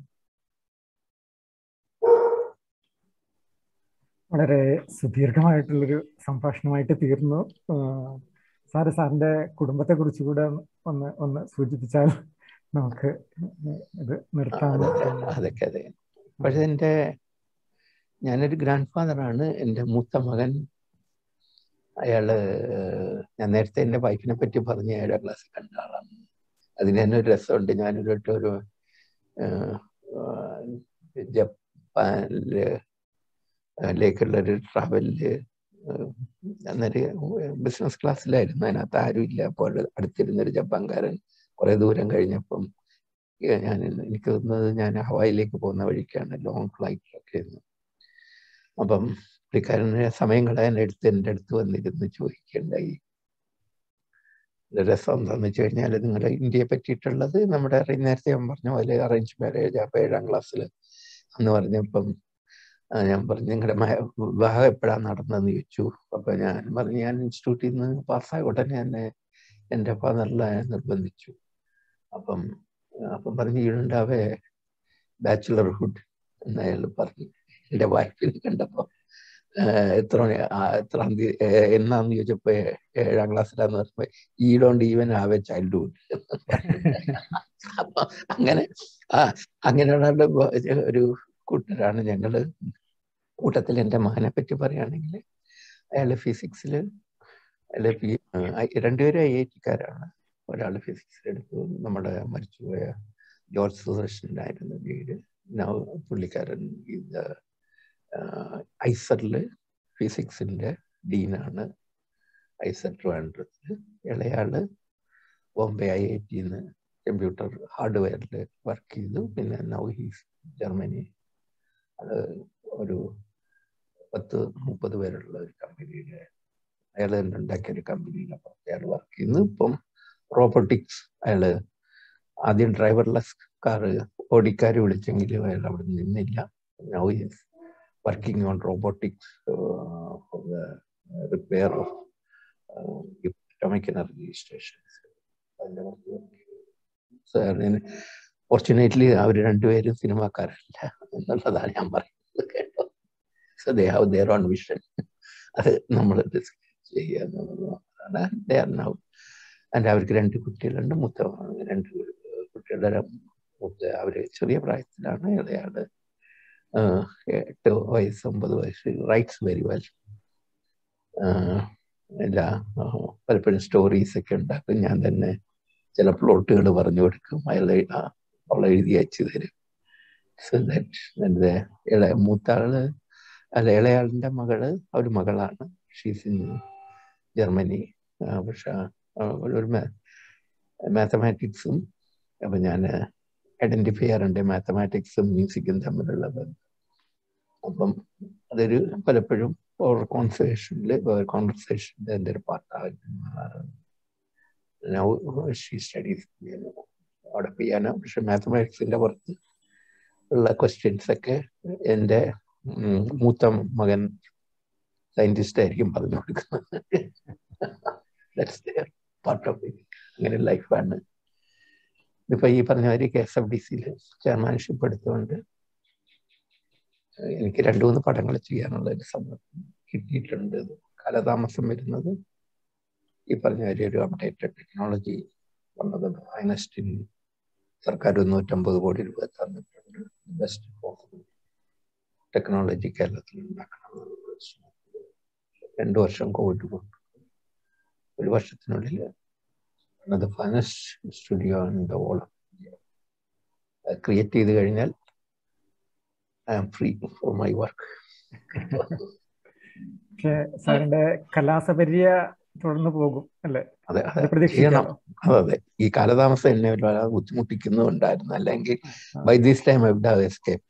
വളരെ സുദീർഘമായിട്ടുള്ളൊരു സംഭാഷണമായിട്ട് തീർന്നു ആഹ് സാറ് സാറിന്റെ കുടുംബത്തെ കുറിച്ച് കൂടെ ഒന്ന് ഒന്ന് സൂചിപ്പിച്ചാൽ നമുക്ക് ഇത് നിർത്താമെന്ന് അതൊക്കെ തോന്നുന്നു. അതൊക്കെ അതെ പക്ഷെ എൻ്റെ ഞാനൊരു ഗ്രാൻഡ് ഫാദറാണ് എൻ്റെ മൂത്ത മകൻ അയാള് ഞാൻ നേരത്തെ എൻ്റെ വൈഫിനെ പറ്റി പറഞ്ഞ ഏഴാം ക്ലാസ്സിൽ കണ്ട ആളാണ് അതിന് തന്നെ ഒരു രസമുണ്ട് ഞാനൊരു വട്ടം ഒരു ആഹ്, ആഹ്, ജപ്പാനില് ലേക്കുള്ള ഒരു ട്രാവലില് അന്നേരം ബിസിനസ് ക്ലാസ്സിലായിരുന്നു അതിനകത്ത് ആരുമില്ല അപ്പോൾ അടുത്തിരുന്നൊരു ജപ്പാൻകാരൻ കുറെ ദൂരം കഴിഞ്ഞപ്പം ഏ, ഞാൻ എനിക്ക് തോന്നുന്നത് ഞാൻ ഹവായിലേക്ക് പോകുന്ന വഴിക്കാണ് ലോങ് ഫ്ലൈറ്റിലൊക്കെ ആയിരുന്നു അപ്പം പുള്ളിക്കാരന് സമയം കളയാൻ എടുത്ത് എൻ്റെ അടുത്ത് വന്നിരുന്ന് ചോദിക്കുകയുണ്ടായി ഇത് രസം എന്താണെന്ന് വെച്ച് കഴിഞ്ഞാൽ നിങ്ങളുടെ ഇന്ത്യയെ പറ്റിയിട്ടുള്ളത് നമ്മുടെ അറി- നേരത്തെ ഞാൻ പറഞ്ഞ പോലെ അറേഞ്ച് മാരേജ് അപ്പം ഏഴാം ക്ലാസ്സിൽ എന്ന് പറഞ്ഞപ്പം ആ, ഞാൻ പറഞ്ഞു നിങ്ങളുടെ വിവാഹം എപ്പോഴാണ് നടന്നതെന്ന് ചോദിച്ചു അപ്പൊ ഞാൻ പറഞ്ഞു ഞാൻ ഇൻസ്റ്റിറ്റ്യൂട്ടിൽ നിന്ന് പാസ്സായ ഉടനെ തന്നെ എൻ്റെ ഫാദറിനെ നിർബന്ധിച്ചു അപ്പം അപ്പം പറഞ്ഞു ഈടുണ്ടാവേ ബാച്ചുലർഹുഡ് എന്ന് അയാൾ പറഞ്ഞു എൻ്റെ വൈഫിനെ കണ്ടപ്പോ ആഹ് എത്ര മണി ആ, എത്രാം തീയതി ഏ- എന്നാന്ന് ചോദിച്ചപ്പോ ഏ- ഏഴാം ക്ലാസ്സിലാന്ന് പറഞ്ഞപ്പോ ഈ don't even have a childhood അപ്പൊ അങ്ങനെ ആ അങ്ങനെയുള്ള ഒരു കൂട്ടരാണ് ഞങ്ങള് കൂട്ടത്തിൽ എൻ്റെ മകനെ പറ്റി പറയുകയാണെങ്കിൽ അയാൾ ഫിസിക്സിൽ അയാൾ പി രണ്ടുപേരും ഐ ഐ ടിക്കാരാണ് ഒരാൾ ഫിസിക്സിൽ എടുത്തു നമ്മുടെ മരിച്ചുപോയ ജോർജ് സുദർശൻ്റെ ആയിരുന്നു വീട് നൗ പുള്ളിക്കാരൻ ഇത് ഐസറിൽ ഫിസിക്സിൻ്റെ ഡീനാണ് ഐസർ ട്രിവാൻഡ്രത്തിൽ ഇളയാള് ബോംബെ ഐ ഐ ടിന്ന് കമ്പ്യൂട്ടർ ഹാർഡ്വെയറിൽ വർക്ക് ചെയ്തു പിന്നെ നൗ ഹീസ് ജർമ്മനി അത് ഒരു പത്ത് മുപ്പത് പേരുള്ള ഒരു കമ്പനിയുടെ അയാൾ തന്നെ ഉണ്ടാക്കിയ ഒരു കമ്പനിയിലാണ് അയാൾ വർക്ക് ചെയ്യുന്നു ഇപ്പം റോബോട്ടിക്സ് അയാള് ആദ്യം ഡ്രൈവർലെസ് കാറ് ഓടിക്കാർ വിളിച്ചെങ്കിലും അയാൾ അവിടെ നിന്നില്ല now is working on robotics for the repair of atomic energy stations അതിൻ്റെ ഫോർച്ചുനേറ്റ്ലി അവർ രണ്ടുപേരും സിനിമാക്കാരല്ല എന്നുള്ളതാണ് ഞാൻ പറയുന്നത് കേട്ടോ so they have their own vision അത് നമ്മൾ ചെയ്യുക എന്നുള്ളതാണ് ദേ ആർ നൗ ആൻഡ് അവർക്ക് രണ്ട് കുട്ടികളുണ്ട് മൂത്ത രണ്ട് കുട്ടികളുടെ മൂത്ത അവര് ചെറിയ പ്രായത്തിലാണ് ഇളയാള് ആഹ് എട്ട് വയസ്സ് ഒമ്പത് വയസ്സ് റൈറ്റ്സ് വെരി വെൽ എല്ലാ ആഹ് പലപ്പോഴും സ്റ്റോറീസ് ഒക്കെ ഉണ്ടാക്കും ഞാൻ തന്നെ ചില പ്ലോട്ടുകൾ പറഞ്ഞു കൊടുക്കും അയാൾ അവൾ എഴുതി അയച്ചു തരും സോ ദാറ്റ് ഇളയ മൂത്ത ആള് അല്ല ഇളയാളിന്റെ മകള് ഒരു മകളാണ് ഷീസ് ഇൻ ജർമ്മനി പക്ഷെ ഒരു മാത്തമാറ്റിക്സും അപ്പൊ ഞാൻ ഐഡന്റിഫൈ ചെയ്യാറുണ്ട് മാത്തമാറ്റിക്സും മ്യൂസിക്കും തമ്മിലുള്ള ബന്ധം അപ്പം അതൊരു പലപ്പോഴും ഓർ കോൺവെർസേഷനിൽ കോൺവെർസേഷൻ്റെ എൻ്റെ ഒരു പാർട്ടായിട്ട് മാറാറുണ്ട് നൗ ഷീ സ്റ്റഡീസ് അവിടെ പിയാനോ പക്ഷെ മാത്തമാറ്റിക്സിന്റെ പുറത്ത് ഉള്ള ക്വസ്റ്റ്യൻസ് ഒക്കെ എൻ്റെ മൂത്ത മകൻ സയന്റിസ്റ്റ് ആയിരിക്കും പറഞ്ഞു കൊടുക്കുന്നത് പാർട്ട് ഓഫ് ഇറ്റ് അങ്ങനെ ലൈഫാണ് ഇതിപ്പോ ഈ പറഞ്ഞ മാതിരി കെ എസ് എഫ് ഡി സിയിൽ ചെയർമാൻഷിപ്പ് എടുത്തുകൊണ്ട് എനിക്ക് രണ്ടു മൂന്ന് പടങ്ങൾ ചെയ്യാനുള്ള ഒരു സമ്മർദ്ദം കിട്ടിയിട്ടുണ്ട് കാലതാമസം വരുന്നത് ഈ പറഞ്ഞ മാതിരി ഒരു അപ്ഡേറ്റഡ് ടെക്നോളജി വന്നത് ഫൈനസ്റ്റിന് സർക്കാർ നൂറ്റമ്പത് കോടി രൂപ തന്നിട്ടുണ്ട് ബെസ്റ്റ് പോസിബിൾ ടെക്നോളജി കേരളത്തിൽ ഉണ്ടാക്കണം രണ്ടു വർഷം കോവിഡ് കൊണ്ട് ഒരു വർഷത്തിനുള്ളിൽ അത് finest studio in the all create ചെയ്ത് കഴിഞ്ഞാൽ I am free for my work പക്ഷേ സാറിന്റെ കലാസപര്യ തുടർന്ന് പോകും അല്ലേ അതെ അത് അതെ പ്രതീക്ഷിക്കാം ചെയ്യണം അതെ അതെ ഈ കാലതാമസം എന്നെ വല്ലാതെ ബുദ്ധിമുട്ടിക്കുന്നുണ്ടായിരുന്നു അല്ലെങ്കിൽ by this time I would have escaped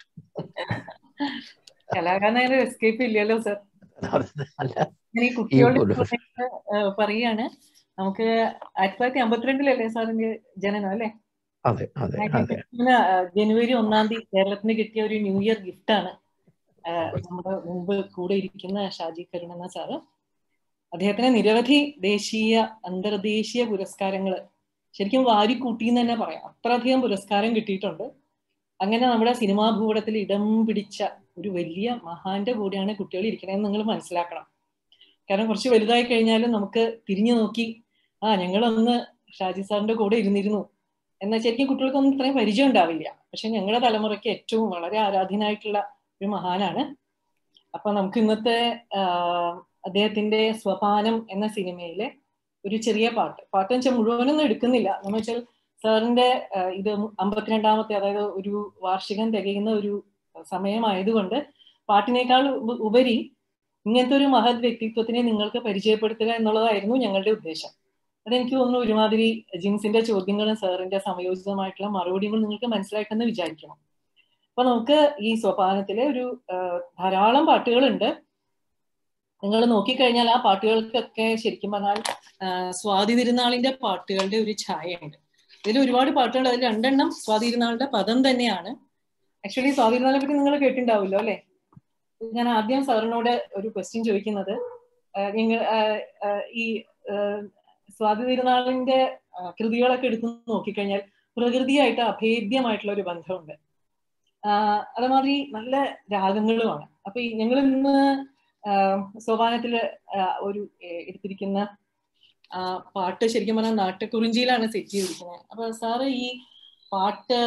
കലാകാരനായ എസ്കേപ്പ് ഇല്ലല്ലോ സർ അല്ല ഞാൻ ഈ കുട്ടിയോട് പോലും. പറയുന്നത്, ഏഹ്, പറയാണ് നമുക്ക് ആയിരത്തി തൊള്ളായിരത്തി അമ്പത്തിരണ്ടിലല്ലേ സാറിന്റെ ജനനം അല്ലേ അതെ അതെ അതെ ഇങ്ങനെ, ആ, ജനുവരി ഒന്നാം തീയതി കേരളത്തിന് കിട്ടിയ ഒരു ന്യൂ ഇയർ ഗിഫ്റ്റ് ആണ് ആ, നമ്മുടെ മുമ്പ് കൂടെ ഇരിക്കുന്ന ഷാജി കരുണ സാറ് അദ്ദേഹത്തിന് നിരവധി ദേശീയ അന്തർദേശീയ പുരസ്കാരങ്ങൾ ശരിക്കും വാരിക്കൂട്ടി എന്ന് തന്നെ പറയാം അത്രയധികം പുരസ്കാരം കിട്ടിയിട്ടുണ്ട് അങ്ങനെ നമ്മുടെ സിനിമാ ഭൂപടത്തിൽ ഇടം പിടിച്ച ഒരു വലിയ മഹാന്റെ കൂടെയാണ് കുട്ടികൾ ഇരിക്കണമെന്ന് നിങ്ങൾ മനസ്സിലാക്കണം കാരണം കുറച്ച് വലുതായി കഴിഞ്ഞാലും നമുക്ക് തിരിഞ്ഞു നോക്കി ആ ഞങ്ങളൊന്ന് ഷാജി സാറിന്റെ കൂടെ ഇരുന്നിരുന്നു എന്നാൽ ശരിക്കും കുട്ടികൾക്കൊന്നും ഇത്രയും പരിചയം ഉണ്ടാവില്ല പക്ഷെ ഞങ്ങളുടെ തലമുറയ്ക്ക് ഏറ്റവും വളരെ ആരാധ്യനായിട്ടുള്ള ഒരു മഹാനാണ് അപ്പൊ നമുക്ക് ഇന്നത്തെ ആഹ്, അദ്ദേഹത്തിന്റെ സ്വപാനം എന്ന സിനിമയിലെ ഒരു ചെറിയ പാട്ട് പാട്ട് വെച്ചാൽ മുഴുവനൊന്നും എടുക്കുന്നില്ല എന്ന് വെച്ചാൽ സാറിന്റെ ആഹ്, ഇത് അമ്പത്തിരണ്ടാമത്തെ അതായത് ഒരു വാർഷികം തികയുന്ന ഒരു സമയമായതുകൊണ്ട് പാട്ടിനേക്കാൾ ഉപ- ഉപരി ഇങ്ങനത്തെ ഒരു മഹത് വ്യക്തിത്വത്തിനെ നിങ്ങൾക്ക് പരിചയപ്പെടുത്തുക എന്നുള്ളതായിരുന്നു ഞങ്ങളുടെ ഉദ്ദേശം അതെനിക്ക് തോന്നുന്നു ഒരുമാതിരി ജിൻസിന്റെ ചോദ്യങ്ങളും സാറിന്റെ സമയോചിതമായിട്ടുള്ള മറുപടികളും നിങ്ങൾക്ക് മനസ്സിലായിട്ടെന്ന് വിചാരിക്കണം അപ്പൊ നമുക്ക് ഈ സോപാനത്തിലെ ഒരു ആ, ധാരാളം പാട്ടുകളുണ്ട് നിങ്ങൾ നോക്കിക്കഴിഞ്ഞാൽ ആ പാട്ടുകൾക്കൊക്കെ ശരിക്കും പറഞ്ഞാൽ ആ, സ്വാതി തിരുനാളിന്റെ പാട്ടുകളുടെ ഒരു ഛായയുണ്ട് ഇതിൽ ഒരുപാട് പാട്ടുകൾ അതിൽ രണ്ടെണ്ണം സ്വാതി തിരുനാളിന്റെ പദം തന്നെയാണ് ആക്ച്വലി സ്വാതി തിരുനാളിനെ പറ്റി നിങ്ങൾ കേട്ടിട്ടുണ്ടാവുമല്ലോ അല്ലെ ഞാൻ ആദ്യം സാറിനോട് ഒരു ക്വസ്റ്റ്യൻ ചോദിക്കുന്നത് ആ, നിങ്ങൾ ആ, ആ, ഈ ആ, സ്വാതി തിരുനാളിന്റെ ആ, കൃതികളൊക്കെ എടുത്ത് നോക്കിക്കഴിഞ്ഞാൽ പ്രകൃതിയായിട്ട് അഭേദ്യമായിട്ടുള്ള ഒരു ബന്ധമുണ്ട് ആഹ് അതേമാതിരി നല്ല രാഗങ്ങളുമാണ് അപ്പൊ ഈ ഞങ്ങൾ ഇന്ന് ആഹ് സോപാനത്തില് ആഹ് ഒരു ഏഹ് എടുത്തിരിക്കുന്ന ആ പാട്ട് ശരിക്കും പറഞ്ഞാൽ നാട്ടുകുറിഞ്ചിയിലാണ് സെറ്റ് ചെയ്തിരിക്കുന്നത് അപ്പൊ സാറ് ഈ പാട്ട്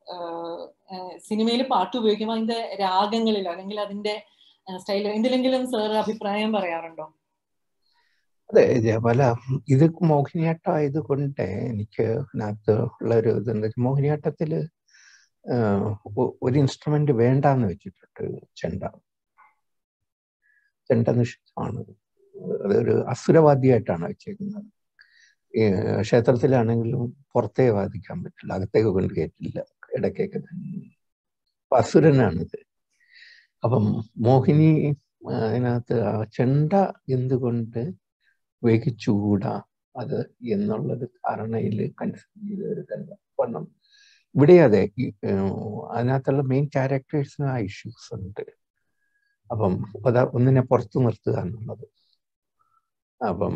സിനിമയിൽ പാട്ട് ഉപയോഗിക്കുമ്പോൾ അതിന്റെ രാഗങ്ങളിൽ അല്ലെങ്കിൽ അതിന്റെ സ്റ്റൈൽ എന്തിലെങ്കിലും സാർ അഭിപ്രായം പറയാറുണ്ടോ അതെ ജപല ഇത് മോഹിനിയാട്ടം ആയതുകൊണ്ട് എനിക്ക് അതിനകത്ത് ഉള്ള ഒരു ഇതെന്താ വെച്ചാൽ മോഹിനിയാട്ടത്തില് ആഹ് ഒ- ഒരു ഇൻസ്ട്രുമെന്റ് വേണ്ടാന്ന് വെച്ചിട്ടുണ്ട് ചെണ്ട ചെണ്ട നിഷിദ്ധമാണ് അതൊരു അസുരവാദ്യമായിട്ടാണ് വെച്ചേക്കുന്നത് ഈ ക്ഷേത്രത്തിലാണെങ്കിലും പുറത്തേ വാദിക്കാൻ പറ്റില്ല അകത്തേക്ക് കൊണ്ട് കയറ്റില്ല ഇടയ്ക്കൊക്കെ തന്നെ അപ്പൊ അസുരനാണിത് അപ്പം മോഹിനി ആ, അതിനകത്ത് ആ ചെണ്ട എന്തുകൊണ്ട് വഹിച്ചുകൂടാ അത് എന്നുള്ളൊരു ധാരണയിൽ കൺസിഡർ ചെയ്ത ഒരു കാരണം ഇവിടെ അതെ ഈ, ഏർ, അതിനകത്തുള്ള മെയിൻ ക്യാരക്ടേഴ്സിന് ആ ഇഷ്യൂസ് ഉണ്ട് അപ്പം അത് ഒന്നിനെ പുറത്തു നിർത്തുക എന്നുള്ളത് അപ്പം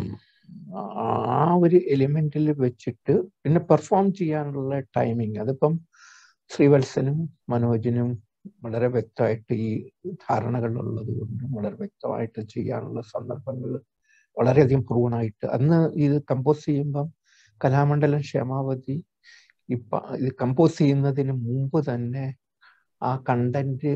ആ ഒരു എലിമെന്റിൽ വെച്ചിട്ട് പിന്നെ പെർഫോം ചെയ്യാനുള്ള ടൈമിങ് അതിപ്പം ശ്രീവത്സനും മനോജിനും വളരെ വ്യക്തമായിട്ട് ഈ ധാരണകൾ ഉള്ളത് കൊണ്ടും വളരെ വ്യക്തമായിട്ട് ചെയ്യാനുള്ള സന്ദർഭങ്ങൾ വളരെയധികം പ്രൂണായിട്ട് അന്ന് ഇത് കമ്പോസ് ചെയ്യുമ്പം കലാമണ്ഡലം ക്ഷേമാവതി ഇപ്പൊ ഇത് കമ്പോസ് ചെയ്യുന്നതിന് മുമ്പ് തന്നെ ആ കണ്ടന്റ്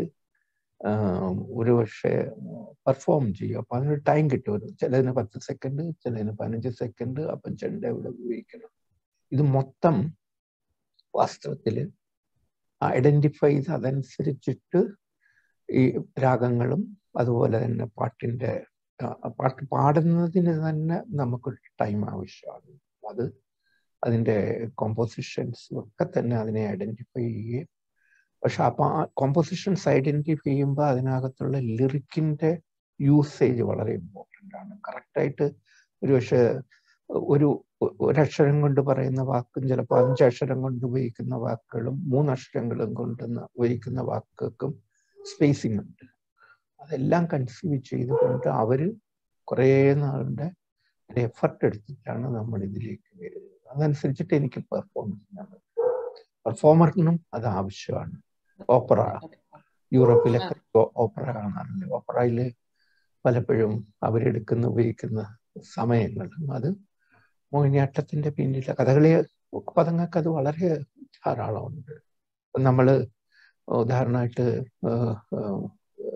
ഒരു പക്ഷേ പെർഫോം ചെയ്യും അപ്പൊ അതിനൊരു ടൈം കിട്ടും ഒരു ചിലതിന് പത്ത് സെക്കൻഡ് ചിലതിന് പതിനഞ്ച് സെക്കൻഡ് അപ്പം ചെണ്ട ഇവിടെ ഉപയോഗിക്കണം ഇത് മൊത്തം വാസ്തവത്തില് ഐഡന്റിഫൈ ചെയ്ത് അതനുസരിച്ചിട്ട് ഈ രാഗങ്ങളും അതുപോലെ തന്നെ പാട്ടിന്റെ ആ, പാട്ട് പാടുന്നതിന് തന്നെ നമുക്കൊരു ടൈം ആവശ്യമാണ് അത് അതിന്റെ കോമ്പോസിഷൻസ് ഒക്കെ തന്നെ അതിനെ ഐഡന്റിഫൈ ചെയ്യുകയും പക്ഷെ അപ്പൊ ആ കോമ്പോസിഷൻസ് ഐഡന്റിഫൈ ചെയ്യുമ്പോൾ അതിനകത്തുള്ള ലിറിക്കിന്റെ യൂസേജ് വളരെ ഇമ്പോർട്ടൻ്റ് ആണ് കറക്റ്റായിട്ട് ഒരു പക്ഷെ ഒരു ഒരക്ഷരം കൊണ്ട് പറയുന്ന വാക്കും ചിലപ്പോൾ അഞ്ചക്ഷരം കൊണ്ട് ഉപയോഗിക്കുന്ന വാക്കുകളും മൂന്നക്ഷരങ്ങളും കൊണ്ട് ഉപയോഗിക്കുന്ന വാക്കുകൾക്കും സ്പേസിംഗ് ഉണ്ട് അതെല്ലാം കൺസീവ് ചെയ്തുകൊണ്ട് അവര് കുറേ നാളിന്റെ ഒരു എഫർട്ട് എടുത്തിട്ടാണ് നമ്മൾ ഇതിലേക്ക് വരുന്നത് അതനുസരിച്ചിട്ട് എനിക്ക് പെർഫോം ചെയ്യാൻ പറ്റും പെർഫോമറിനും അത് ആവശ്യമാണ് ഓപ്പറ യൂറോപ്പിലൊക്കെ ഓപ്പറ കാണാറുണ്ട് ഓപ്പറയിൽ പലപ്പോഴും അവരെടുക്കുന്ന ഉപയോഗിക്കുന്ന സമയങ്ങളും അത് മോഹിനിയാട്ടത്തിന്റെ പിന്നിലെ കഥകളി പദങ്ങൾക്ക് അത് വളരെ ധാരാളമുണ്ട് നമ്മൾ ഉദാഹരണമായിട്ട്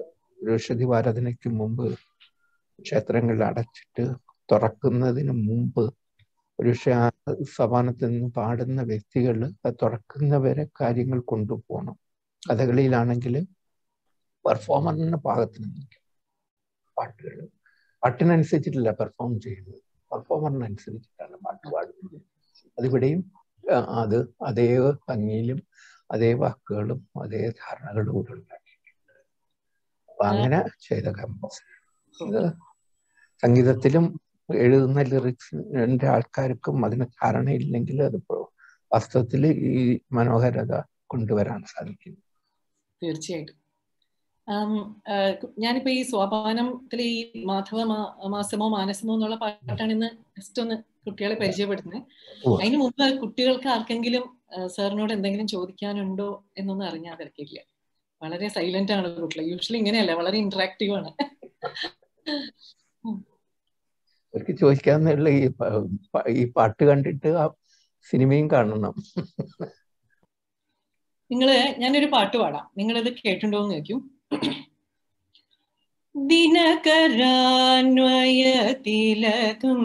ഋഷതി ആരാധനയ്ക്ക് മുമ്പ് ക്ഷേത്രങ്ങളിൽ അടച്ചിട്ട് തുറക്കുന്നതിന് മുമ്പ് ഒരു സമാനത്തിൽ നിന്ന് പാടുന്ന വ്യക്തികൾ തുറക്കുന്നവരെ കാര്യങ്ങൾ കൊണ്ടുപോകണം കഥകളിയിലാണെങ്കിൽ പെർഫോമറിന്റെ പാകത്തിന് നിൽക്കും പാട്ടുകൾ പാട്ടിനനുസരിച്ചിട്ടില്ല പെർഫോം ചെയ്യുന്നത് പെർഫോമറിനനുസരിച്ചിട്ടാണ് പാട്ട് പാടുന്നത് അതിവിടെയും അത് അതേ ഭംഗിയിലും അതേ വാക്കുകളും അതേ ധാരണകളും കൂടെ ഉണ്ടാക്കിയിട്ടുണ്ട് അപ്പൊ അങ്ങനെ ചെയ്ത കമ്പോസ് ഇത് സംഗീതത്തിലും എഴുതുന്ന ലിറിക്സിന്റെ ആൾക്കാർക്കും അതിന് ധാരണയില്ലെങ്കിൽ അത് വാസ്തവത്തിൽ ഈ മനോഹരത കൊണ്ടുവരാൻ സാധിക്കും തീർച്ചയായിട്ടും ഞാനിപ്പോ ഈ സോപാനത്തിലെ ഈ മാധവ മാസമോ മാനസമോ എന്നുള്ള പാട്ടാണ് ഇന്ന് ജസ്റ്റ് ഒന്ന് കുട്ടികളെ പരിചയപ്പെടുത്തുന്നത് അതിന് മുമ്പ് കുട്ടികൾക്ക് ആർക്കെങ്കിലും സാറിനോട് എന്തെങ്കിലും ചോദിക്കാനുണ്ടോ എന്നൊന്നും അറിഞ്ഞാൽ തിരക്കില്ല വളരെ സൈലന്റ് ആണ് കുട്ടികൾ യൂഷ്വലി ഇങ്ങനെയല്ല വളരെ ഇന്ററാക്റ്റീവ് ആണ് അവർക്ക് ചോദിക്കാന്നുള്ള ഈ ഈ പാട്ട് കണ്ടിട്ട് ആ സിനിമയും കാണണം നിങ്ങള് ഞാനൊരു പാട്ട് പാടാം നിങ്ങളിത് കേട്ടിട്ടുണ്ടോ എന്ന് ചോദിക്കും ദിനകരാന്വയ തിലകം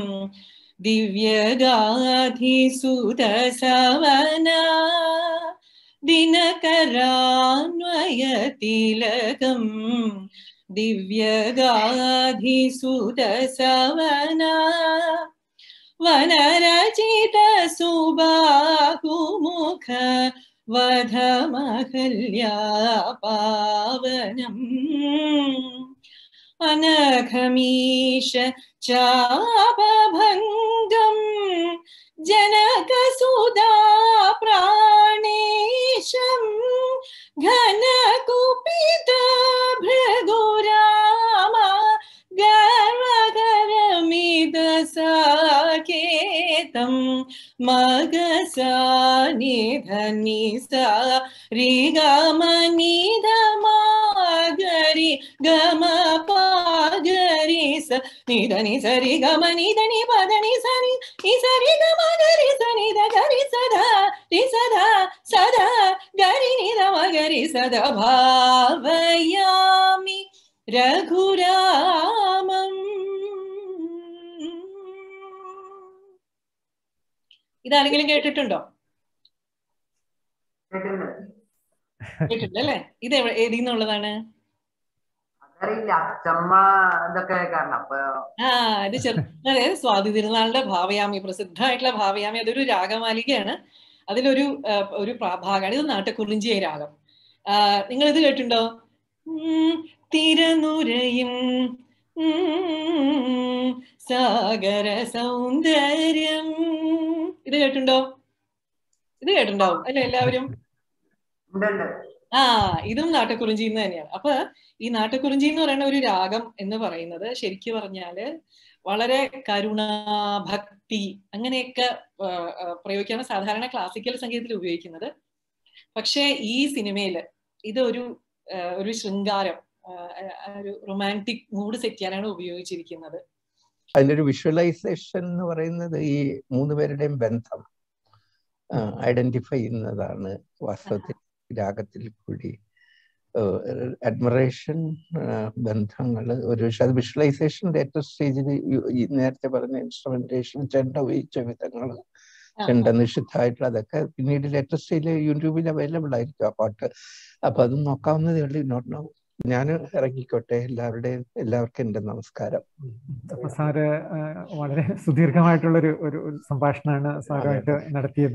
ദിവ്യഗാധിസുതസവന ദിനകരാന്വയ തിലകം ദിവ്യഗാധിസുതസവന വനരചിത സുബാഹുമുഖ വധമഹല്യാപാവനം അനഘമീശ ചാപഭംഗം ജനകസുതാ പ്രാണേശം ഘനകുപിത ഭൃഗുരാമ ഗർവകരമിത സാകേതം മഗസാനിധനി സരി ഗമനിധ മാഗരി ഗമ പാഗരി സ നിധനി സരി ഗമനിധനി പദനി സനി ഈ സരി ഗമ ഗരി സനി ധ ഗരി സദാ രി സദാ സദാ ഗരി നിധ മഗരി സദാ ഭാവയാമി രഘുരാമം ഇതാരെങ്കിലും കേട്ടിട്ടുണ്ടോ കേട്ടിട്ടുണ്ട് അല്ലേ ഇത് ഏതിൽ നിന്നുള്ളതാണ് അറിയില്ല അച്ചമ്മ ഇതൊക്കെ കാരണം അപ്പൊ ആ ഇത് ചെറു അതായത് സ്വാതി തിരുനാളിന്റെ ഭാവയാമി പ്രസിദ്ധമായിട്ടുള്ള ഭാവയാമി അതൊരു രാഗമാലികയാണ് അതിലൊരു ഒരു ഭാഗമാണ് ഇത് നാട്ടക്കുറിഞ്ചിയ രാഗം നിങ്ങൾ ഇത് കേട്ടിട്ടുണ്ടോ തിരനുരയും സാഗര സൗന്ദര്യം ഇത് കേട്ടിട്ടുണ്ടോ ഇത് കേട്ടിട്ടുണ്ടാവും അല്ലെ എല്ലാവരും ആ ഇതും നാട്ടക്കുറിഞ്ചി എന്ന് തന്നെയാണ് അപ്പൊ ഈ നാട്ടക്കുറിഞ്ചി എന്ന് പറയുന്ന ഒരു രാഗം എന്ന് പറയുന്നത് ശരിക്കു പറഞ്ഞാല് വളരെ കരുണ ഭക്തി അങ്ങനെയൊക്കെ പ്രയോഗിക്കാണ് സാധാരണ ക്ലാസിക്കൽ സംഗീതത്തിൽ ഉപയോഗിക്കുന്നത് പക്ഷെ ഈ സിനിമയില് ഇത് ഒരു ഒരു ശൃംഗാരം ഒരു റൊമാൻറ്റിക് മൂഡ് സെറ്റ് ചെയ്യാനാണ് ഉപയോഗിച്ചിരിക്കുന്നത് അതിലൊരു വിഷ്വലൈസേഷൻ എന്ന് പറയുന്നത് ഈ മൂന്ന് പേരുടെയും ബന്ധം ഐഡന്റിഫൈ ചെയ്യുന്നതാണ് വാസ്തവത്തിൽ രാഗത്തിൽ കൂടി അഡ്മറേഷൻ ബന്ധങ്ങൾ ഒരു പക്ഷെ അത് വിഷ്വലൈസേഷന്റെ ഏറ്റവും സ്റ്റേജിൽ നേരത്തെ പറഞ്ഞ ഇൻസ്ട്രുമെന്റേഷൻ ചെണ്ട ഉപയോഗിച്ച വിധങ്ങൾ ചെണ്ട നിഷിദ്ധമായിട്ടുള്ള അതൊക്കെ പിന്നീട് ലേറ്റസ്റ്റ് സ്റ്റേജിൽ യൂട്യൂബിൽ അവൈലബിൾ ആയിരിക്കും ആ പാട്ട് അപ്പൊ അത് നോക്കാവുന്നതേ ഉള്ളൂ നോട്ട് നോ ഞാൻ ഇറങ്ങിക്കോട്ടെ എല്ലാവരുടെയും എല്ലാവർക്കും എൻ്റെ നമസ്കാരം അപ്പൊ സാറ് വളരെ സുദീർഘമായിട്ടുള്ള ഒരു ഒരു സംഭാഷണമാണ് സാറുമായിട്ട് നടത്തിയത്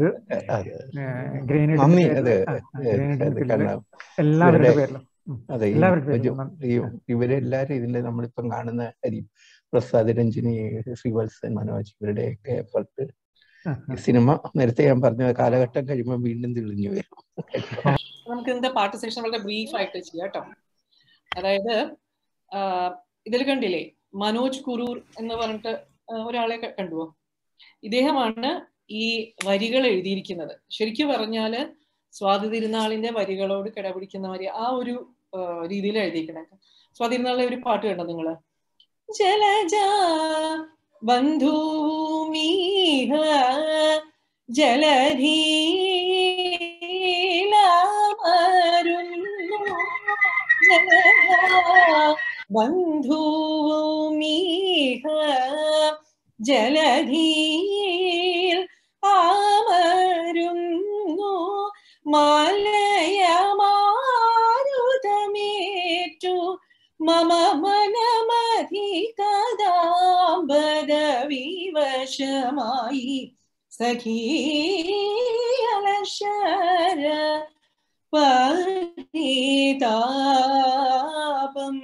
എല്ലാവരുടെ പേരിലും അതെ ഇവരെല്ലാരും ഇതിന്റെ നമ്മളിപ്പം കാണുന്ന ഹരി പ്രസാദ് രഞ്ജിനി ശ്രീവത്സൻ മനോജ് ഇവരുടെയൊക്കെ എഫർട്ട് സിനിമ നേരത്തെ ഞാൻ പറഞ്ഞ കാലഘട്ടം കഴിയുമ്പോൾ വീണ്ടും തെളിഞ്ഞു വരും നമുക്ക് ഇതിന്റെ പാട്ട് സെക്ഷൻ വളരെ ബ്രീഫ് ആയിട്ട് ചെയ്യാം കേട്ടോ അതായത് ഇതിൽ കണ്ടില്ലേ മനോജ് കുറൂർ എന്ന് പറഞ്ഞിട്ട് ഒരാളെ കണ്ടുവോ ഇദ്ദേഹമാണ് ഈ വരികൾ എഴുതിയിരിക്കുന്നത് ശരിക്കും പറഞ്ഞാല് സ്വാതി തിരുനാളിന്റെ വരികളോട് കിടപിടിക്കുന്ന വരി ആ ഒരു രീതിയിൽ എഴുതിയിരിക്കണേ സ്വാതി തിരുനാളിലെ ഒരു പാട്ട് കണ്ടോ നിങ്ങള് ജലജ ബന്ധൂമീഹ ജലധീലമരുന്നു ബന്ധുവുമീഹ ജലധീർ ആമരുന്നു മാലയമാരുതമേറ്റു മമ മനമധി കഥാംബദവിവശമായി സഖീയലശര പരിതാപം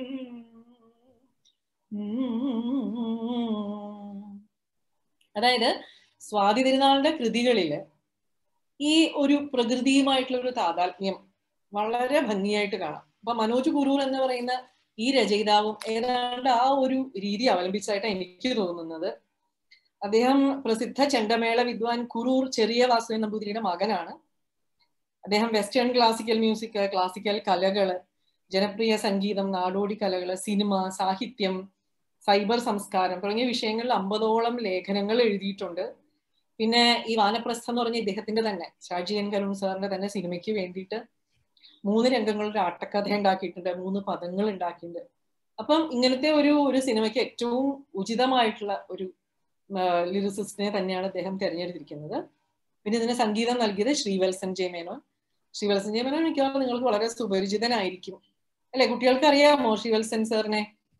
അതായത് സ്വാതി തിരുനാളിന്റെ കൃതികളില് ഈ ഒരു പ്രകൃതിയുമായിട്ടുള്ള ഒരു താതാത്മ്യം വളരെ ഭംഗിയായിട്ട് കാണാം അപ്പൊ മനോജ് കുറൂർ എന്ന് പറയുന്ന ഈ രചയിതാവും ഏതാണ്ട് ആ ഒരു രീതി അവലംബിച്ചായിട്ടാണ് എനിക്ക് തോന്നുന്നത് അദ്ദേഹം പ്രസിദ്ധ ചെണ്ടമേള വിദ്വാൻ കുറൂർ ചെറിയ വാസുദേവൻ നമ്പൂതിരിയുടെ മകനാണ് അദ്ദേഹം വെസ്റ്റേൺ ക്ലാസിക്കൽ മ്യൂസിക് ക്ലാസിക്കൽ കലകള് ജനപ്രിയ സംഗീതം നാടോടി കലകള് സിനിമ സാഹിത്യം സൈബർ സംസ്കാരം തുടങ്ങിയ വിഷയങ്ങളിൽ അമ്പതോളം ലേഖനങ്ങൾ എഴുതിയിട്ടുണ്ട് പിന്നെ ഈ വാനപ്രസ്ഥം എന്ന് പറഞ്ഞ ഇദ്ദേഹത്തിന്റെ തന്നെ ഷാജി എൻ കരുൺ സാറിന്റെ തന്നെ സിനിമയ്ക്ക് വേണ്ടിയിട്ട് മൂന്ന് രംഗങ്ങളുടെ ആട്ടക്കഥ ഉണ്ടാക്കിയിട്ടുണ്ട് മൂന്ന് പദങ്ങൾ ഉണ്ടാക്കിയിട്ടുണ്ട് അപ്പം ഇങ്ങനത്തെ ഒരു ഒരു സിനിമയ്ക്ക് ഏറ്റവും ഉചിതമായിട്ടുള്ള ഒരു ലിറിസിസ്റ്റിനെ തന്നെയാണ് അദ്ദേഹം തിരഞ്ഞെടുത്തിരിക്കുന്നത് പിന്നെ ഇതിന് സംഗീതം നൽകിയത് ശ്രീവത്സൻ ജെ മേനോൻ ശ്രീവത്സൻ ജെ മേനോൻ മിക്കവാറും നിങ്ങൾക്ക് വളരെ സുപരിചിതനായിരിക്കും അല്ലെ കുട്ടികൾക്ക് അറിയാമോ ശ്രീവത്സൻ സാറിനെ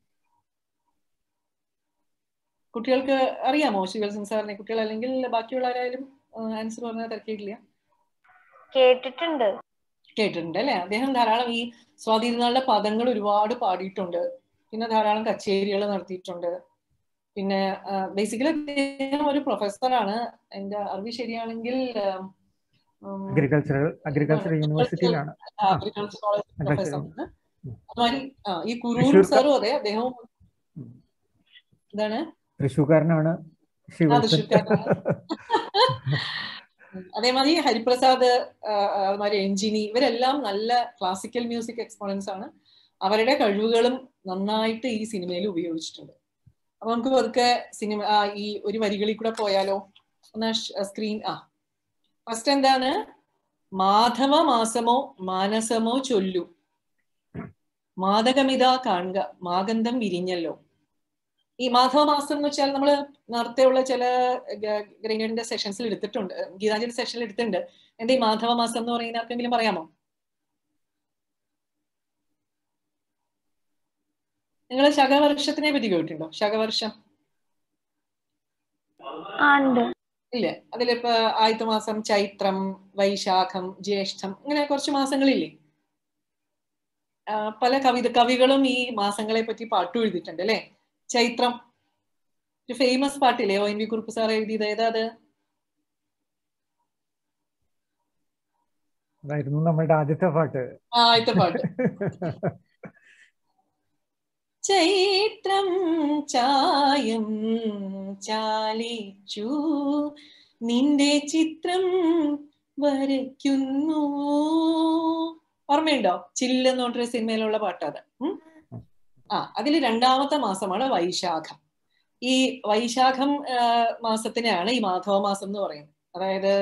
കുട്ടികൾക്ക് അറിയാമോ ശ്രീവത്സൻ സാറിനെ കുട്ടികൾ അല്ലെങ്കിൽ ബാക്കിയുള്ളവരായാലും ആൻസർ പറഞ്ഞാൽ തിരക്കിയിട്ടില്ല കേട്ടിട്ടുണ്ട് കേട്ടിട്ടുണ്ട് അല്ലെ അദ്ദേഹം ധാരാളം ഈ സ്വാധീനങ്ങളുടെ പദങ്ങൾ ഒരുപാട് പാടിയിട്ടുണ്ട് പിന്നെ ധാരാളം കച്ചേരികൾ നടത്തിയിട്ടുണ്ട് പിന്നെ ബേസിക്കലി അദ്ദേഹം ഒരു പ്രൊഫസറാണ് എന്റെ അറിവ് ശരിയാണെങ്കിൽ അഗ്രികൾച്ചറൽ അഗ്രികൾച്ചർ യൂണിവേഴ്സിറ്റിയിലാണ് അഗ്രികൾച്ചർ കോളേജ് പ്രൊഫസറാണ് അതുമാതിരി ഈ കുറൂർ സാറും അതെ അദ്ദേഹവും എന്താണ് തൃശ്ശൂർക്കാരനാണ് അതേമാതിരി ഹരിപ്രസാദ് അതുമാതിരി എഞ്ചിനി ഇവരെല്ലാം നല്ല ക്ലാസിക്കൽ മ്യൂസിക് എക്സ്പോണൻസ് ആണ് അവരുടെ കഴിവുകളും നന്നായിട്ട് ഈ സിനിമയിൽ ഉപയോഗിച്ചിട്ടുണ്ട് അപ്പൊ നമുക്ക് പതുക്കെ സിനിമ ഈ ഒരു വരികളിൽ കൂടെ പോയാലോ ഒന്ന് സ്ക്രീൻ ആ ഫസ്റ്റ് എന്താണ് മാധവ മാസമോ മാനസമോ ചൊല്ലു മാതകമിത കാണുക മാഗന്ധം വിരിഞ്ഞല്ലോ ഈ മാധവ മാസം എന്ന് വെച്ചാൽ നമ്മൾ നേരത്തെയുള്ള ചില ഗ്രൈനഡിന്റെ സെഷൻസിൽ എടുത്തിട്ടുണ്ട് ഗീതാഞ്ജലി സെഷനിൽ എടുത്തിട്ടുണ്ട് എന്താ ഈ മാധവ മാസം എന്ന് പറയുന്ന ആർക്കെങ്കിലും പറയാമോ നിങ്ങൾ ശകവർഷത്തിനെ പറ്റി കേട്ടിട്ടുണ്ടോ ശകവർഷം ഇല്ല അതിലിപ്പോ ആദ്യത്തെ മാസം ചൈത്രം വൈശാഖം ജ്യേഷ്ഠം ഇങ്ങനെ കുറച്ച് മാസങ്ങളില്ലേ പല കവിത കവികളും ഈ മാസങ്ങളെ പറ്റി പാട്ടു എഴുതിയിട്ടുണ്ട് അല്ലെ ചൈത്രം ഒരു ഫേമസ് പാട്ടില്ലേ O N V Kurup sir എഴുതിയത് ഏതാ അത് അതായിരുന്നു നമ്മളുടെ ആദ്യത്തെ പാട്ട് ആദ്യത്തെ പാട്ട് ചൈത്രം ചായം ചാലിച്ചു നിന്റെ ചിത്രം വരയ്ക്കുന്നു ഓർമ്മയുണ്ടോ ചില്ലെന്ന് പറഞ്ഞൊരു സിനിമയിലുള്ള പാട്ടത് ആ അതിൽ രണ്ടാമത്തെ മാസമാണ് വൈശാഖം ഈ വൈശാഖം മാസത്തിനെയാണ് ഈ മാധവ മാസം എന്ന് പറയുന്നത് അതായത്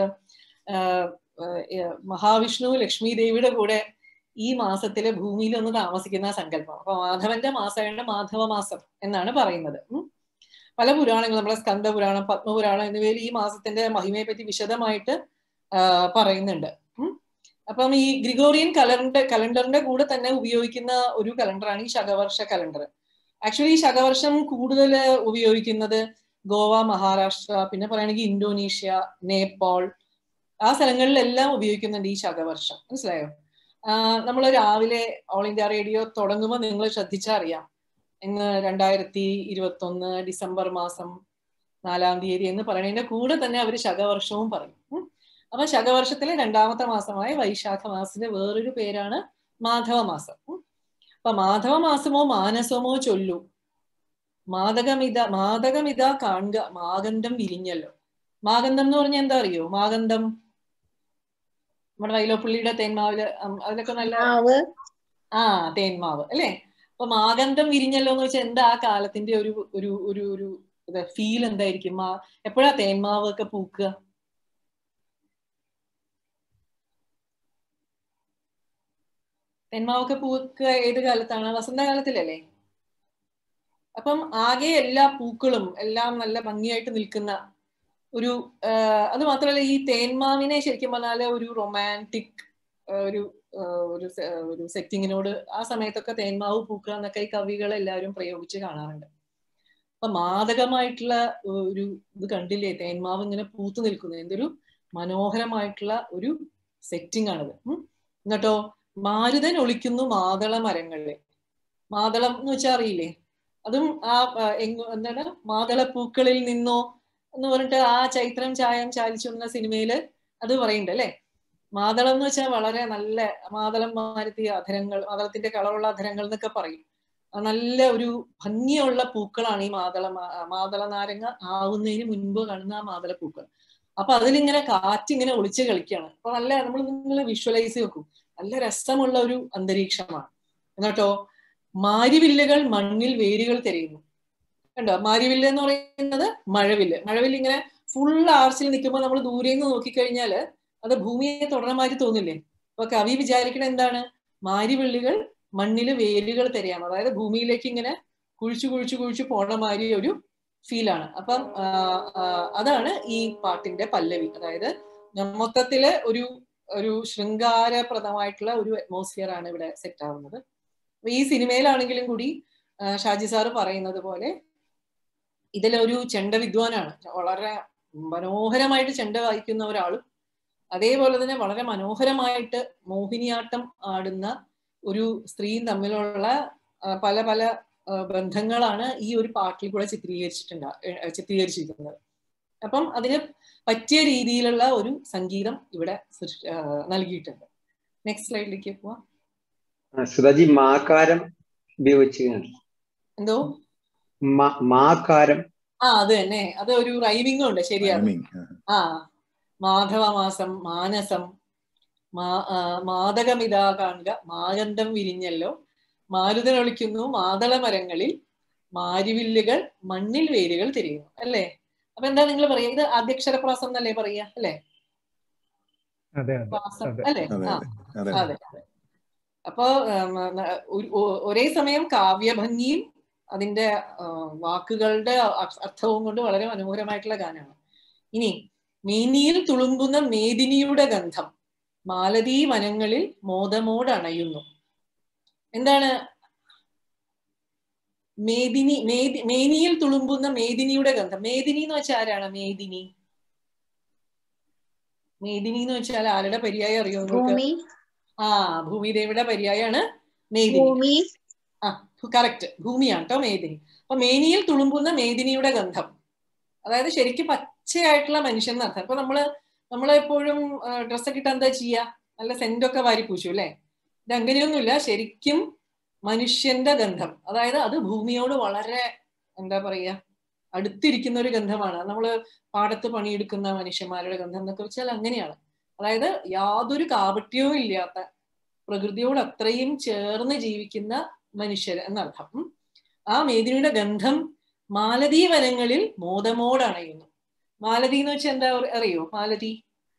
മഹാവിഷ്ണു ലക്ഷ്മി ദേവിയുടെ കൂടെ ഈ മാസത്തിലെ ഭൂമിയിൽ ഒന്ന് താമസിക്കുന്ന സങ്കല്പം അപ്പൊ മാധവന്റെ മാസമാണ് മാധവ മാസം എന്നാണ് പറയുന്നത് പല പുരാണങ്ങൾ നമ്മളെ സ്കന്ദ പുരാണം പത്മപുരാണം എന്നിവയിൽ ഈ മാസത്തിന്റെ മഹിമയെ പറ്റി വിശദമായിട്ട് പറയുന്നുണ്ട് അപ്പം ഈ ഗ്രിഗോറിയൻ കലണ്ടർ കലണ്ടറിന്റെ കൂടെ തന്നെ ഉപയോഗിക്കുന്ന ഒരു കലണ്ടറാണ് ഈ ശകവർഷ കലണ്ടർ ആക്ച്വലി ഈ ശകവർഷം കൂടുതൽ ഉപയോഗിക്കുന്നത് ഗോവ മഹാരാഷ്ട്ര പിന്നെ പറയുകയാണെങ്കിൽ ഇന്തോനേഷ്യ നേപ്പാൾ ആ സ്ഥലങ്ങളിലെല്ലാം ഉപയോഗിക്കുന്നുണ്ട് ഈ ശകവർഷം മനസ്സിലായോ നമ്മൾ രാവിലെ ഓൾ ഇന്ത്യ റേഡിയോ തുടങ്ങുമ്പോൾ നിങ്ങൾ ശ്രദ്ധിച്ചാൽ അറിയാം ഇന്ന് രണ്ടായിരത്തി ഇരുപത്തി ഒന്ന് ഡിസംബർ മാസം നാലാം തീയതി എന്ന് പറയുന്നതിന്റെ കൂടെ തന്നെ അവർ ശകവർഷവും പറയും അപ്പൊ ശകവർഷത്തിലെ രണ്ടാമത്തെ മാസമായ വൈശാഖ മാസത്തിന്റെ വേറൊരു പേരാണ് മാധവ മാസം അപ്പൊ മാധവ മാസമോ മാനസമോ ചൊല്ലു മാതകമിത മാതകമിത കാണുക മാഗന്ധം വിരിഞ്ഞല്ലോ മാഗന്ധം എന്ന് പറഞ്ഞാൽ എന്താ അറിയോ മാഗന്ധം നമ്മുടെ വൈലോപ്പള്ളിയുടെ തേന്മാവില് അതിലൊക്കെ നല്ല ആ തേന്മാവ് അല്ലേ അപ്പൊ മാഗന്ധം വിരിഞ്ഞല്ലോ എന്ന് വെച്ചാൽ എന്താ ആ കാലത്തിന്റെ ഒരു ഒരു ഒരു ഒരു ഫീൽ എന്തായിരിക്കും എപ്പോഴാ തേന്മാവ് ഒക്കെ പൂക്കുക തെന്മാവൊക്കെ പൂക്കുക ഏത് കാലത്താണ് വസന്തകാലത്തിലല്ലേ അപ്പം ആകെ എല്ലാ പൂക്കളും എല്ലാം നല്ല ഭംഗിയായിട്ട് നിൽക്കുന്ന ഒരു അത് മാത്രമല്ല ഈ തേന്മാവിനെ ശരിക്കും പറഞ്ഞാല് ഒരു റൊമാൻറ്റിക് ഒരു ഒരു ഒരു സെറ്റിങ്ങിനോട് ആ സമയത്തൊക്കെ തേന്മാവ് പൂക്കുക എന്നൊക്കെ ഈ കവികൾ എല്ലാവരും പ്രയോഗിച്ച് കാണാറുണ്ട് അപ്പൊ മാദകമായിട്ടുള്ള ഒരു ഇത് കണ്ടില്ലേ തേന്മാവ് ഇങ്ങനെ പൂത്തു നിൽക്കുന്നത് എന്തൊരു മനോഹരമായിട്ടുള്ള ഒരു സെറ്റിംഗ് ആണിത് എന്നിട്ടോ മാരുതൻ ഒളിക്കുന്നു മാതള മരങ്ങളില് മാതളം എന്ന് വെച്ചാൽ അറിയില്ലേ അതും ആ എന്താണ് മാതളപ്പൂക്കളിൽ നിന്നോ എന്ന് പറഞ്ഞിട്ട് ആ ചൈത്രം ചായം ചാലിച്ചു എന്ന സിനിമയില് അത് പറയുന്നുണ്ട് അല്ലെ മാതളം എന്ന് വെച്ചാൽ വളരെ നല്ല മാതളം മാരുത്തിയ അധരങ്ങൾ മാതളത്തിന്റെ കളറുള്ള അധരങ്ങൾ എന്നൊക്കെ പറയും നല്ല ഒരു ഭംഗിയുള്ള പൂക്കളാണ് ഈ മാതള മാതള നാരങ്ങ ആവുന്നതിന് മുൻപ് കാണുന്ന ആ മാതള പൂക്കൾ അപ്പൊ അതിലിങ്ങനെ കാറ്റിങ്ങനെ ഒളിച്ച് കളിക്കുകയാണ് അപ്പൊ നല്ല നമ്മൾ ഇങ്ങനെ വിഷ്വലൈസ് വെക്കും നല്ല രസമുള്ള ഒരു അന്തരീക്ഷമാണ് എന്നിട്ടോ മാരിവില്ലുകൾ മണ്ണിൽ വേരുകൾ തിരയുന്നു കണ്ടോ മാരിവില്ല് എന്ന് പറയുന്നത് മഴവില്ല് മഴവില്ല് ഇങ്ങനെ ഫുൾ ആർച്ചിൽ നിൽക്കുമ്പോൾ നമ്മൾ ദൂരെ നിന്ന് നോക്കിക്കഴിഞ്ഞാല് അത് ഭൂമിയെ തുടർന്ന മാതിരി തോന്നില്ലേ അപ്പൊ കവി വിചാരിക്കണ എന്താണ് മാരിവിള്ളികൾ മണ്ണില് വേരുകൾ തരികയാണ് അതായത് ഭൂമിയിലേക്ക് ഇങ്ങനെ കുഴിച്ചു കുഴിച്ചു കുഴിച്ചു പോണ മാതിരി ഒരു ഫീലാണ് അപ്പം അതാണ് ഈ പാട്ടിന്റെ പല്ലവി അതായത് മൊത്തത്തില് ഒരു ഒരു ശൃംഗാരപ്രദമായിട്ടുള്ള ഒരു അറ്റ്മോസ്ഫിയർ ആണ് ഇവിടെ സെറ്റ് ആവുന്നത് ഈ സിനിമയിലാണെങ്കിലും കൂടി ഷാജി സാറ് പറയുന്നത് പോലെ ഇതിലൊരു ചെണ്ട വിദ്വാനാണ് വളരെ മനോഹരമായിട്ട് ചെണ്ട വായിക്കുന്ന ഒരാളും അതേപോലെ തന്നെ വളരെ മനോഹരമായിട്ട് മോഹിനിയാട്ടം ആടുന്ന ഒരു സ്ത്രീയും തമ്മിലുള്ള പല പല ബന്ധങ്ങളാണ് ഈ ഒരു പാട്ടിൽ കൂടെ ചിത്രീകരിച്ചിട്ടുണ്ട് ചിത്രീകരിച്ചിരിക്കുന്നത് അപ്പം അതിന് പറ്റിയ രീതിയിലുള്ള ഒരു സംഗീതം ഇവിടെ നൽകിയിട്ടുണ്ട് നെക്സ്റ്റ് സ്ലൈഡിലേക്ക് പോവാം സുധാജി മാകാരം ഉപയോഗിച്ച് എന്തോ മാകാരം ആ അത് തന്നെ അത് ഒരു റൈമിംഗും ഉണ്ട് ശരിയാണ് ആ മാധവ മാസം മാനസം മാ മാതകമിതാ കാണുക മാഗന്ധം വിരിഞ്ഞല്ലോ മാരുതൻ ഒളിക്കുന്നു മാതള മരങ്ങളിൽ മാരിവില്ലുകൾ മണ്ണിൽ വേരുകൾ തിരിയുന്നു അല്ലേ അപ്പൊ എന്താ നിങ്ങൾ പറയാ ഇത് അധ്യക്ഷരപ്രാസം എന്നല്ലേ പറയാ അല്ലേ പ്രാസം അല്ലേ ആ അതെ അതെ അപ്പോ ഒരേ സമയം കാവ്യഭംഗിയും അതിന്റെ വാക്കുകളുടെ അർത്ഥവും കൊണ്ട് വളരെ മനോഹരമായിട്ടുള്ള ഗാനമാണ് ഇനി മേനിയിൽ തുളുമ്പുന്ന മേദിനിയുടെ ഗന്ധം മാലതീ വനങ്ങളിൽ മോദമോടണയുന്നു എന്താണ് മേദിനി മേദി മേനിയിൽ തുളുമ്പുന്ന മേദിനിയുടെ ഗന്ധം മേദിനി എന്ന് വെച്ചാൽ ആരാണ് മേദിനി മേദിനി എന്ന് വെച്ചാൽ ആരുടെ പര്യായം അറിയോ നിങ്ങൾക്ക് ആ ഭൂമിദേവിയുടെ പര്യായാണ് മേദിനി ആ കറക്റ്റ് ഭൂമിയാണ് കേട്ടോ മേദിനി അപ്പൊ മേനിയിൽ തുളുമ്പുന്ന മേദിനിയുടെ ഗന്ധം അതായത് ശരിക്കും പച്ചയായിട്ടുള്ള മനുഷ്യൻ എന്നർത്ഥം അപ്പൊ നമ്മള് നമ്മളെപ്പോഴും ഡ്രസ്സൊക്കെ ഇട്ട് എന്താ ചെയ്യാ നല്ല സെന്റൊക്കെ വാരി പൂച്ചു അല്ലെ ഇത് അങ്ങനെയൊന്നുമില്ല ശരിക്കും മനുഷ്യന്റെ ഗന്ധം അതായത് അത് ഭൂമിയോട് വളരെ എന്താ പറയാ അടുത്തിരിക്കുന്ന ഒരു ഗന്ധമാണ് നമ്മൾ പാടത്ത് പണിയെടുക്കുന്ന മനുഷ്യന്മാരുടെ ഗന്ധം എന്നൊക്കെ വെച്ചാൽ അങ്ങനെയാണ് അതായത് യാതൊരു കാപട്യവും ഇല്ലാത്ത പ്രകൃതിയോട് അത്രയും ചേർന്ന് ജീവിക്കുന്ന മനുഷ്യർ എന്നർത്ഥം ആ മേദിനിയുടെ ഗന്ധം മാലതീ വനങ്ങളിൽ മോദമോടണയുന്നു മാലതി എന്ന് വെച്ചാൽ എന്താ അറിയോ മാലതി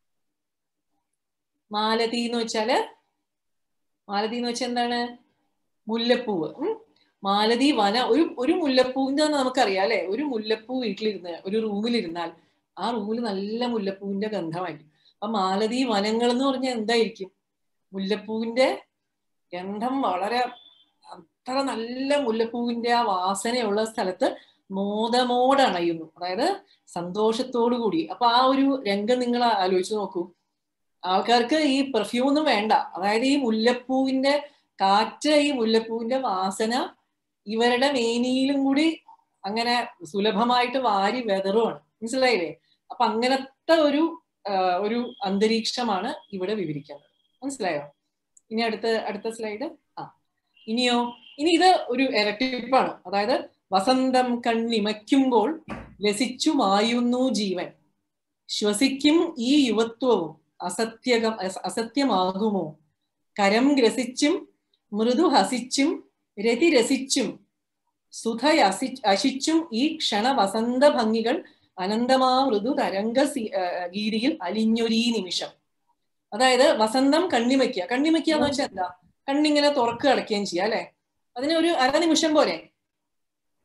മാലതി എന്ന് വെച്ചാല് മാലതി എന്ന് വെച്ചാൽ എന്താണ് മുല്ലപ്പൂവ് ഉം മാലതി വന ഒരു ഒരു മുല്ലപ്പൂവിന്റെ നമുക്കറിയാം അല്ലെ ഒരു മുല്ലപ്പൂ വീട്ടിലിരുന്ന് ഒരു റൂമിലിരുന്നാൽ ആ റൂമിൽ നല്ല മുല്ലപ്പൂവിന്റെ ഗന്ധമായിരിക്കും അപ്പൊ മാലതി വനങ്ങൾ എന്ന് പറഞ്ഞാൽ എന്തായിരിക്കും മുല്ലപ്പൂവിന്റെ ഗന്ധം വളരെ അത്ര നല്ല മുല്ലപ്പൂവിന്റെ ആ വാസനയുള്ള സ്ഥലത്ത് മോദമോടണയുന്നു അതായത് സന്തോഷത്തോടു കൂടി അപ്പൊ ആ ഒരു രംഗം നിങ്ങൾ ആലോചിച്ച് നോക്കൂ ആൾക്കാർക്ക് ഈ പെർഫ്യൂം ഒന്നും വേണ്ട അതായത് ഈ മുല്ലപ്പൂവിന്റെ കാറ്റ് ഈ മുല്ലപ്പൂവിന്റെ വാസന ഇവരുടെ മേനിയിലും കൂടി അങ്ങനെ സുലഭമായിട്ട് വാരി വെതറുമാണ് മനസ്സിലായില്ലേ അപ്പൊ അങ്ങനത്തെ ഒരു ഒരു അന്തരീക്ഷമാണ് ഇവിടെ വിവരിക്കുന്നത് മനസ്സിലായോ ഇനി അടുത്ത അടുത്ത സ്ലൈഡ് ആ ഇനിയോ ഇനി ഇത് ഒരു ഇരട്ടിപ്പാണ് അതായത് വസന്തം കണ്ണിമയ്ക്കുമ്പോൾ രസിച്ചു മായുന്നു ജീവൻ ശ്വസിക്കും ഈ യുവത്വവും അസത്യകം അസത്യമാകുമോ കരം ഗ്രസിച്ചും മൃദു ഹസിച്ചും രതി രസിച്ചും സുധ അശിച്ചും ഈ ക്ഷണ വസന്ത ഭംഗികൾ അനന്തമാ മൃദു തരംഗ ഗീതിയിൽ അലിഞ്ഞൊരീ നിമിഷം അതായത് വസന്തം കണ്ണിമയ്ക്കുക കണ്ണിമയ്ക്കുക എന്ന് വെച്ചാൽ എന്താ കണ്ണിങ്ങനെ തുറക്കുക അടയ്ക്കുകയും ചെയ്യുക അല്ലെ അതിന് ഒരു അരനിമിഷം പോലെ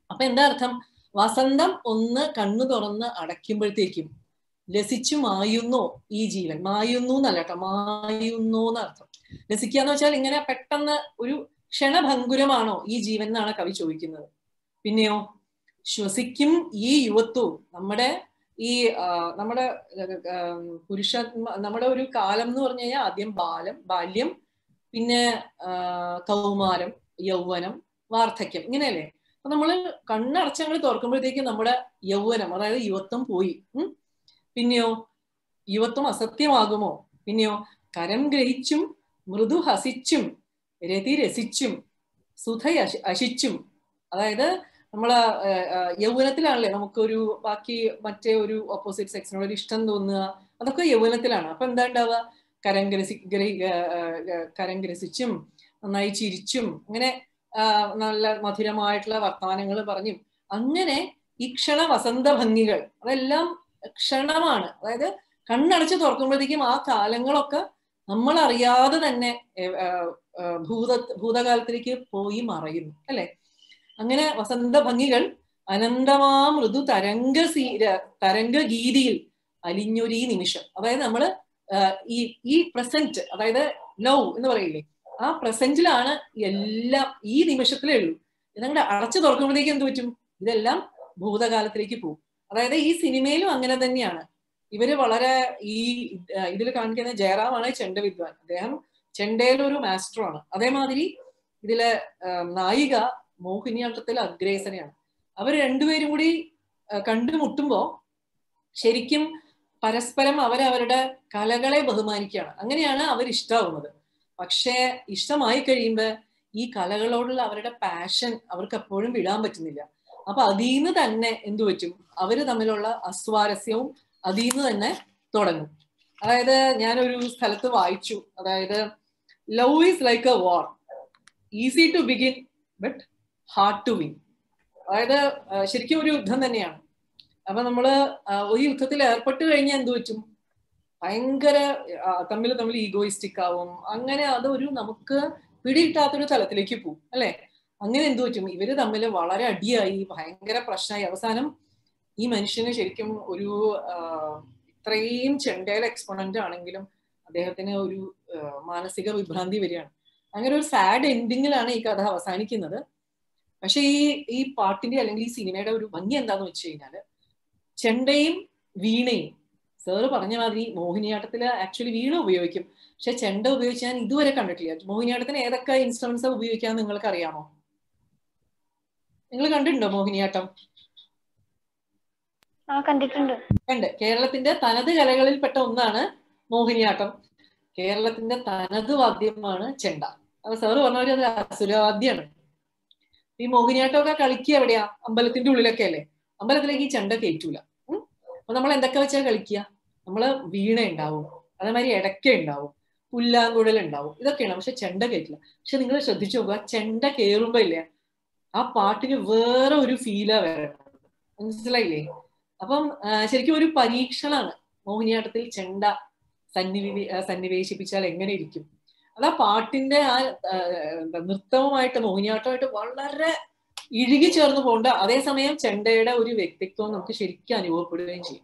അപ്പൊ എന്താ അർത്ഥം വസന്തം ഒന്ന് കണ്ണു തുറന്ന് അടയ്ക്കുമ്പോഴത്തേക്കും രസിച്ചു മായുന്നോ ഈ ജീവൻ മായുന്നു എന്നല്ല കേട്ടോ മായുന്നു എന്നർത്ഥം രസിക്കുക എന്ന് വെച്ചാൽ ഇങ്ങനെ പെട്ടെന്ന് ഒരു ക്ഷണഭങ്കുരമാണോ ഈ ജീവൻ എന്നാണ് കവി ചോദിക്കുന്നത് പിന്നെയോ ശ്വസിക്കും ഈ യുവത്വവും നമ്മുടെ ഈ നമ്മുടെ പുരുഷ നമ്മുടെ ഒരു കാലം എന്ന് പറഞ്ഞു കഴിഞ്ഞാൽ ആദ്യം ബാലം ബാല്യം പിന്നെ കൗമാരം യൗവനം വാർദ്ധക്യം ഇങ്ങനെയല്ലേ അപ്പൊ നമ്മള് കണ്ണടച്ചങ്ങൾ തുറക്കുമ്പോഴത്തേക്കും നമ്മുടെ യൗവനം അതായത് യുവത്വം പോയി ഉം പിന്നെയോ യുവത്വം അസത്യമാകുമോ പിന്നെയോ കരം ഗ്രഹിച്ചും മൃദു ഹസിച്ചും രതി രസിച്ചും സുധ അശിച്ചും അതായത് നമ്മളെ യൗവനത്തിലാണല്ലേ നമുക്കൊരു ബാക്കി മറ്റേ ഒരു ഓപ്പോസിറ്റ് സെക്സിനോട് ഒരു ഇഷ്ടം തോന്നുക അതൊക്കെ യൗവനത്തിലാണ് അപ്പൊ എന്താ ഉണ്ടാവുക കരം ഗ്രസി കരം ഗ്രസിച്ചും നന്നായി ചിരിച്ചും അങ്ങനെ നല്ല മധുരമായിട്ടുള്ള വർത്തമാനങ്ങൾ പറഞ്ഞും അങ്ങനെ ഈ ക്ഷണ വസന്ത ഭംഗികൾ അതെല്ലാം ക്ഷണമാണ് അതായത് കണ്ണടച്ച് തുറക്കുമ്പോഴത്തേക്കും ആ കാലങ്ങളൊക്കെ നമ്മൾ അറിയാതെ തന്നെ ഭൂത ഭൂതകാലത്തിലേക്ക് പോയി മറയുന്നു അല്ലെ അങ്ങനെ വസന്ത ഭംഗികൾ അനന്തമാ മൃദു തരംഗ സീര തരംഗ ഗീതിയിൽ അലിഞ്ഞൊരീ നിമിഷം അതായത് നമ്മള് ഈ ഈ പ്രസന്റ് അതായത് ലവ് എന്ന് പറയില്ലേ ആ പ്രസന്റിലാണ് എല്ലാം ഈ നിമിഷത്തിലേ ഉള്ളൂ ഇതങ്ങടെ അടച്ചു തുറക്കുമ്പോഴത്തേക്ക് എന്ത് പറ്റും ഇതെല്ലാം ഭൂതകാലത്തിലേക്ക് പോകും അതായത് ഈ സിനിമയിലും അങ്ങനെ തന്നെയാണ് ഇവര് വളരെ ഈ ഇതിൽ കാണിക്കുന്ന ജയറാമാണ് ചെണ്ട വിദ്വാൻ അദ്ദേഹം ചെണ്ടയിലെ ഒരു മാസ്റ്റർ ആണ് അതേമാതിരി ഇതിലെ നായിക മോഹിനിയാട്ടത്തിലെ അഗ്രേസനയാണ് അവർ രണ്ടുപേരും കൂടി കണ്ടുമുട്ടുമ്പോ ശരിക്കും പരസ്പരം അവരവരുടെ കലകളെ ബഹുമാനിക്കുകയാണ് അങ്ങനെയാണ് അവർ ഇഷ്ടമാവുന്നത് പക്ഷേ ഇഷ്ടമായി കഴിയുമ്പോൾ ഈ കലകളോടുള്ള അവരുടെ പാഷൻ അവർക്ക് എപ്പോഴും വിടാൻ പറ്റുന്നില്ല അപ്പൊ അതിൽ നിന്ന് തന്നെ എന്തു പറ്റും അവര് തമ്മിലുള്ള അസ്വാരസ്യവും അതിൽ നിന്ന് തന്നെ തുടങ്ങും അതായത് ഞാനൊരു സ്ഥലത്ത് വായിച്ചു അതായത് love is like a war easy to begin but hard to win അതായത് ശരിക്കും ഒരു യുദ്ധം തന്നെയാണ് അപ്പൊ നമ്മള് ഒരു യുദ്ധത്തിൽ ഏർപ്പെട്ട് കഴിഞ്ഞാൽ എന്തു പറ്റും ഭയങ്കര തമ്മിൽ തമ്മിൽ ഈഗോയിസ്റ്റിക് ആവും അങ്ങനെ അതൊരു നമുക്ക് പിടികിട്ടാത്തൊരു തലത്തിലേക്ക് പോകും അല്ലെ അങ്ങനെ എന്തു പറ്റും ഇവര് തമ്മിൽ വളരെ അടിയായി ഭയങ്കര പ്രശ്നമായി അവസാനം ഈ മനുഷ്യന് ശരിക്കും ഒരു ഇത്രയും ചെണ്ടയിൽ എക്സ്പോണന്റ് ആണെങ്കിലും അദ്ദേഹത്തിന് ഒരു മാനസിക വിഭ്രാന്തി വരികയാണ് അങ്ങനെ ഒരു സാഡ് എൻഡിങ്ങിലാണ് ഈ കഥ അവസാനിക്കുന്നത് പക്ഷെ ഈ ഈ പാട്ടിന്റെ അല്ലെങ്കിൽ ഈ സിനിമയുടെ ഒരു ഭംഗി എന്താന്ന് വെച്ച് കഴിഞ്ഞാല് ചെണ്ടയും വീണയും സാറ് പറഞ്ഞ മാതിരി മോഹിനിയാട്ടത്തില് ആക്ച്വലി വീണ ഉപയോഗിക്കും പക്ഷെ ചെണ്ട ഉപയോഗിച്ച് ഞാൻ ഇതുവരെ കണ്ടിട്ടില്ല മോഹിനിയാട്ടത്തിന് ഏതൊക്കെ ഇൻസ്ട്രുമെന്റ്സ് ഉപയോഗിക്കാൻ നിങ്ങൾക്ക് അറിയാമോ നിങ്ങൾ കണ്ടിട്ടുണ്ടോ മോഹിനിയാട്ടം ആ കണ്ടിട്ടുണ്ട് ഉണ്ട് കേരളത്തിന്റെ തനത് കലകളിൽപ്പെട്ട ഒന്നാണ് മോഹിനിയാട്ടം കേരളത്തിന്റെ തനത് വാദ്യമാണ് ചെണ്ട അപ്പൊ സാറ് പറഞ്ഞ അത് അസുരവാദ്യാണ് ഈ മോഹിനിയാട്ടമൊക്കെ കളിക്കുക എവിടെയാ അമ്പലത്തിന്റെ ഉള്ളിലൊക്കെ അല്ലേ അമ്പലത്തിലേക്ക് ഈ ചെണ്ട കയറ്റൂല അപ്പൊ നമ്മൾ എന്തൊക്കെ വെച്ചാൽ കളിക്കുക നമ്മള് വീണ ഉണ്ടാവും അതേമാതിരി ഇടയ്ക്ക ഉണ്ടാവും പുല്ലാങ്കുഴൽ ഉണ്ടാവും ഇതൊക്കെയാണ് പക്ഷെ ചെണ്ട കയറ്റില്ല പക്ഷെ നിങ്ങൾ ശ്രദ്ധിച്ചു നോക്കുക ചെണ്ട കയറുമ്പോ ഇല്ലേ ആ പാട്ടിന് വേറെ ഒരു ഫീലാ വരണം മനസ്സിലായില്ലേ അപ്പം ശരിക്കും ഒരു പരീക്ഷണാണ് മോഹിനിയാട്ടത്തിൽ ചെണ്ട സന്നിവി സന്നിവേശിപ്പിച്ചാൽ എങ്ങനെ ഇരിക്കും അത് ആ പാട്ടിന്റെ ആ നൃത്തവുമായിട്ട് മോഹിനിയാട്ടമായിട്ട് വളരെ ഇഴുകി ചേർന്ന് പോകേണ്ട അതേസമയം ചെണ്ടയുടെ ഒരു വ്യക്തിത്വം നമുക്ക് ശരിക്കും അനുഭവപ്പെടുകയും ചെയ്യും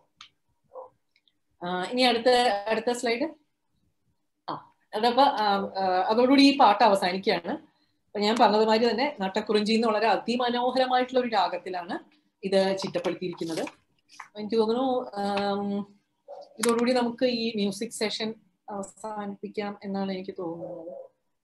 ഇനി അടുത്ത അടുത്ത സ്ലൈഡ് ആ അതപ്പോ അതോടുകൂടി ഈ പാട്ട് അവസാനിക്കുകയാണ് അപ്പൊ ഞാൻ പറഞ്ഞതുമാതിരി തന്നെ നട്ടക്കുറിഞ്ചി എന്ന് വളരെ അതിമനോഹരമായിട്ടുള്ള ഒരു രാഗത്തിലാണ് ഇത് ചിട്ടപ്പെടുത്തിയിരിക്കുന്നത് എനിക്ക് തോന്നുന്നു ഇതോടുകൂടി നമുക്ക് ഈ മ്യൂസിക് സെഷൻ അവസാനിപ്പിക്കാം എന്നാണ് എനിക്ക് തോന്നുന്നത്